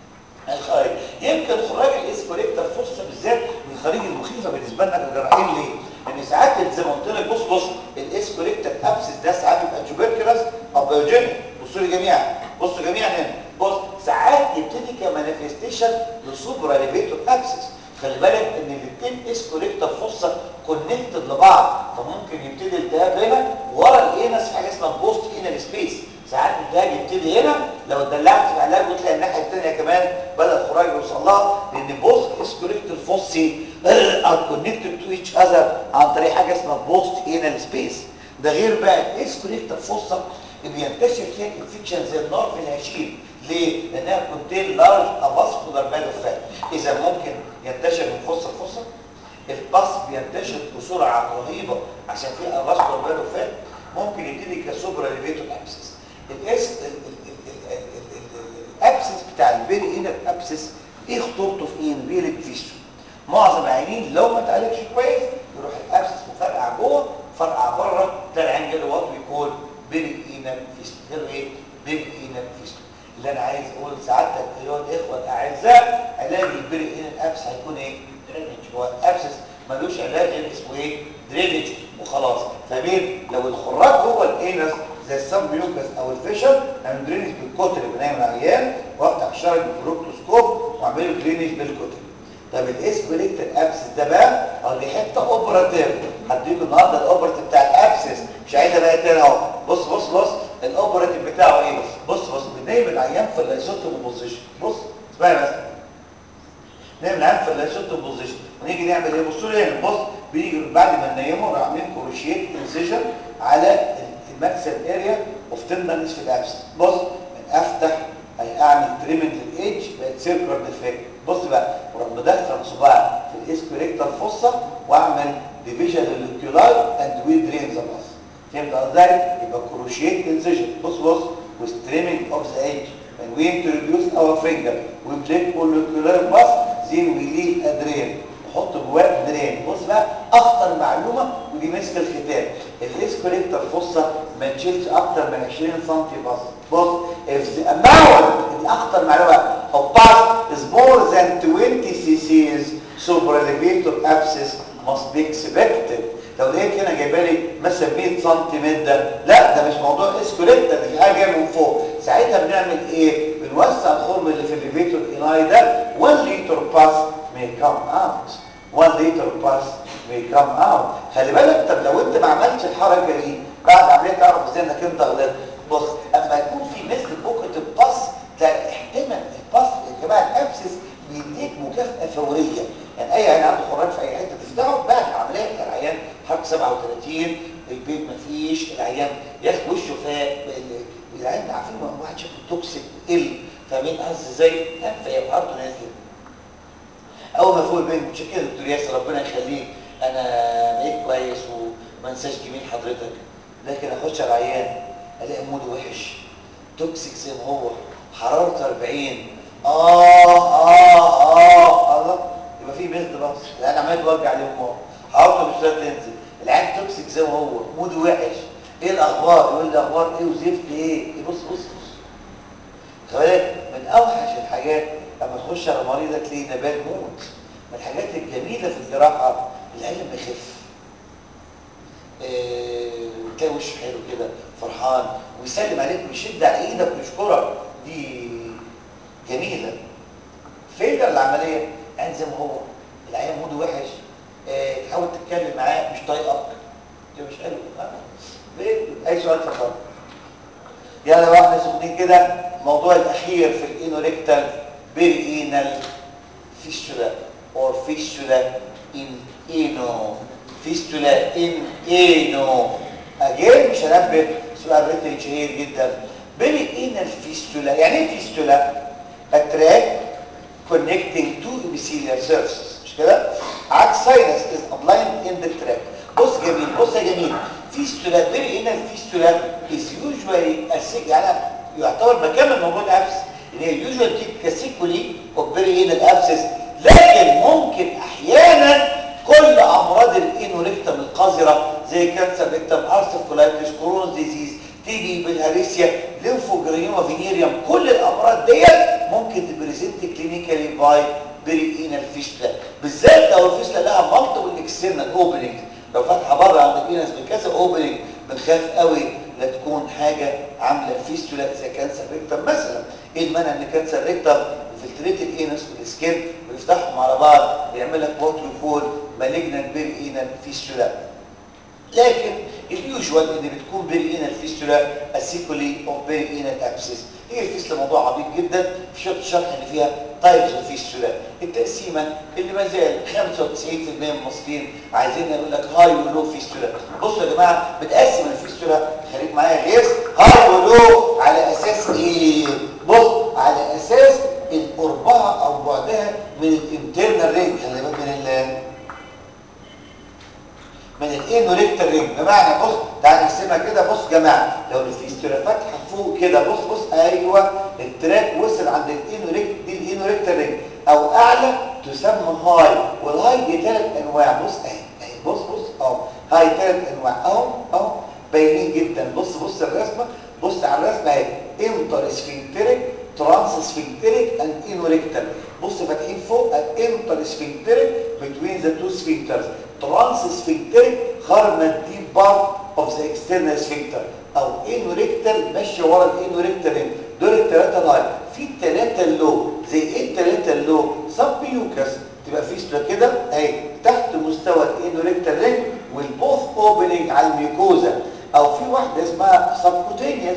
الخارج يمكن خراج الاسكوليكتر فوسا بالذات من الخارج المخيفه بالنسبه لنا كجراحين ليه؟ لان ساعات زي ما قلت لك بص بص الاسكوليكتر ابسس ده ساعات بيبقى تيوبركلس او بايوجينيك بصوا لي جميعا بصوا جميعا هنا بص ساعات يبتدي كمانيفستيشن لسوبرا ليفيتور ابسس خلي بالك ان الاثنين اسكوليكتر فوسا كونكتد لبعض فممكن يبتدي التهاب هنا ورا الانس في حاجه اسمها بوست انال سبيس ساعات الالتهاب يبتدي هنا لو اتدلعت في العلاج وتلاقي الناحيه الثانيه كمان بدا الخراج يوصل لها لان بوست اسكوليكتر فوسي ار كونكتد تو ايتش اذر عن طريق حاجه اسمها بوست انال سبيس ده غير بقى الاسكوليكتر فوسا بينتشر فيها انفكشن زي النار في الهشيم ليه؟ لانها كونتين لارج افاسكولار باد اوف فات اذا ممكن ينتشر من فصه لفصه الباص بينتشر بسرعه رهيبه عشان فيه افاسكولار باد اوف فات ممكن يبتدي كسوبرا ليفيتور ابسس الاس الابسس بتاع البيري هنا الابسس ايه خطورته في ايه بيقلب فيستو معظم العيانين لو ما اتعالجش كويس يروح الابسس مفرقع جوه فرقع بره تلاقي العين جاله وات بيكول بيري اينال فيستو جاله ايه بيري اينال فيستو اللي انا عايز اقول لسعادتك ايها الاخوه الاعزاء علاج البيري اينال ابس هيكون ايه درينج هو ابسس ملوش علاج غير اسمه ايه درينج وخلاص فمين لو الخراج جوه الانس زي السب ميوكس او الفيشر اعمل درينج بالكوتر بنايم العيان وافتح الشرج بالبروكتوسكوب واعمله درينج بالكوتر طب الاسكوليكتال ابسس ده بقى اه دي حته اوبراتيف هديكم النهارده الاوبراتيف بتاع الابسس مش عايزها بقى تاني اهو بص بص بص الاوبراتيف بتاعه ايه بص بص بنايم العيان في الايزوتوم بوزيشن بص اسمعي بس نعمل عام في اللاشوت بوزيشن ونيجي نعمل ايه بصوا لي هنا بص بيجي بعد ما ننيمه راح عاملين كروشيه انسيجن على الماكسل اريا اوف تندنس في الابس بص من افتح اعمل تريمنت للايدج بقت سيركلر ديفكت بص بقى وراح مدخل صباعي في الاسكوريكتال فوسا واعمل ديفيجن للكيولاي اند وي درين ذا باس فهمت قصدي يبقى كروشيه انسيجن بص بص with trimming of the edge when we introduce our finger we break molecular bus then we leave a drain نحط جواه درين بص بقى اخطر معلومه ودي مسك الختام الاسكوليكتر فصه ما تشيلش اكتر من 20 سم بس بص if the amount دي اخطر معلومه of pus is more than 20 cc's supraelevator abscess must be expected لو لقيت هنا جايبه لي مثلا 100 سم مده لا ده مش موضوع اسكوليكتر دي حاجه جايه من فوق ساعتها بنعمل ايه بنوسع الخرم اللي في الليفيتور اناي ده 1 لتر باس may come out 1 لتر باس may come out خلي بالك طب لو انت ما عملتش الحركه دي بعد عمليه تعرف ازاي انك انت غلطت بص اما يكون في مثل بوكت الباس ده احتمال الباس يا جماعه الابسس بيديك مكافاه فوريه يعني اي عين عنده خراج في اي حته تفتحه بعد العمليه العيان حرق 37 البيت مفيش العيان ياخد وشه فاق العيان عارفين واحد شكله توكسيك ال فاهمين قصدي ازاي؟ انفيه وعرضه نازل اول ما فوق البنت مش كده دكتور ياسر ربنا يخليك انا بقيت كويس وما انساش جميل حضرتك لكن اخش على العيان الاقي موده وحش توكسيك زي ما هو حرارته 40 اه اه اه الله يبقى في مثل بس العيان عمال يتوجع عليهم هو حرارته مش راضيه تنزل العيان توكسيك زي ما هو موده وحش ايه الاخبار يقول لي اخبار ايه وزفت ايه بص بص بص خلي من اوحش الحاجات لما تخش على مريضك تلاقيه نبات موت من الحاجات الجميله في الجراحه العلم يخف إيه تلاقي وشه حلو كده فرحان ويسلم عليك ويشد على ايدك ويشكرك دي جميله فيلر العمليه عين زي ما هو العيان موده وحش إيه تحاول تتكلم معاه مش طايقك ده مش حلو اي سؤال اتفضل يلا بقى احنا سخنين كده الموضوع الاخير في الانوريكتال بيرينال فيستولا or fistula in ano fistula in ano again مش هنبه سؤال ريتن شهير جدا بيرينال فيستولا يعني ايه فيستولا التراك connecting two epithelial surfaces مش كده عكس sinus is applied in the track بص جميل بص يا جميل فيستولا بيرينال فيستولا is usually a يعني يعتبر مكان من موضوع الابس ان هي يوجوال كاسيكولي اوف بيرينال ابسس لكن ممكن احيانا كل امراض الانوريكتم القذره زي كانسر ريكتم ارثر كولايتس كورون ديزيز تيجي بالهاريسيا ليمفوجرينوما فينيريوم كل الامراض ديت ممكن تبريزنت كلينيكالي باي بيرينال فيستولا بالذات لو الفيستولا لها مالتيبل اكسترنال اوبننج لو فاتحه بره عند الانس بكذا اوبننج بنخاف قوي لا تكون حاجه عامله فيستولا زي كانسر ريكتم مثلا ايه المانع ان كانسر ريكتم انفلتريت الانس والسكين ويفتحهم على بعض يعمل لك وات يقول مالجنال بيرينال فيستولا لكن اليوجوال ان بتكون بيرينال فيستولا اسيكولي او بيرينال ابسيس هي الفيستولا موضوع عميق جدا في شرط شرح ان فيها تايبز اوف فيستولا التقسيمه اللي ما زال 95% من المصريين عايزين يقول لك هاي ولو فيستولا بصوا يا جماعه بتقسم الفيستولا خليك معايا غير هاي ولو على اساس ايه بص على اساس قربها او بعدها من الانترنال رينج خلي بالك من ال من الانوريكتال رينج بمعنى بص تعال نرسمها كده بص يا جماعه لو الفيستولا فاتحه فوق كده بص بص ايوه التراك وصل عند الانوريكت دي الانوريكتال رينج او اعلى تسمى هاي والهاي دي ثلاث انواع بص اهي اهي بص بص اهو هاي ثلاث انواع اهو اهو باينين جدا بص بص الرسمه بص على الرسمه اهي انتر سفنكتريك ترانس سفنكتريك اند انوريكتال بص فاتحين فوق الانتر سفنكتريك بتوين ذا تو سفنكترز ترانس سفنكتريك خرم الديب بارت اوف ذا اكسترنال سفنكتر او انوريكتال ماشيه ورا الانوريكتال رينج دول الثلاثه لاين في الثلاثه اللو زي ايه الثلاثه اللو سب بيوكس تبقى فيستولا كده اهي تحت مستوى الانوريكتال رينج والبوث اوبننج على الميكوزا او في واحده اسمها سبكوتينيوس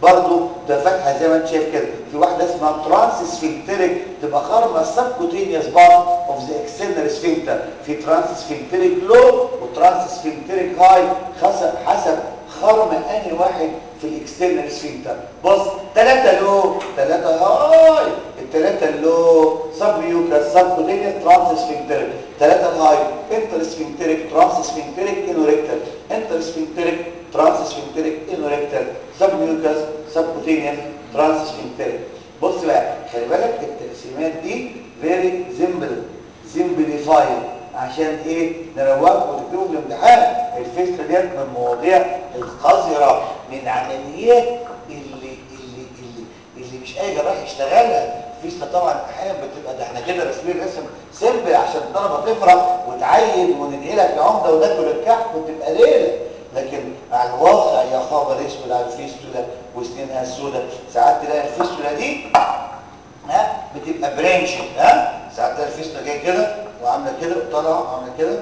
برضو ده فتحه زي ما انت شايف كده في واحده اسمها ترانس سفنكتريك تبقى خرمه السبكوتينيوس بارت اوف ذا اكسترنال سفنكتر في ترانس سفنكتريك لو وترانس سفنكتريك هاي حسب حسب خرم انهي واحد في الاكسترنال سفنكتر بص ثلاثه لو ثلاثه هاي الثلاثه اللو سب يوكاس سبكوتينيوس ترانس سفنكتريك ثلاثه الهاي انتر سفنكتريك ترانس سفنكتريك انوريكتال انتر سفنكتريك ترانس سفنكتريك انوريكتال سب ميوكاس سبكوتينيوس ترانس سفنكتريك بص بقى خلي بالك التقسيمات دي فيري سيمبل سيمبليفايد عشان ايه نروق وتكتبوا في الامتحان الفكره ديت من المواضيع القذره من العمليات اللي اللي اللي اللي مش اي جراح يشتغلها الفيستا طبعا احيانا بتبقى ده احنا كده رسمين رسم سيمبل عشان الطلبه تفرح وتعيد وننقلك لعمده وناكل الكحك وتبقى ليله لكن على الواقع يا خبر اسود على الفيستولا وسنينها السوداء ساعات تلاقي الفيستولا دي ها بتبقى برانشنج ها ساعات تلاقي الفيستولا جايه كده وعامله كده وطالعه وعامله كده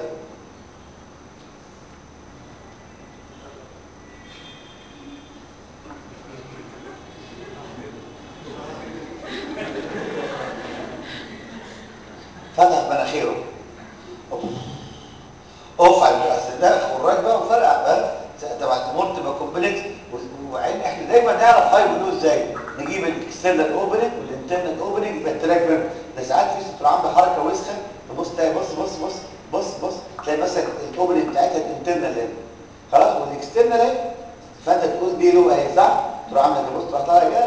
فتح مناخيره اوف على اصل ده خراج بقى وفرقع بقى تبع التمور تبقى كومبلكس وعين احنا دايما نعرف هاي بلو ازاي نجيب الاكسترنال اوبننج والانترنال اوبننج يبقى التراك منه ده ساعات في ست عامله حركه وسخه تبص تلاقي بص بص بص بص بص تلاقي مثلا الاوبننج بتاعتها الانترنال هنا خلاص والاكسترنال اهي فانت تقول دي له اهي صح تروح عامله كده بص تروح طالع كده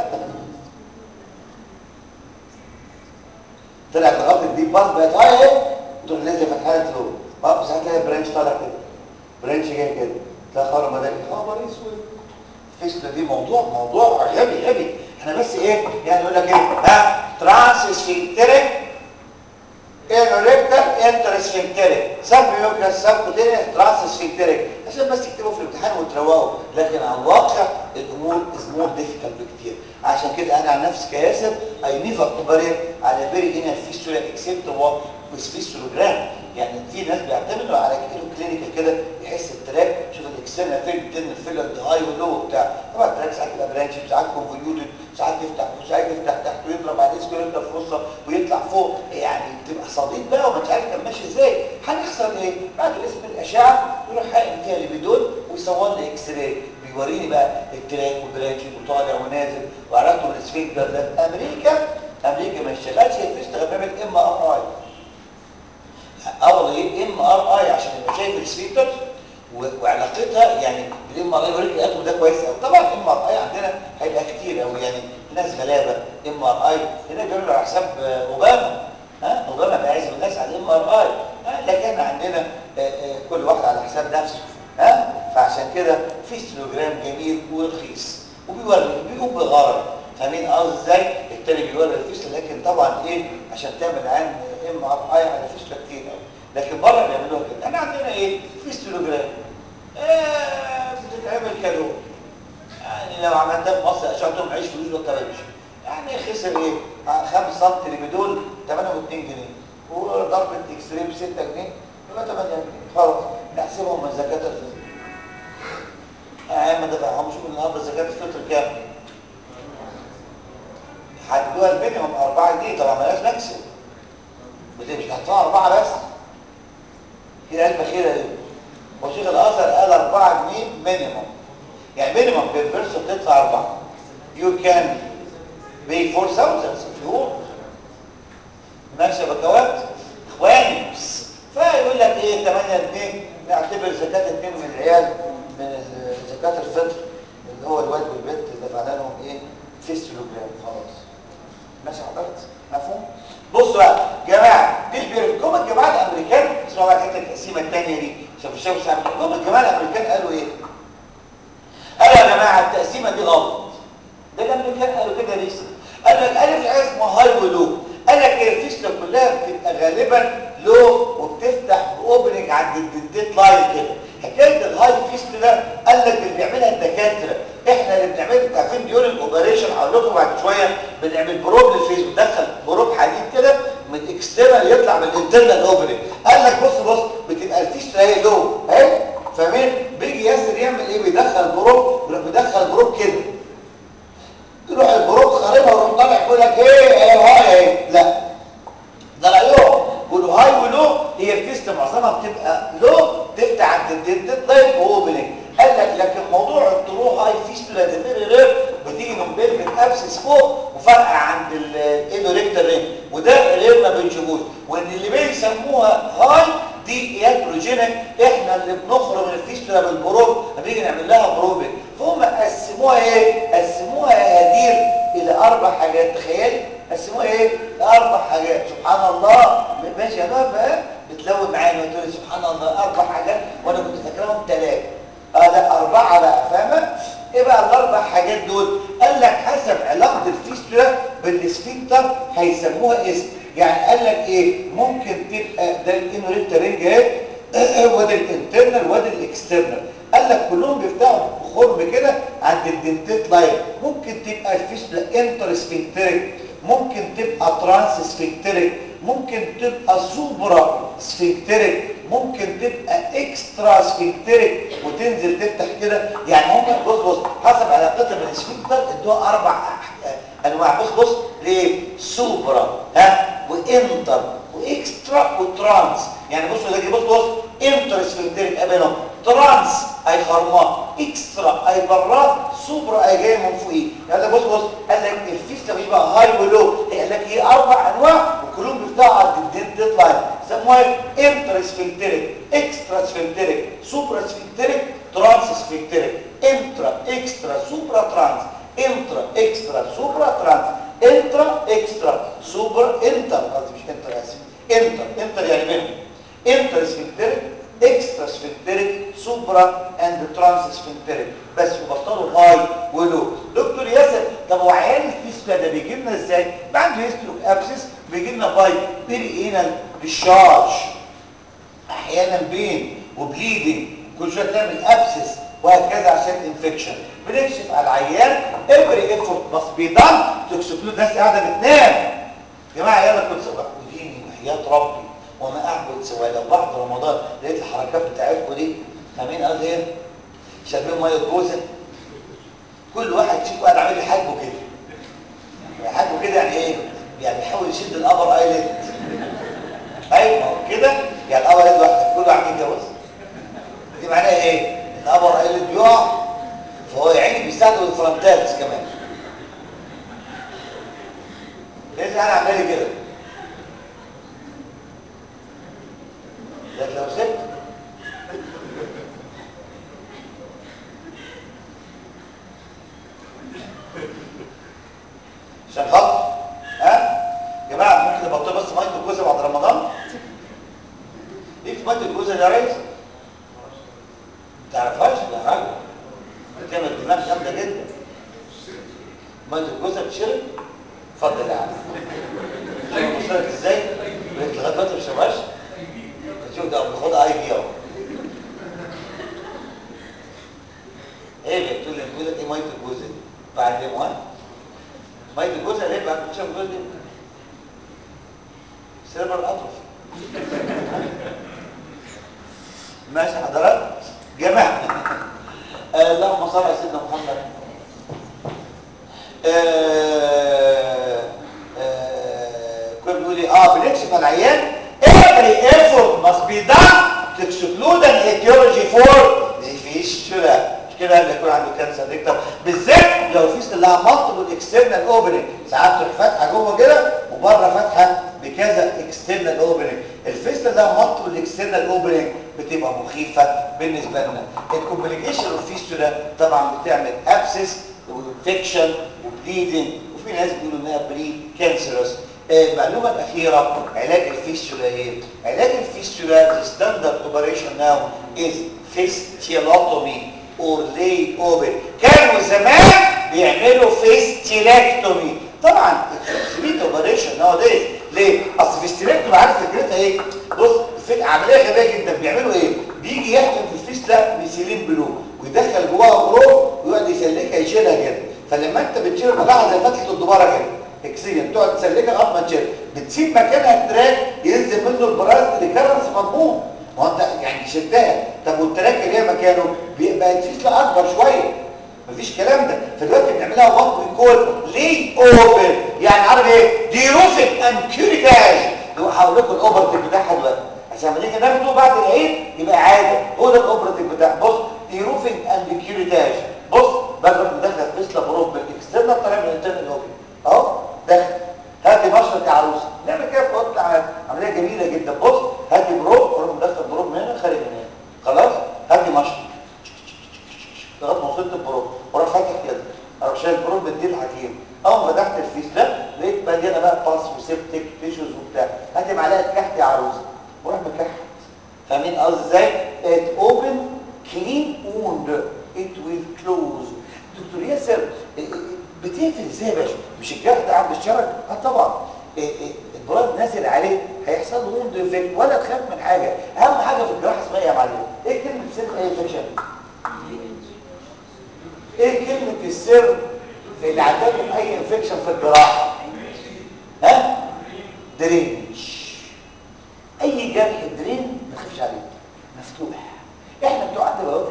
طلعت لغايه الديب بارت بقت هاي اهي وتروح نازله فتحها لك لو اه ساعات تلاقي برانش طالع كده برانش جاي كده تلاقي خرم ده خبر اسود الفيستلا دي موضوع موضوع غبي غبي احنا بس ايه يعني يقول لك ايه ها ترانس سفنكتريك انوريكتال انتر سفنكتريك سب يوكاس سب كوتينيوس ترانس سفنكتريك عشان بس تكتبوا في الامتحان وتروقوا لكن على الواقع الامور از مور ديفيكالت بكتير عشان كده انا عن نفسي كياسر اي نيفر اوبريت على فيري هنا الفيستولا اكسبت وات بس فيستولوجرام يعني في ناس بيعتمدوا على كده كلينيكال كده يحس التراك شوف الاكسترنال فين بتن الفيلر ده هاي ولو وبتاع طبعا التراك ساعات يبقى برانش ساعات كونفوليوتد ساعات يفتح وساعات يفتح تحت ويضرب على الاسكو يضرب في وسطه ويطلع فوق يعني تبقى صديد بقى ومش عارف كان ماشي ازاي هنحصل ايه بعد اسم الاشعه يروح حاقن فيها ليبيدول ويصور لي اكس راي بيوريني بقى التراك والبرانش وطالع ونازل وعرفته من السفنكتر ده في امريكا امريكا ما اشتغلش في بيعمل ام ار اي اول ايه ام ار اي عشان يبقى شايف السفنكتر وعلاقتها يعني بالام ار اي يوريك الاتوم ده كويس قوي طبعا الام ار اي عندنا هيبقى كتير قوي يعني ناس غلابه ام ار اي هنا بيعملوا على حساب اوباما ها اوباما بيعزم الناس على الام ار اي لكن عندنا آآ آآ كل واحد على حساب نفسه ها فعشان كده في سلوجرام جميل ورخيص وبيوري بيقوم بغرض فاهمين قصدي ازاي التاني بيوري الفيسل لكن طبعا ايه عشان تعمل عن ام ار اي على فيسل كتير قوي لكن بره بيعملوها كده احنا عندنا ايه فيستولوجرام آه بتتعمل كالون يعني لو عملتها في مصر اشعتهم عيش فلوس ما كانش يعني خسر ايه 5 سم ليبيدول 8 و2 جنيه وضربه اكس راي ب 6 جنيه يبقى 8 جنيه خلاص نحسبهم من زكاه الفطر يعني ما دفعهمش من النهارده زكاه الفطر كام حددوها المينيمم 4 جنيه طبعا مالهاش مكسب مش هتدفع 4 بس هي قلب خيره دي وشيخ الازهر قال 4 جنيه مينيمم يعني مينيمم بيرفيرس بتدفع 4 يو كان بي 4000 if you want ماشي يا بكوات اخواني فيقول لك ايه 8 جنيه نعتبر زكاه اثنين من العيال من زكاه الفطر اللي هو الوالد والبنت دفعنا لهم ايه فيستولوجرام خلاص ماشي حضرتك مفهوم بصوا بقى جماعه دي البيرف جم الجماعه الامريكان اسمعوا بقى الحته التقسيمه الثانيه دي عشان مش شايف سامع جم الجماعه الامريكان قالوا ايه قالوا يا جماعه التقسيمه دي غلط ده الامريكان قالوا كده ليه قال لك الف حاجه اسمها هاي ولو قال لك الفيستة كلها بتبقى غالبا لو وبتفتح باوبننج عند الدنتيت لاين كده حكايه الهاي فيست ده قال لك اللي بيعملها الدكاتره احنا اللي بنعمله عارفين ديورنج اوبريشن هقول لكم بعد شويه بنعمل بروب للفيس بندخل بروب حديد كده من الاكسترنال يطلع من الانترنال اوبننج قال لك بص بص بتبقى الفيست اهي لو اهي فاهمين بيجي ياسر يعمل ايه بيدخل بروب يروح بيدخل بروب كده فيستولا ده فيري رير بتيجي من بلفيك ابسس فوق وفرقه عند الايدوريكتال رينج وده رير ما بنشوفوش وان اللي بيسموها هاي دي ياتروجينيك احنا اللي بنخرج من الفيستولا بالبروب بنيجي نعمل لها بروبك فهم قسموها ايه قسموها يا هدير الى اربع حاجات تخيل قسموها ايه لاربع حاجات سبحان الله ماشي يا بابا بقى بتلون معايا وتقول سبحان الله اربع حاجات وانا كنت فاكرهم ثلاثه اه لا اربعه بقى فاهمه ايه بقى الاربع حاجات دول قال لك حسب علاقه الفيستولا بالسفنكتر هيسموها اسم يعني قال لك ايه ممكن تبقى ده الانوريكتا رينج اهي وده الانترنال وده الاكسترنال قال لك كلهم بيفتحوا خرم كده عند الدنتيت لاين ممكن تبقى الفيستولا انتر سفنكتريك ممكن تبقى ترانس سفنكتريك ممكن تبقى سوبرا سفنكتريك ممكن تبقى اكسترا سفنكتريك وتنزل تفتح كده يعني هم بص بص حسب علاقتها بالسفنكتر ادوها اربع انواع بص بص ليه سوبرا ها وانتر واكسترا وترانس يعني بص ده بص بص انتر سفنكتريك ابينهم ترانس اي خرماء اكسترا اي براه سوبرا اي جاي من فوقيه قال لك بص بص قال لك الفيستا مش بقى هاي ولو قال لك ايه اربع انواع وكلهم بيفتحوا على الدنتيت لاين سموها انتر سفنكتريك اكسترا سفنكتريك سوبرا سفنكتريك ترانس سفنكتريك انترا اكسترا سوبرا ترانس انترا اكسترا سوبرا ترانس انترا اكسترا سوبر انتر قصدي مش انتر اسف انتر انتر يعني بينهم انتر سفنكتريك اكسترا سفنكتريك سوبرا اند ترانس سفنكتريك بس وبطلوا هاي ولو دكتور ياسر طب هو عيان الفيسبا ده بيجي لنا ازاي بعد هيسترو ابسس بيجي لنا باي بيري انال ديشارج احيانا بين وبليدنج كل شويه تعمل ابسس وهكذا عشان انفكشن بنكشف على العيان افري ايفورت ماست بي دان تكسبلود ناس قاعده بتنام يا جماعه يلا كنت سواء وديني وحياه ربي وما اعبد سوى لو بعد رمضان لقيت الحركات بتاعتكم دي فاهمين قصدي ايه شاربين ميه جوزه كل واحد فيكم قاعد عامل لي حاجبه كده حاجبه كده يعني ايه يعني بيحاول يشد الابر ايلت ايوه ما هو كده يعني الابر ايلت واحد كل واحد يتجوز دي معناها ايه الابر ايلت بيقع فهو يا عيني بيستخدم الفرنتالس كمان ليه انا عامل كده لكن لو سبت عشان خاطر ها يا جماعه ممكن نبطل بس ميه الجوزه بعد رمضان ليه في ميه الجوزه يا ريس ما تعرفهاش يا راجل بتعمل دماغ جامده جدا ميه الجوزه بتشرب اتفضل يا عم شوف وصلت ازاي لغايه دلوقتي ما بتشربهاش شوف ده بياخدها اي بي اهو ايه بتقول لي بتقول لك ايه ميه الجوزه دي بعد ايه مهم ميه الجوزه ليه بعد ما تشرب الجوزه دي سيربر اطرف ماشي حضرات جماعه آه اللهم صل على سيدنا محمد آه آه كنا بنقول ايه اه بنكشف على العيان every effort must be done to exclude an etiology for the fistula مش كده اللي يكون عنده كانسر ريكتر بالذات لو فيستula لها multiple external opening ساعات تروح فاتحه جوه كده وبره فاتحه بكذا external opening الفيستula لها multiple external opening بتبقى مخيفه بالنسبه لنا الكومبليكيشن اوف فيستولا طبعا بتعمل ابسس وانفكشن وبليدنج وفي ناس بيقولوا انها بري كانسرس المعلومة الأخيرة علاج الفيستولا إيه؟ علاج الفيستولا the standard operation now is fistulatomy or lay open كانوا زمان بيعملوا فيستيلاكتومي طبعا سميت اوبريشن nowadays ليه؟ اصل فيستيلاكتومي عارف فكرتها ايه؟ بص في عمليه غبيه جدا بيعملوا ايه؟ بيجي يحقن في الفيستلا ميثيلين بلو ويدخل جواها بروب ويقعد يسلكها يشيلها كده فلما انت بتشيل بتاعها زي فتحه الدباره كده اكسجين تقعد تسلكها لغايه ما تشيل بتسيب مكانها تراك ينزل منه البراز ريكرنس مضمون ما هو انت يعني شلتها طب والتراك اللي هي مكانه بقت فيسلا اكبر شويه مفيش كلام ده فدلوقتي بنعملها وات وي كول لي اوبن يعني عارف ايه دي روفيك انكيوريتاج هقول لكم الاوبرتيف بتاعها دلوقتي عشان لما نيجي ناخده بعد العيد يبقى عاده هو ده الاوبرتيف بتاع بص دي روفيك انكيوريتاج بص بقدر مدخل فيسلا بروب بالاكسترنال طالع من الانترنال اوبن اهو داخل هاتي مشرط يا عروسه نعمل كده في اوضه عمليه جميله جدا بص هاتي بروب وروح مدخل بروب من هنا خارج من هنا خلاص هاتي مشرط لغايه ما وصلت البروب وراح فاتح كده اروح شايل البروب بدي الحكيم اول ما فتحت الفيسلا لقيت مليانه بقى باس وسيبتك تيشوز وبتاع هاتي معلقه كحت يا عروسه وراح مكحت فاهمين قصدي ازاي؟ it open clean wound it will close دكتور ياسر بتقفل ازاي يا باشا مش الجرح ده عند الشرج اه طبعا البراد نازل عليه هيحصل له ووند افكت ولا تخاف من حاجه اهم حاجه في الجراحه اسمها ايه يا معلم ايه كلمه سر اي انفكشن ايه كلمه السر اللي عندكم اي انفكشن في الجراحه ها درينج اي جرح درين ما تخافش عليه مفتوح احنا بتوع انتي بايوتيك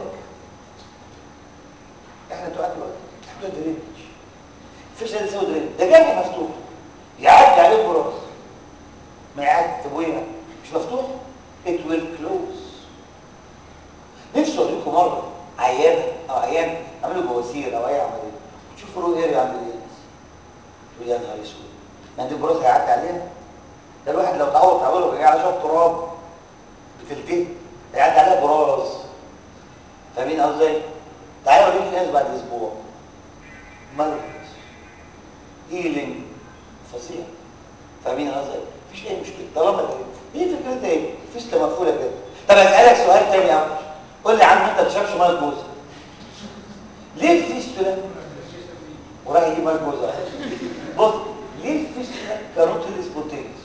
احنا بتوع انتي بايوتيك احنا بتوع درين مفيش حاجه تسوي درين ده جرح مفتوح يعدي عليه براس ما يعدي طب وايه مش مفتوح it will close نفسي اوريكم مره عيانه او عيان عملوا بواسير او اي عمليه تشوفوا رو اريا عند الناس يا نهار اسود ما دي البراس هيعدي عليها ده الواحد لو اتعود تعمله وجاي على شويه تراب بتلتين هيعدي عليها براز فاهمين قصدي ازاي؟ تعالى اوريك الناس بعد اسبوع مرض هيلينج فظيع فاهمين قصدي ازاي؟ مفيش اي مشكله طالما ده ايه فكرتها ايه؟ فيستا مقفوله كده طب اسالك سؤال تاني يا قول لي يا عم انت ما بتشربش ميه جوز ليه الفيستولا وراح يجيب ميه جوز بص ليه الفيستولا كاروتيد سبونتينيوس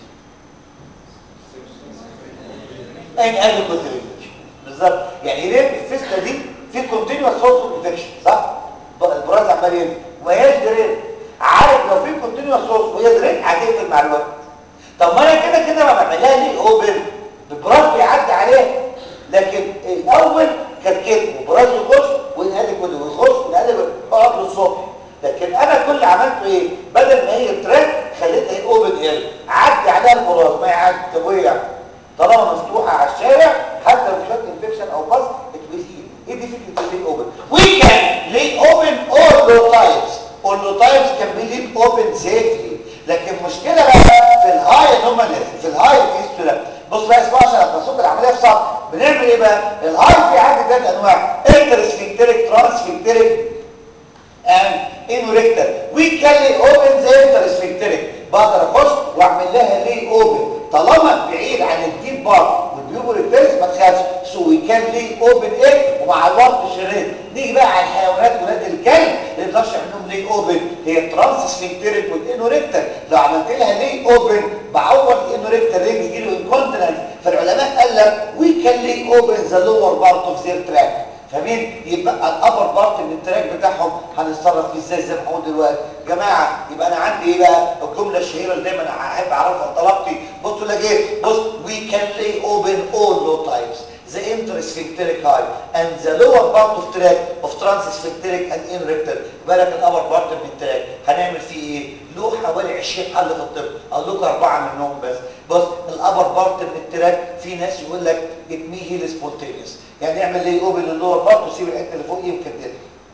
اين ادي كونتينيوس بالظبط يعني ليه الفيستولا دي في كونتينيوس سورس اوف انفكشن صح البراز عمال ينزل وما هياش درين عارف لو في كونتينيوس سورس وهي درين هتقفل مع الوقت طب ما انا كده كده ما بعملها ليه اوبن البراز بيعدي عليه لكن الاول كانت كده وبراز يخش وينقلب كده ويخش وينقلب قبل الصبح لكن انا كل اللي عملته ايه بدل ما هي تراك خليتها هي اوبن اير عدي عليها البراز ما يعدي طب وايه يعني طالما مفتوحه على الشارع حتى لو شويه انفكشن او باس اتويل ايه دي فكره اللي اوبن وي كان ليه اوبن اول لو تايبس اول لو تايبس كان بي ليد اوبن سيفلي لكن المشكله بقى في الهاي ان هم في الهاي فيستولا بص بقى اسمع عشان ابسط العمليه في صعب بنعمل ايه بقى الهاي في عندي ثلاث انواع انترسفنكتريك ترانسفنكتريك and انوريكتر وي كان اوبن زي انترسفنكتريك بقدر اخش واعمل لها ليه اوبن طالما بعيد عن الديب بار والبيوبوريكتريس ما تخافش سو وي كان ليه اوبن ايه ومع الوقت شرير نيجي بقى على الحيوانات ولاد الكلب اللي نقدرش نعمل لهم ليه اوبن هي الترانسفنكتريك والانوريكتر لو عملت لها ليه اوبن بعوض الانوريكتر رينج يجي له انكونتيننس فالعلماء قال لك وي كان ليه اوبن ذا لور بارت اوف زير تراك فاهمين يبقى الابر بارت من التراك بتاعهم هنتصرف فيه ازاي زي ما هقول دلوقتي جماعه يبقى انا عندي ايه بقى الجمله الشهيره اللي دايما احب اعرفها طلبتي بصوا لك ايه بص وي كان لي اوبن اول لو تايبس the intersphincteric high and the lower part of track of transsphincteric and inrector بالك الابر بارت من التراك هنعمل فيه ايه له حوالي 20 حل في الطب اقول لكم اربعه منهم بس بص الابر بارت من التراك في ناس يقول لك اتمي هيل سبونتينيوس يعني اعمل ليه اوبن للور بارت وسيب الحته اللي فوق يمكن كده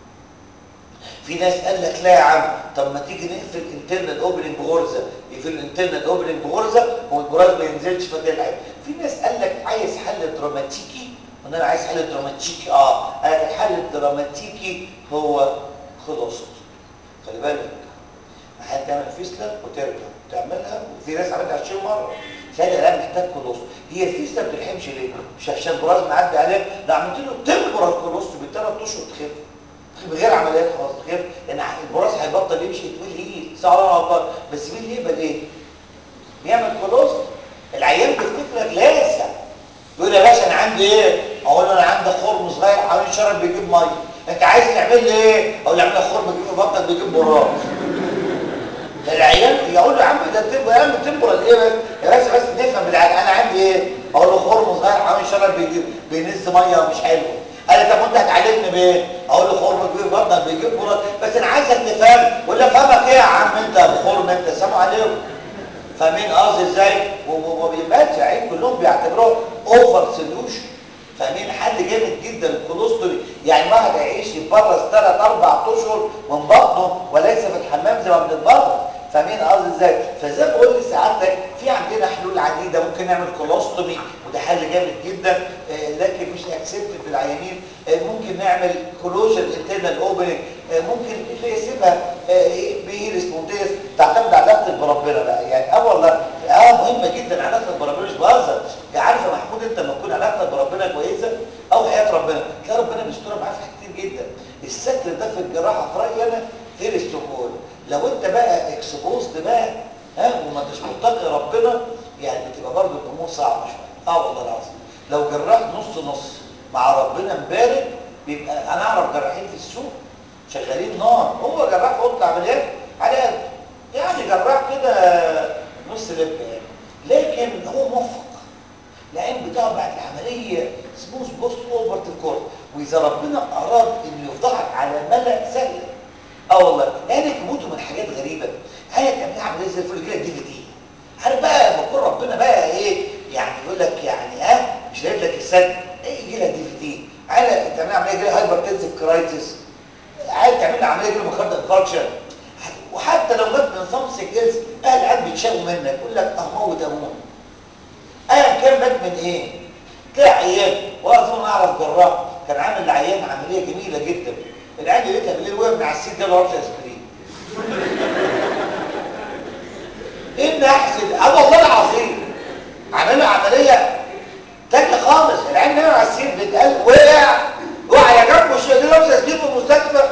في ناس قال لك لا يا عم طب ما تيجي نقفل انترنال اوبننج بغرزه يقفل الانترنال اوبننج بغرزه والبراز ما ينزلش فتلعب في ناس قال لك عايز حل دراماتيكي وان انا عايز حل دراماتيكي اه انا الحل الدراماتيكي هو خلاصه خلي بالك حد تعمل فيسلا وترجع تعملها وفي ناس عملتها 20 مره ساعتها لا محتاج كولوس هي الفيسلا ما بتلحمش ليه مش عشان البراز معدي عليك لا عملت له تمبرال كولوس بالثلاث اشهر تخف من غير عمليات خلاص تخف لان البراز هيبطل يمشي يتويل هيل صعب انا غلطان بس مين اللي يقبل ايه بيعمل كولوس العيان بيفتكرك لاسع يقول يا باشا انا عندي ايه اقول له انا عندي خرم صغير حوالين شرب بيجيب ميه انت عايز تعمل لي ايه اقول له اعمل لك خرم بيجيب بطل بيجيب براز العيال يقول له يا عم ده تمبر يا عم تمبر ايه بس يا باشا بس نفهم بالعقل انا عندي ايه اقول له خرم صغير حوالين شرب بيجيب بينز ميه مش حلو قال لي طب وانت هتعالجني بايه اقول له خرم بيجيب بطل بيجيب براز بس انا عايزك تفهم ولا فهمك ايه يا عم انت بخرم انت سامع عليهم فاهمين قصدي ازاي وما بيبانش عين كلهم بيعتبروه اوفر سوليوشن فاهمين حل جامد جدا الكولوستري يعني واحد هيعيش يتبرز ثلاث اربع اشهر من بطنه وليس في الحمام زي ما بنتبرز فاهمين قصدي ازاي فزي ما بقول لسعادتك في عندنا حلول عديده ممكن نعمل كولوستومي وده حل جامد جدا آه لكن مش اكسبتد في العيانين آه ممكن نعمل كلوجر انترنال اوبننج آه ممكن اللي يسيبها بايه ريسبونديس تعتمد على علاقتك بربنا بقى يعني اه والله اه مهمه جدا علاقتك بربنا مش بهزر يا عارف يا محمود انت لما تكون علاقتك بربنا كويسه او حياه ربنا تلاقي ربنا بيسترها معاك في حاجات كتير جدا الستر ده في الجراحه في رايي انا فيرست اوف لو انت بقى اكسبوزد بقى ها وما انتش متقي ربنا يعني بتبقى برضه الامور صعبه شويه اه والله العظيم لو جراح نص نص مع ربنا مبارك بيبقى انا اعرف جراحين في السوق شغالين نار هو جراح في اوضه عمليات على قد يعني جراح كده نص لب يعني لكن هو موفق العين بتاعه بعد العمليه سموث بوست اوفرتيف كورد واذا ربنا اراد انه يفضحك على ملا سهل اه والله يعني يموتوا من حاجات غريبه هي تعمل عمليه زي الفل كده دي في دي عارف بقى لما يكون ربنا بقى ايه يعني يقول لك يعني ها أه مش هيجيب لك السد ايه يجي لها دي في دي عايز تعمل عمليه يجي لها هايبرتنسيف كرايتس عايز تعمل عمليه يجي لها مخدر انفاركشن وحتى لو مات من سامسونج ايلز اهل العيال بيتشاقوا منك يقول لك اهموت ابونا ايا كان مات من ايه تلاقي عيان واظن اعرف جراح كان عامل لعيان عمليه جميله جدا العيان لقيتها بالليل وقف من على السير جاب له ربشه اسبرين ايه احسن اه والله العظيم عمل له عمليه تانية خالص العيان نام على السير بيتقال وقع وقع يا جنبه شيء دي ربشه اسبرين في المستشفى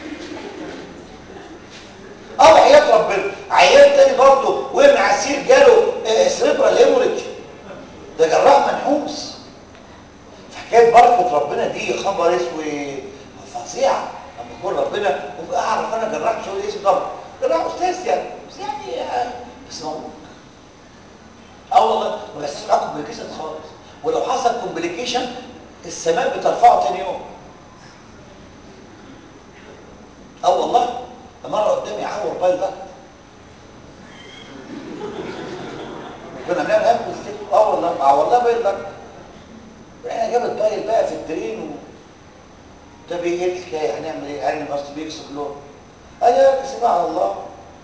اه وحياه ربنا عيان تاني برضه وقع من على السير جاله سريبرال هيموريدج ده جراح منحوس حكايه بركه ربنا دي خبر اسود فظيعه لما يكون ربنا اعرف انا جراح مش هقول اسم طبعا جراح استاذ يعني بس يعني بس موجود اه والله ما بيحصلش معاه كومبليكيشن خالص ولو حصل كومبليكيشن السماء بترفعه تاني يوم اه والله مره قدامي عور بايل بقى كنا بنعمل هم اه والله اه والله بايل بقى احنا جابت بايل بقى في الدرين و... طب ايه الحكايه هنعمل ايه هل الماست بيكسب لون قال يا سيبها على الله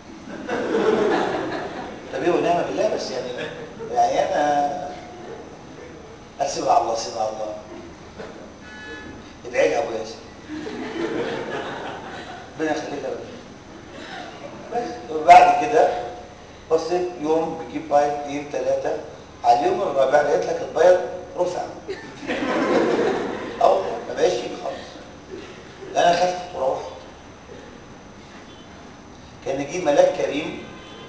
طب ايه ونعم بالله بس يعني يعني انا اسيبها على الله سيبها على الله ادعي لي ابو ياسر ربنا يخليك يا رب بس وبعد كده بصيت يوم بجيب بايل اثنين ثلاثه على اليوم الرابع لقيت لك البيض رفع او ما بقاش يجي خالص انا خفت وروحت كان يجي ملاك كريم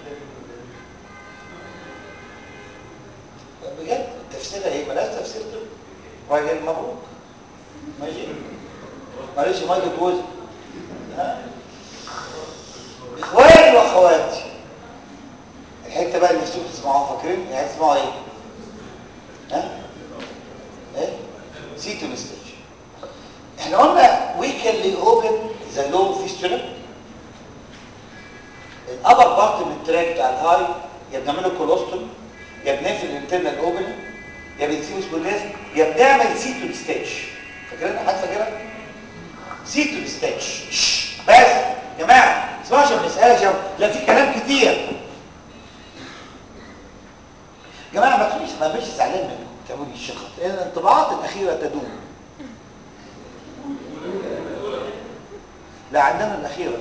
بجد تفسيرها ايه ملاش تفسير طب راجل مبروك ماشي معلش مايك جوزي ها اخواني واخواتي الحته بقى اللي نفسكم تسمعوها فاكرين يعني تسمعوا ايه ها ايه سيتون ستيج احنا قلنا we can lay open the low fistula الابر بارت من التراك بتاع الهاي يا بنعمله كولوستوم يا بنقفل الانترنال اوبننج يا بنسيبه سبوليز يا بنعمل سيتون ستيج فاكرين حد فاكرها سيتون ستيج بس يا جماعه اسمعوا عشان ما نسالش لا في كلام كتير يا جماعه ما تخليش ما مش زعلان منكم تعملوا لي الشخط لان الانطباعات الاخيره تدوم لا عندنا الاخيره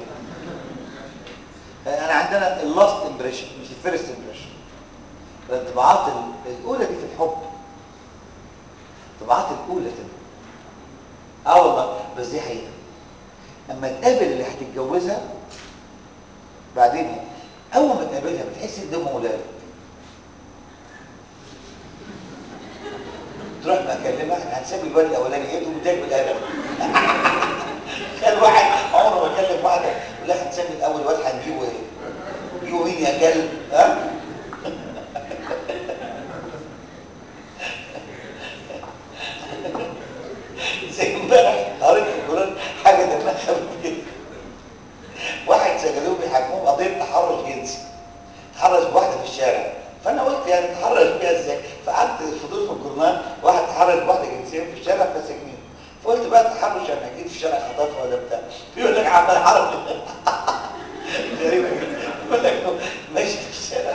انا عندنا اللاست امبريشن مش الفيرست امبريشن الانطباعات الاولى دي في الحب الانطباعات الاولى تبقى اه والله بس دي حقيقه اما تقابل اللي هتتجوزها بعدين اول ما تقابلها بتحس ان ده مولاد تروح ما اكلمها احنا هنسيب الواد الاولاني ايه تقوم مديك بالادب كان واحد عمره ما كلم واحده يقول لها هنسمي الاول واد هنجيبه ايه؟ نجيبه مين يا كلب؟ ها؟ زي امبارح قريت في القران حاجه دمها خفيف جدا واحد سجلوه بيحاكموه بقضيه تحرش جنسي تحرش بواحده في الشارع فانا قلت يعني تحرش بيها ازاي فقعدت فضول في الجورنال واحد تحرش بواحده جنسيه في الشارع فسجنين فقلت بقى تحرش انا اكيد في شارع خطافه ولا بتاع بيقول لك عمال عربي غريبه جدا يقول لك ماشي في الشارع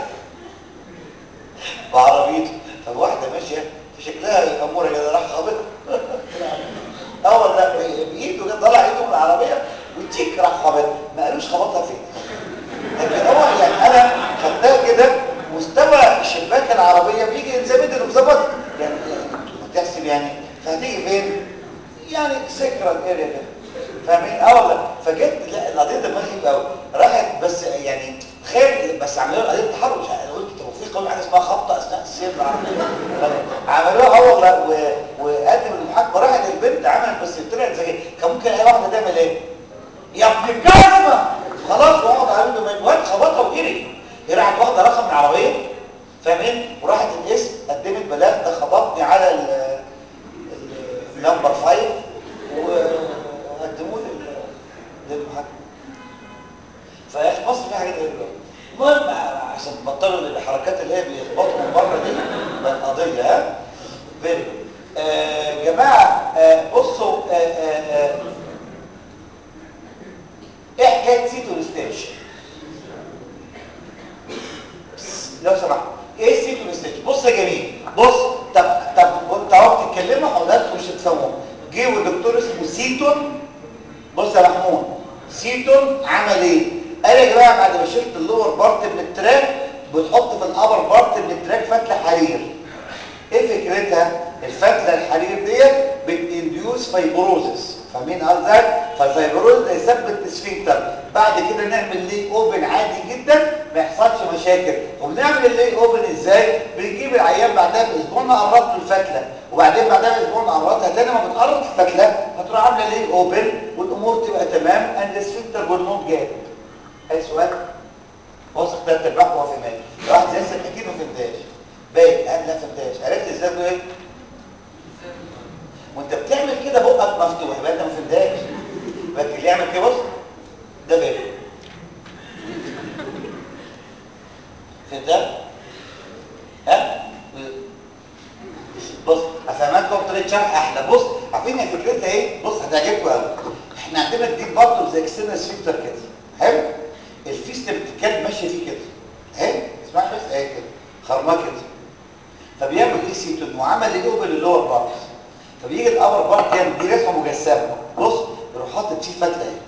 بعربيته طب واحده ماشيه شكلها اموره كده راح خابطها اه والله بايده كده طلع ايده من العربيه وتيك راح خابطها ما قالوش خبطها فين لكن هو يعني انا خدتها كده مستوى شباك العربيه بيجي زي ما انت مظبط يعني تحسب يعني فهتيجي فين يعني سكرال اريا كده فاهمين اه والله فجت لا القضيه دماغي قوي راحت بس يعني خير بس عملوا قضيه تحرش انا قلت طب في قانون حاجه اسمها خبطه اثناء السير العربيه عملوها اه والله وقدم المحاكمه راحت البنت عملت بس طلعت زي كان ممكن اي واحده تعمل ايه يا ابن الجزمه خلاص وقعد على عنده من واد خبطها وجري هي راحت واخده رقم من العربيه فاهمين وراحت القسم قدمت بلاغ ده خبطني على اللمبر 5 وقدموه للمحاكمه فيا مصر فيها حاجات غريبه المهم عشان تبطلوا الحركات اللي هي بيخبطوا من بره دي بقت قضيه ها فيري آه جماعه آه بصوا آه آه آه ايه حكايه سيتو ستيتش لو سمحت ايه سيتو ستيتش بص يا جميل بص طب طب انت اهو بتتكلموا حضرتك مش هتفهموا جه ودكتور اسمه سيتون بص يا محمود سيتون عمل ايه قال يا جماعه بعد ما شلت اللور بارت من التراك بتحط في الابر بارت من التراك فتله حرير ايه فكرتها الفتله الحرير ديت بتنديوس فايبروزس فاهمين قصدي فالفايبروز ده يثبت السفنكتر بعد كده نعمل ليه اوبن عادي جدا ما يحصلش مشاكل وبنعمل اللي اوبن ازاي بنجيب العيان بعدها باسبوع نقرب له الفتله وبعدين بعدها باسبوع نقربها تاني ما بتقرب الفتله هتروح عامله ليه اوبن والامور تبقى تمام اند السفنكتر ويل نوت جاب اي سؤال واثق ثلاث ارباع هو في مالي واحد زي اكيد ما فهمتهاش باين انا لا فهمتهاش عرفت ازاي ده ايه وانت بتعمل كده بقك مفتوح يبقى انت ما فهمتهاش لكن اللي يعمل كده بص ده باين فهمتها ها بص افهمكم بطريقه شرح احلى بص عارفين هي فكرتها ايه بص هتعجبكم قوي احنا عندنا الديب برضه زي اكسترنال سفنكتر كده حلو الفيست بتتكلم ماشيه فيه كده اهي اسمع بس اهي كده خرماه كده فبيعمل ايه سيتون وعمل ايه اوبن اللور بارت فبيجي الابر بارت يعمل دي رسمه مجسمه بص يروح حاطط فيه فتله اهي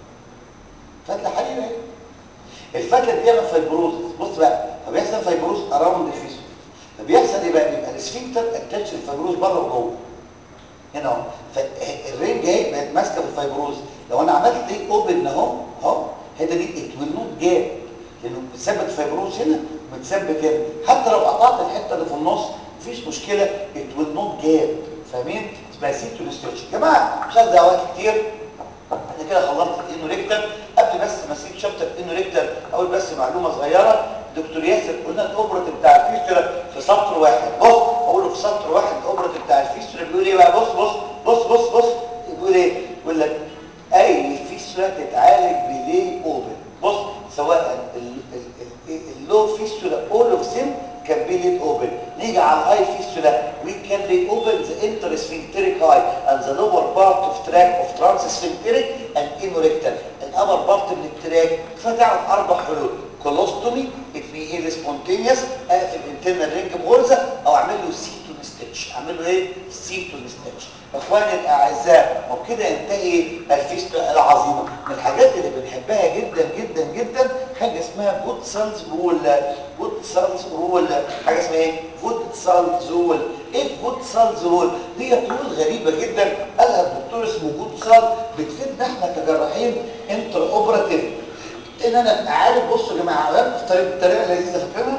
فتله حرير اهي الفتله دي بيعمل فايبروز بص بقى فبيحصل فايبروز اراوند الفيس فبيحصل ايه بقى بيبقى السفنكتر اتاتش الفايبروز بره وجوه هنا اهو فالرينج اهي بقت ماسكه بالفايبروز لو انا عملت ليه اوبن اهو اهو الحته دي ات ويل نوت جاب لانه بتثبت الفايبروز هنا ومتثبت هنا حتى لو قطعت الحته اللي في النص مفيش مشكله ات ويل نوت جاب فاهمين اسمها سيتو ستيتش يا جماعه مش عايز دعوات كتير انا كده خلصت الانو ريكتال قبل بس ما اسيب شابتر انو ريكتال اقول بس معلومه صغيره دكتور ياسر قلنا الاوبرت بتاع الفيستولا في سطر واحد بص اقول له في سطر واحد الاوبرت بتاع الفيستولا بيقول ايه بقى بص بص بص بص بص بيقول ايه بيقول لك اي فيستولا تتعالج بليه اوبن بص سواء اللو فيستولا اول اوف سيم can be laid open. نيجي على الهاي فيستولا we can lay open the intersphincteric high and the lower part of track of transsphincteric and inorectal. الأبر بارت من التراك فتعرف أربع حلول كولوستومي اتنقل سبونتينيوس اقفل الانترنال رينج بغرزه او اعمل له سيتون ستيتش اعمل له ايه سيتون ستيتش اخواني الاعزاء وبكده ينتهي الفيستولا العظيمه من الحاجات اللي بنحبها جدا جدا جدا حاجه اسمها فوت سيلز رول فوت سيلز رول حاجه اسمها ايه فوت سيلز رول ايه فوت سيلز رول دي رول غريبه جدا قالها الدكتور اسمه فوت سيل بتفيدنا احنا كجراحين انتر اوبراتيف ان انا ابقى عارف بصوا يا جماعه بطريقه بطريقه لذيذه فاكرينها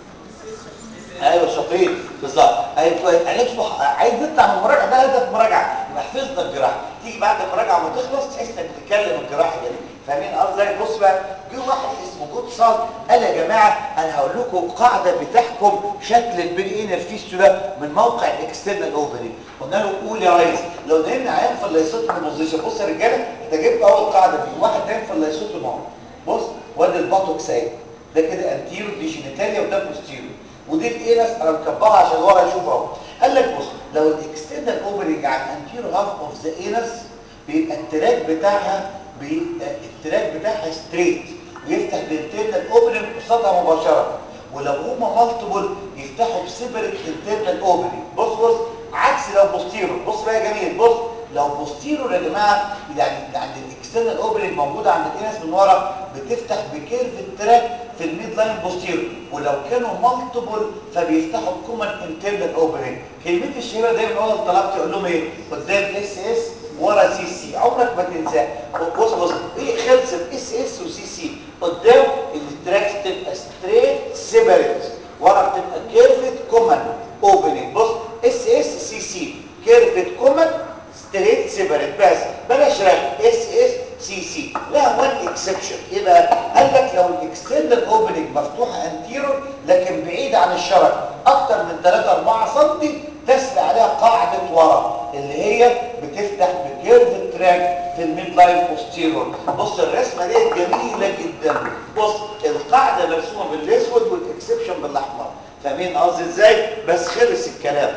ايوه شاطرين بالظبط ايوه هنصبح عايز نطلع من المراجعه ده هدف مراجعه يبقى حفظنا الجراحه تيجي بعد المراجعه ما تخلص تحس انك بتتكلم الجراحه كده فاهمين قصدي بص بقى جه واحد اسمه جود صاد قال يا جماعه انا هقول لكم قاعده بتحكم شكل البين انر فيستولا من موقع الاكسترنال اوفري قلنا له قول يا ريس لو نمنا عين في اللايسوتوم بوزيشن بص يا رجاله انت جبت اول قاعده دي واحد نايم في اللايسوتوم اهو بص وادي الباطوكس اهي ده كده انتيرو دي جينيتاليا وده بوستيرو ودي الانس انا مكبرها عشان ورا يشوف اهو قال لك بص لو الاكسترنال اوبننج على الانتيرو هاف اوف ذا انس بيبقى التراك بتاعها بيبقى التراك بتاعها ستريت ويفتح بالانترنال اوبننج قصادها مباشره ولو هما مالتيبل يفتحوا بسيبريت انترنال اوبننج بص بص عكس لو بوستيرو بص بقى يا جميل بص لو بوستيرو يا جماعه يعني عند الاكسترنال اوبننج موجوده عند الانس من ورا بتفتح بكيرف التراك في الميد لاين بوستيرو ولو كانوا مالتيبل فبيفتحوا بكومن انترنال اوبننج كلمتي الشهيره دايما اول طلبت اقول لهم ايه قدام اس اس ورا سي سي عمرك ما تنساه بص بص ايه خلصت اس اس وسي سي قدام التراكس تبقى ستريت سيبريت ورا بتبقى كيرفت كومن اوبننج بص اس اس سي سي كيرفت كومن ستريت سيبريت بس بلاش رغم اس اس سي سي لها وان اكسبشن ايه بقى قال لك لو الاكسترنال اوبننج مفتوحه انتيرور لكن بعيده عن الشرج اكتر من 3 4 سم تسري عليها قاعده ورا اللي هي بتفتح بكيرف تراك في الميد لاين بوستيرور بص الرسمه دي جميله جدا بص القاعده مرسومه بالاسود والاكسبشن بالاحمر فاهمين قصدي ازاي بس خلص الكلام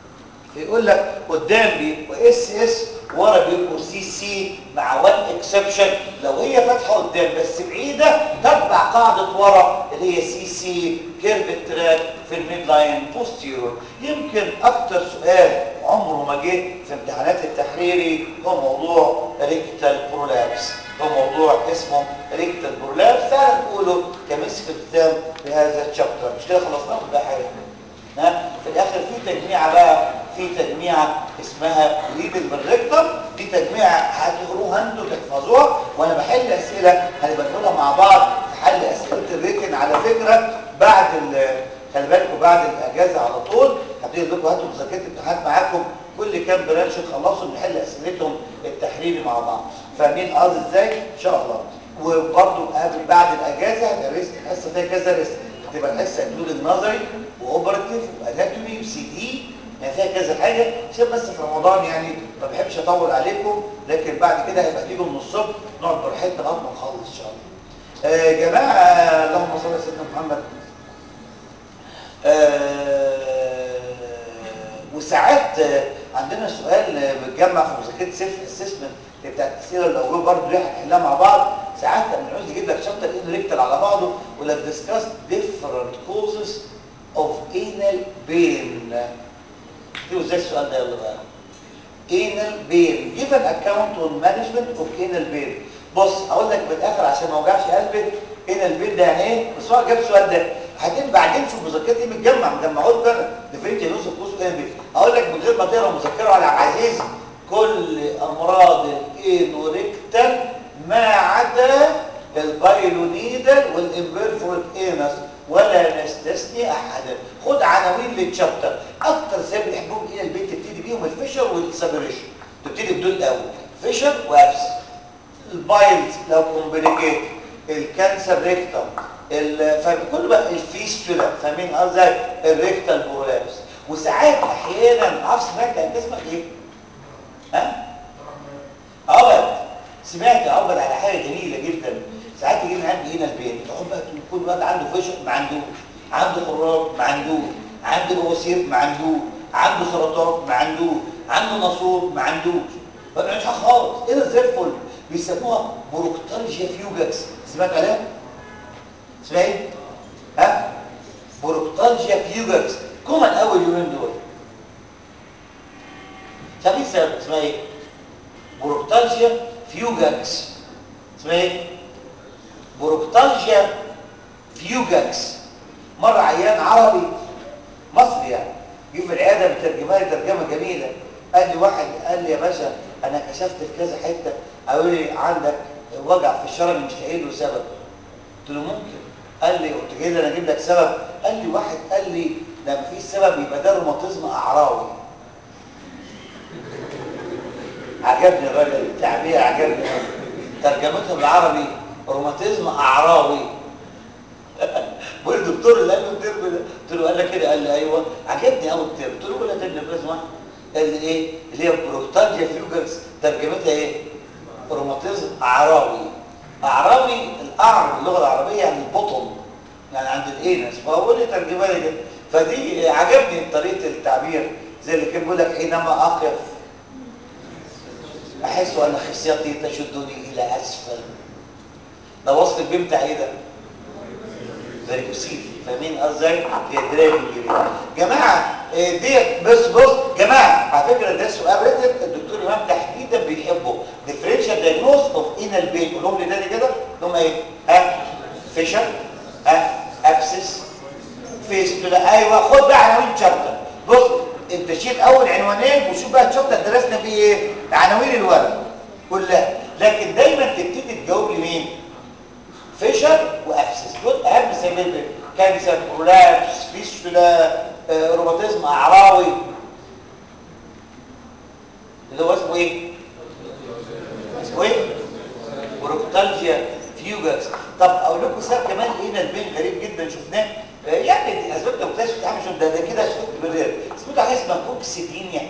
يقول لك قدام بيبقوا اس اس ورا بيبقوا سي سي مع وان اكسبشن لو هي فاتحه قدام بس بعيده تتبع قاعده ورا اللي هي سي سي كيرف تراك في الميد لاين بوستيرور يمكن اكتر سؤال عمره ما جه في امتحانات التحريري هو موضوع ريكتال برولابس هو موضوع اسمه ريكتال برولابس تعالى نقوله كمسك الختام بهذا الشابتر مش كده خلصناه ولا حاجه ها في الاخر في تجميعه بقى في تجميعه اسمها ليد بالريكتم دي تجميعه هتقروها انتوا تحفظوها وانا بحل اسئله هنبقى نقولها مع بعض في حل اسئله الريتن على فكره بعد خلي بالكم بعد الاجازه على طول هبتدي لكم هاتوا مذاكره الامتحانات معاكم كل كام برانش نخلصهم نحل اسئلتهم التحريري مع بعض فاهمين قصدي ازاي ان شاء الله وبرده بعد الاجازه هتبقى الحصه فيها كذا ريسك هتبقى الحصه انكلود النظري واوبرتيف واناتومي وسي دي يعني فيها كذا حاجه عشان بس في رمضان يعني ما بحبش اطول عليكم لكن بعد كده هيبقى تيجوا من الصبح نقعد براحتنا لغايه ما نخلص ان شاء الله. يا آه جماعه اللهم صل على سيدنا محمد. آه وساعات عندنا سؤال بتجمع في مذاكره سيلف اسسمنت بتاعت الاسئله الاولى برضه دي هنحلها مع بعض ساعات لما نعوز نجيب لك شابتر ان ريكتال على بعضه ولا ديسكاس ديفرنت كوزز اوف انال بين اكتبوا ازاي السؤال ده يلا بقى anal pain give an account on management of anal pain بص اقول لك بالاخر عشان ما اوجعش قلبك anal pain ده يعني ايه بس هو جاب السؤال ده هتبقى بعدين في مذاكرتي متجمع مجمعوه انا ديفرنشال نص كوز anal pain اقول لك من غير ما تقرا مذكره على عزيز كل امراض الانوريكتال ما عدا البايلونيدال والامبيرفورت انس ولا نستثني احدا خد عناوين للتشابتر اكتر سبب يحبهم الى البيت تبتدي بيهم الفشر والسبريشن تبتدي بدول الاول فشر وابس البايلز لو كومبليكيت الكانسر ريكتم فكل بقى الفيستولا فاهمين قصدي الريكتال بولابس وساعات احيانا عارف سمعت انت اسمك ايه ها عبد سمعت عبد على حاجه جميله جدا ساعات يجي لنا عندي هنا البيت تقعد بقى كل واحد عنده فشل ما عندوش عنده خراج ما عندوش عنده بواسير ما عندوش عنده سرطان ما عندوش عنده ناسور ما عندوش ما بيعملش حاجه خالص ايه ده زي الفل بيسموها بروكتالجيا فيوجاكس سمعت عليها؟ اسمها ايه؟ ها؟ بروكتالجيا فيوجاكس كومن اول يومين دول شايفين السبب اسمها ايه؟ بروكتالجيا فيوجاكس اسمها ايه؟ بروكتالجيا فيوجاكس مرة عيان عربي مصري يعني جه في العيادة بترجمها لي ترجمة جميلة قال لي واحد قال لي يا باشا أنا كشفت في كذا حتة قالوا لي عندك وجع في الشرج مش لاقي له سبب قلت له ممكن قال لي قلت جاي انا اجيب لك سبب قال لي واحد قال لي ده مفيش سبب يبقى ده روماتيزم اعراوي عجبني الراجل التعبير عجبني ترجمتهم بالعربي روماتيزم اعراوي بقول الدكتور اللي قال له الترم ده قلت له قال لك كده قال لي ايوه عجبني قوي الترم قلت له ولا ترم بس واحد قال لي ايه اللي هي بروكتالجيا فيوجرز ترجمتها ايه روماتيزم اعراوي اعراوي الاعر باللغه العربيه يعني البطن يعني عند الانس فهو اللي ترجمها لي كده فدي عجبني طريقه التعبير زي اللي كان بيقول لك حينما اقف احس ان خصيتي تشدني الى اسفل ده وصف البيم بتاع ايه ده فاريكوسيل فاهمين قصدي هي دراج جماعه إيه ديت بص بص جماعه على فكره ده سؤال ريتم الدكتور امام تحديدا بيحبه ديفرنشال دايجنوز اوف انال بين قولهم لي تاني كده هم ايه ها فيشر ها ابسس فيستولا ايوه خد بقى عناوين شابتر بص انت شيل اول عنوانين وشوف بقى الشابتر درسنا فيه ايه عناوين الورق كلها لكن دايما تبتدي تجاوب لي مين فيشر وابسس دول اهم سبب كانسر برولابس فيستولا آه، روماتيزم اعراوي اللي هو اسمه ايه اسمه ايه بروكتالجيا فيوجاكس طب اقول لكم سبب كمان لقينا البين غريب جدا شفناه آه، يعني دي اسباب لو اكتشفت عامل شوف ده ده كده شفت بالرير اسمه حاجه اسمها كوكسيدينيا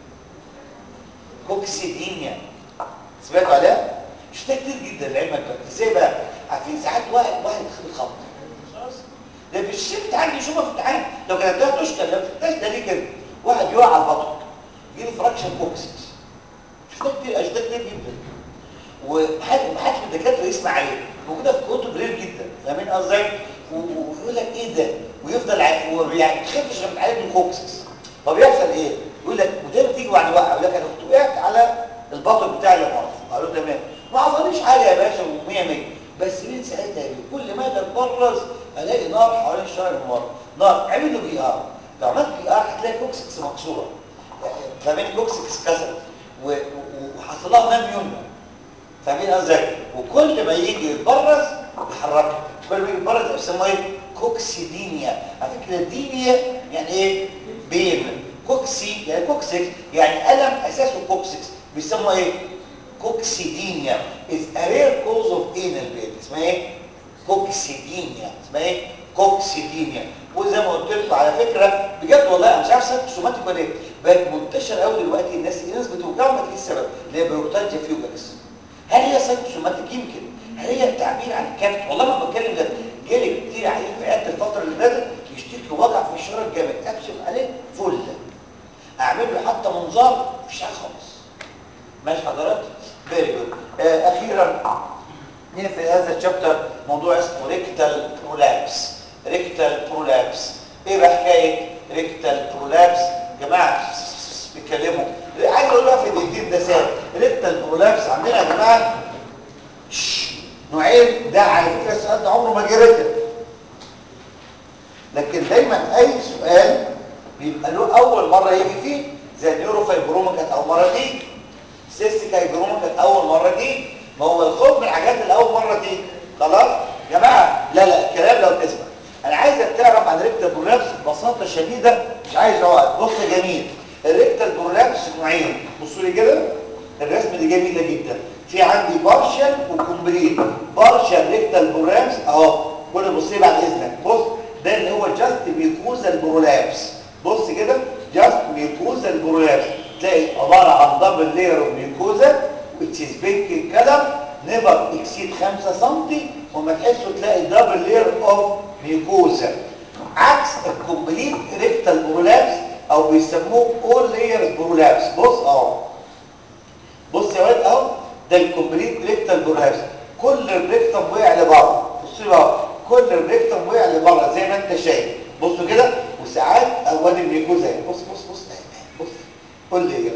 كوكسيدينيا سمعتوا عليها شفتها كتير جدا لعلمك بقى ازاي بقى عارفين ساعات واحد واحد يخبط خبط خلاص ده في الشيء امتحان يشوفها في امتحان لو كتبتها تشكل لو كتبتهاش ده ليه كده واحد يقع على البطن يجيله فراكشن كوكسكس شفتها كتير شفتها كتير جدا ومحدش محدش من الدكاتره يسمع عليه موجوده في كتب رير جدا فاهمين قصدي و- ويقول لك ايه ده ويفضل ع- وما تخافش لما تعالج من كوكسكس طب يحصل ايه يقول لك ودايما تيجي بعد وقع يقول لك انا كنت وقعت على البطن بتاعي اللي مرض قالوا له تمام ما حصليش حاجه يا باشا و100 100 بس من ساعتها يا بيه كل ما اتبرز الاقي نار حوالين الشارع من ورا نار عمل له بي ار لو عملت بي ار هتلاقي كوكسكس مكسوره فاهمين كوكسكس كسرت و- و- وحصل لها نام يمنى فاهمين ازاي وكل ما يجي يتبرز يحركه كل ما يجي يتبرز يسموه ايه كوكسيدينيا على فكره دينيا يعني ايه بين كوكسي يعني كوكسكس يعني الم اساسه كوكسكس بيسموه ايه كوكسيدينيا is a rare cause of anal pain اسمها ايه كوكسيدينيا اسمها ايه كوكسيدينيا وزي ما قلت لكم على فكره بجد والله انا مش عارف سبب سوماتيك ولا ايه بقت منتشر قوي دلوقتي الناس الناس بتوجعهم ما تلاقيش السبب اللي هي بروكتالجيا فيوجرس هل هي سايكوسوماتيك يمكن هل هي التعبير عن الكبت والله ما بتكلم ده جالي كتير عيال في عيادة الفتره اللي فاتت يشتكي وجع في الشرج جامد اكشف عليه فل اعمل له حتى منظار مفيش حاجه خالص ماشي حضرتك فيري جود اخيرا نقفل هذا الشابتر موضوع اسمه ريكتال برولابس ريكتال برولابس ايه بقى حكايه ريكتال برولابس جماعه بيتكلموا عايز اقول بقى في دقيقتين ده سهل ريكتال برولابس عندنا يا جماعه شش، نوعين ده على فكره السؤال ده عمره ما جه ريكتال لكن دايما اي سؤال بيبقى له اول مره يجي فيه زي النيوروفايبروما كانت اول مره تيجي سيستيك هايبروما كانت اول مره تيجي ما هو الخوف من الحاجات اللي اول مره تيجي خلاص يا جماعه لا لا الكلام لو تسمع انا عايزك تعرف عن ريكتال برولابس ببساطه شديده مش عايز اقعد بص يا جميل الريكتال برولابس نوعين بصوا لي كده الرسمه دي جميله جدا في عندي بارشال وكومبليت بارشال ريكتال برولابس اهو كل بص لي بعد اذنك بص ده اللي هو جاست ميكوزال برولابس بص كده جاست ميكوزال برولابس تلاقي عباره عن دبل لاير اوف ميكوزا which is pink in color never exceed 5 سم وما تحسوا تلاقي دبل لاير اوف ميكوزا عكس الكومبليت ريكتال برولابس او بيسموه اول لايرز برولابس بص اهو بص يا واد اهو ده الكومبليت ريكتال برولابس كل الريكتم وقع لبره بصوا بقى كل الريكتم وقع لبره زي ما انت شايف بصوا كده وساعات اواد الميكوزا اهي. بص بص بص بص كل لاير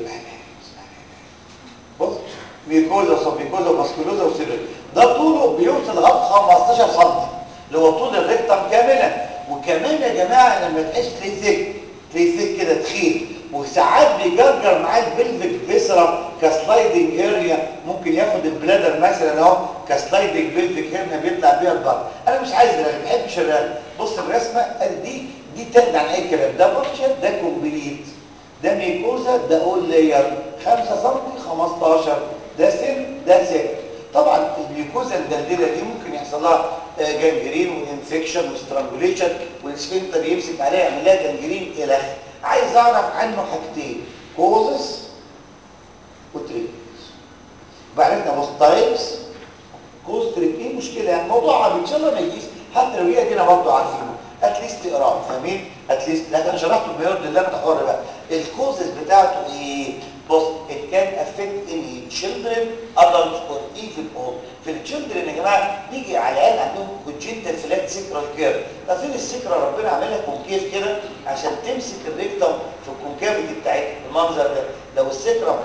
بص ميكوزا وسبميكوزا وماسكولوزا وسيرل ده طوله بيوصل لغايه 15 سم اللي هو طول الريكتم كاملا وكمان يا جماعه لما تحس تلاقيه ثيك تلاقيه ثيك كده تخين وساعات بيجرجر معاه البلفيك فيسرا كسلايدنج اريا ممكن ياخد البلادر مثلا اهو كسلايدنج بلفيك هيرنا بيطلع بيها الضغط انا مش عايز الرسم ما بحبش الرسم بص الرسمه ادي دي دي تقل عن اي كلام ده بارشل ده كومبليت ده ميكوزا ده اول لاير 5 سم 15 ده سن ده سن طبعا الميكوزا الدلدله دي ممكن يحصل لها آه، جنجرين وانفكشن وسترانجوليشن والسفنكتر يمسك عليها يعمل لها جنجرين الى اخره عايز اعرف عنه حاجتين كوزس وتريتمنت وبعرفنا بص تايبس كوز تريت ايه المشكله يعني الموضوع عم ان شاء الله ما يجيش حتى لو هي دينا برضه عارفينه اتليست اقراه فاهمين اتليست لكن أنا شرحته بيرد الله انت حر بقى الكوزز بتاعته ايه بص it can affect any children adults or even old في التشيلدرن يا جماعه بيجي على العيال عندهم كونجنتال فلات سيكرال كير عارفين السكره ربنا عاملها كونكيف كده عشان تمسك الريكتم في الكونكافيتي بتاعتها المنظر ده لو السكره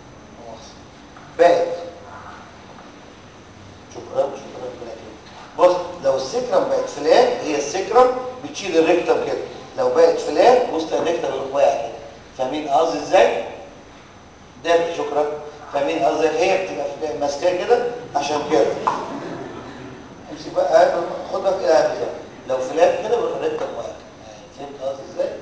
بقت شكرا شكرا ربنا يكرمك بص لو السكرم بقت فلات هي السكرم بتشيل الريكتم كده لو بقت فلات وسط الريكتم يروح واقع كده فاهمين قصدي ازاي ده شكرا فاهمين قصدي هي بتبقى فلات ماسكاه كده عشان كده امسك بقى خد بقى كده بالظبط لو فلات كده بيروح الريكتم واقع فهمت قصدي ازاي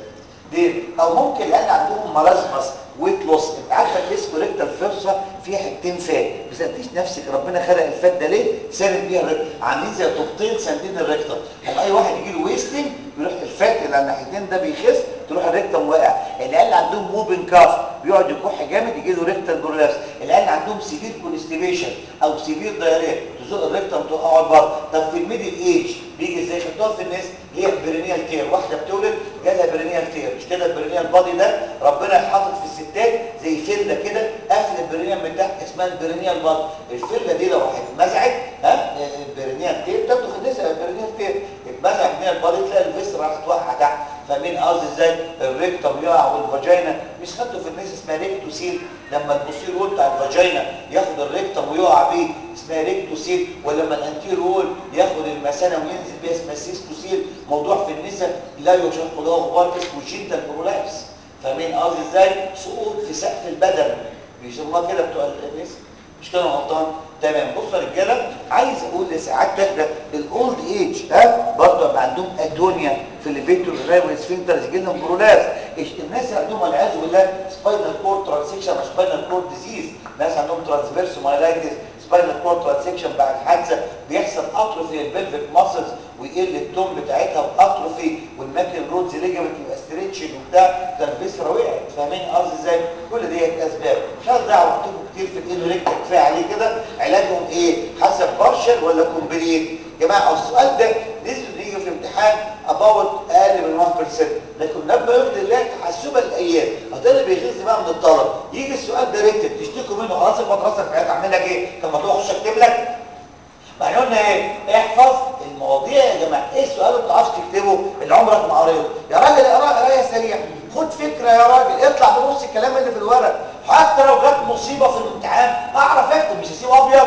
دي او ممكن لان عندهم مرازمس ويت لوس انت عارفه الاسم ريكتال فيرسا فيها حتتين فات ما سالتيش نفسك ربنا خلق الفات ده ليه ساند بيها الريكتال عاملين زي طوبتين ساندين الريكتال هم اي واحد يجي له ويستنج يروح الفات اللي على الناحيتين ده بيخس تروح الريكتم واقع العيال عندهم موبن كاف بيقعد يكح جامد يجي له ريكتال برولابس العيال عندهم سيفير كونستيبيشن او سيفير دايريا تزق الريكتم تقعد بره طب في الميدل ايج بيجي ازاي خدوها في الناس هي برينيال تير واحده بتولد جالها برينيال تير مش كده البرينيال بادي ده ربنا حاطط في الستات زي فله كده قافل البرينيال من تحت اسمها البرينيال بادي الفله دي لو اتمزعت ها البرينيال تير تاخده في النساء البرينيال تير اتمزع من البادي تلاقي الفيس راح توقع تحت فاهمين قصدي ازاي الريكتوم يقع والفاجينا مش خدته في الناس اسمها ريكتوسيل لما البوستير وول بتاع الفاجينا ياخد الريكتوم ويقع بيه اسمها ريكتوسيل ولما الانتير وول ياخد المثانه وينزل بيها اسمها سيستوسيل موضوع في النساء لا يشق له غبار اسمه جينتال برولابس فاهمين قصدي ازاي سقوط في سقف البدن بيسموها كده بتوع الناس مش كده غلطان تمام بصوا يا رجاله عايز اقول لسعادتك ده الاولد ايج ها برضه يبقى عندهم ادونيا في الليفيتور رايوي سفنكترز يجي لهم برولابس الناس اللي عندهم والعياذ بالله سباينال كورد ترانسكشن مش سباينال كورد ديزيز ناس عندهم ترانسفيرس مايلايتس سباينال كورد ترانسكشن بعد حادثه بيحصل اتروفي للبلفيك ماسلز ويقل التون بتاعتها واتروفي والماكل رودز ليجمنت يبقى ستريتشنج وبتاع ده الفيسرا وقعت فاهمين قصدي ازاي كل ديت اسباب مش عايز اضيع وقتكم كتير في الانوريكتا كفايه عليه كده علاجهم ايه حسب بارشل ولا كومبليت يا جماعه السؤال ده نزل يجي في امتحان اباوت اقل من 1% لكن لما يرضي الله تحسبا الايام هتقول اللي بيغيظ بقى من الطلب يجي السؤال ده ريتد تشتكوا منه خلاص المدرسه بتاعتك اعمل لك ايه كان مطلوب اخش اكتب لك ما احنا قلنا ايه احفظ المواضيع يا جماعه ايه السؤال اللي ما بتعرفش تكتبه اللي عمرك ما قريته يا راجل اقرا قرايه سريعه خد فكره يا راجل اطلع بنص الكلام اللي في الورق حتى لو جت مصيبه في الامتحان اعرف اكتب مش هسيبه ابيض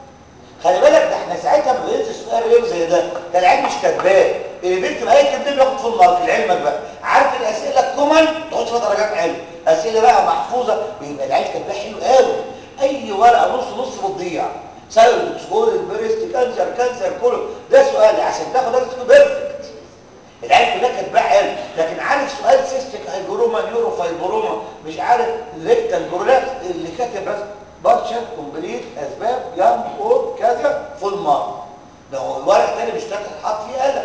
خلي بالك ده احنا ساعتها ما بننزل سؤال ريو زي ده ده العلم مش كاتباه اللي بيكتب اي كلمتين بياخد فول مارك لعلمك بقى عارف الاسئله الكومن تاخد فيها درجات حلوه اسئله بقى محفوظه بيبقى العيال كاتباها حلو قوي اي ورقه نص نص بتضيع سايروتوكسكول البريست كانسر كانسر كله ده سؤال عشان تاخد درجه تكون بيرفكت العيال كلها كاتباه حلو لكن عارف سؤال سيستيك هايبروما نيورو فايبروما مش عارف ريكتال برولابس اللي كاتب بس بارشل كومبليت اسباب يانج اور كذا فول مارك ده هو الورق تاني مش كاتب حاط فيه قلم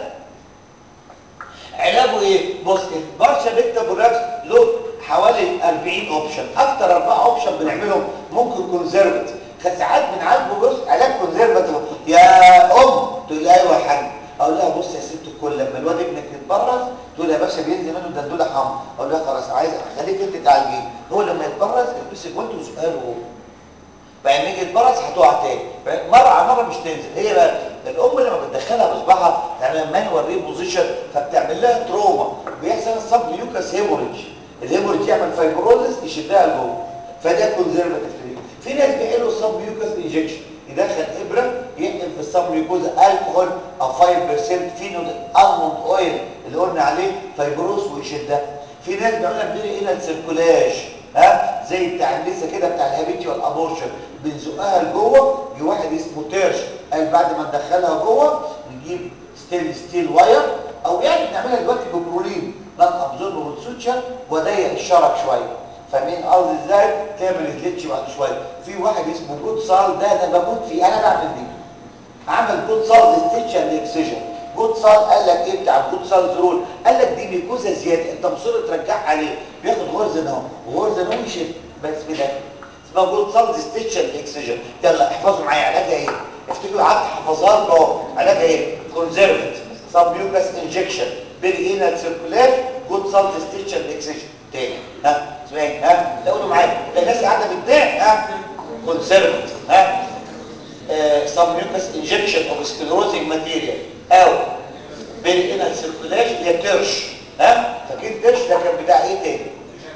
علاجه ايه بص البارشل ريكتال برولابس له حوالي 40 اوبشن اكتر اربعه اوبشن بنعملهم ممكن كونزرفتيف ساعات بنعالجه بص علاج كونزرفتيف يا ام تقول لي ايوه يا حاج اقول لها بص يا ست الكل لما الواد ابنك يتبرز تقول يا باشا بينزل منه دندوله حمراء اقول لها خلاص عايز خليك انت تعالجيه هو لما يتبرز البسي جوانت وسؤاله هو بعد ما يجي يتبرز هتقع تاني مره على مره مش تنزل هي بقى الام لما بتدخلها بصبعها تعمل مانوال ريبوزيشن فبتعمل لها تروما بيحصل سب ميوكاس هيموريدج الهيموريدج يعمل فايبروزس يشدها لجوه فده كونزرفاتيف في ناس بيحلوا السب ميوكاس انجكشن يدخل ابره يحقن في الصم ميوكوزا الكحول او 5% فينول الموند اويل اللي قلنا عليه فيبروس ويشدها في ناس بيعمل لك بيري انال سيركولاج ها زي بتاع النسا كده بتاع الهابيتي والابورشن بنزقها لجوه يجي واحد اسمه تيرش قال بعد ما ندخلها جوه نجيب ستيل ستيل واير او يعني بنعملها دلوقتي ببرولين نون ابزوربل سوتشر وضيق الشرج شويه فاهمين قصدي ازاي تعمل الجليتش بعد شويه في واحد اسمه جود صال ده انا بموت فيه انا بعمل دي عمل جود صال ستيتش اند اكسجن جود صال قال لك ايه بتاع جود صال زرول قال لك دي ميكوزا زياده انت مصر ترجعها عليه بياخد غرزه اهو وغرزه اهو يشد بس كده اسمها جود صال ستيتش اند اكسجن يلا احفظوا معايا علاجها ايه افتكروا قعدت حفظها لكم اهو علاجها ايه كونزرفت سبميوكس انجكشن بالانال سيركولار جود سالت ستيتشن اكسجن تاني ها سؤال ها تقولوا معايا ده الناس قاعده بتضايق ها كونسيرفت ها سبميوكس انجكشن اوف سكليروزنج ماتيريال او بالانال سيركولار اللي هي ترش ها فاكرين ترش ده كان بتاع ايه تاني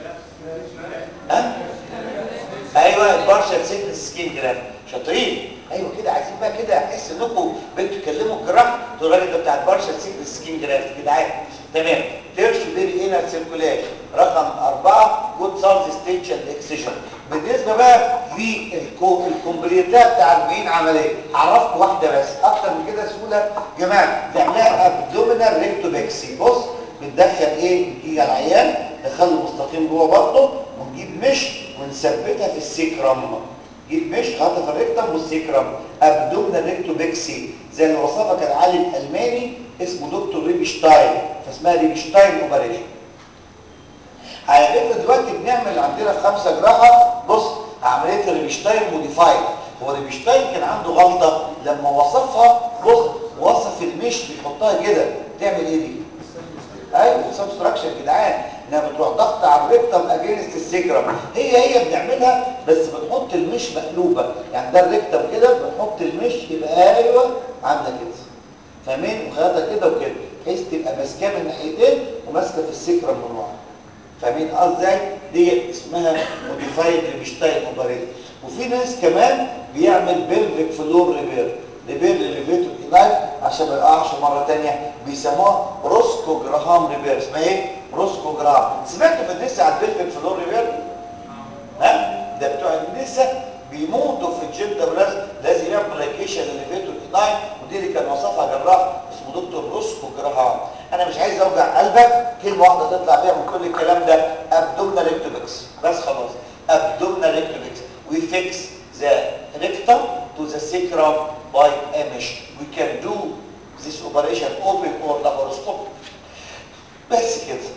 ها ايوه البارشل سيكنس سكين جرام شاطرين ايوه كده عايزين بقى كده احس انكم بتتكلموا الجراح تقول الراجل ده بتاع البارشل سيكنس سكين جرام كده عادي تمام تيرش بيري انال سيركولاج رقم أربعة جود سالز ستيتش اند اكسجن بالنسبه بقى للكومبليتات بتاع 40 عمليه هعرفكم واحده بس اكتر من كده سهوله يا جماعه تعملها ابدومينال ريكتوبكسي بص بتدخل ايه بتيجي على العيان دخله مستقيم جوه بطنه ونجيب مش ونثبتها في السيكرم جيب مش حاطه في الريكتم والسيكرم ابدومينال ريكتوبكسي زي اللي وصفها كان العالم الالماني اسمه دكتور ريبشتاين فاسمها ريبشتاين اوبريشن على فكره دلوقتي بنعمل عندنا في خمسه جراحه بص عمليه الريبشتاين موديفايد هو ريبشتاين كان عنده غلطه لما وصفها بص وصف المش بيحطها كده تعمل ايه دي ايوه سبستراكشن يا جدعان انها بتروح ضغط على الريكتم اجينست السيكرم هي هي بنعملها بس بنحط المش مقلوبه يعني ده الريكتم كده بنحط المش يبقى ايوه عامله كده فاهمين وخياطه كده وكده بحيث تبقى ماسكاه من ناحيتين وماسكه في السيكرم من ورا فاهمين ازاي دي اسمها موديفايد ريبشتاين اوبريت وفي ناس كمان بيعمل بيلفيك فلور ريبير ريبير للريفيتور اينايت عشان ما يقعش مره ثانيه بيسموها روسكو جراهام ريبير اسمها ايه روسكو جراهام سمعتوا في النساء على البيلفيك فلور ريبير ها ده بتوع النساء بيموتوا في الجلد براس لازم يعمل بلايكيشن للريفيتور اينايت ودي اللي كان وصفها جراح اسمه دكتور روسكو جراهام انا مش عايز اوجع قلبك كلمه واحده تطلع بيها من كل الكلام ده ابدومينال ريكتوبكس بس خلاص ابدومينال ريكتوبكس we fix the rectum to the sacrum by a mesh we can do this operation open or laparoscopic بس كده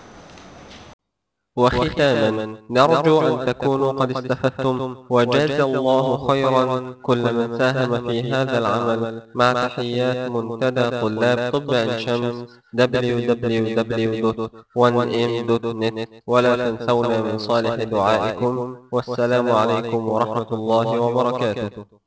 وختاما نرجو أن تكونوا قد استفدتم وجاز الله خيرا كل من ساهم في هذا العمل مع تحيات منتدى طلاب طب عين شمس www.1m.net ولا تنسونا من صالح دعائكم والسلام عليكم ورحمة الله وبركاته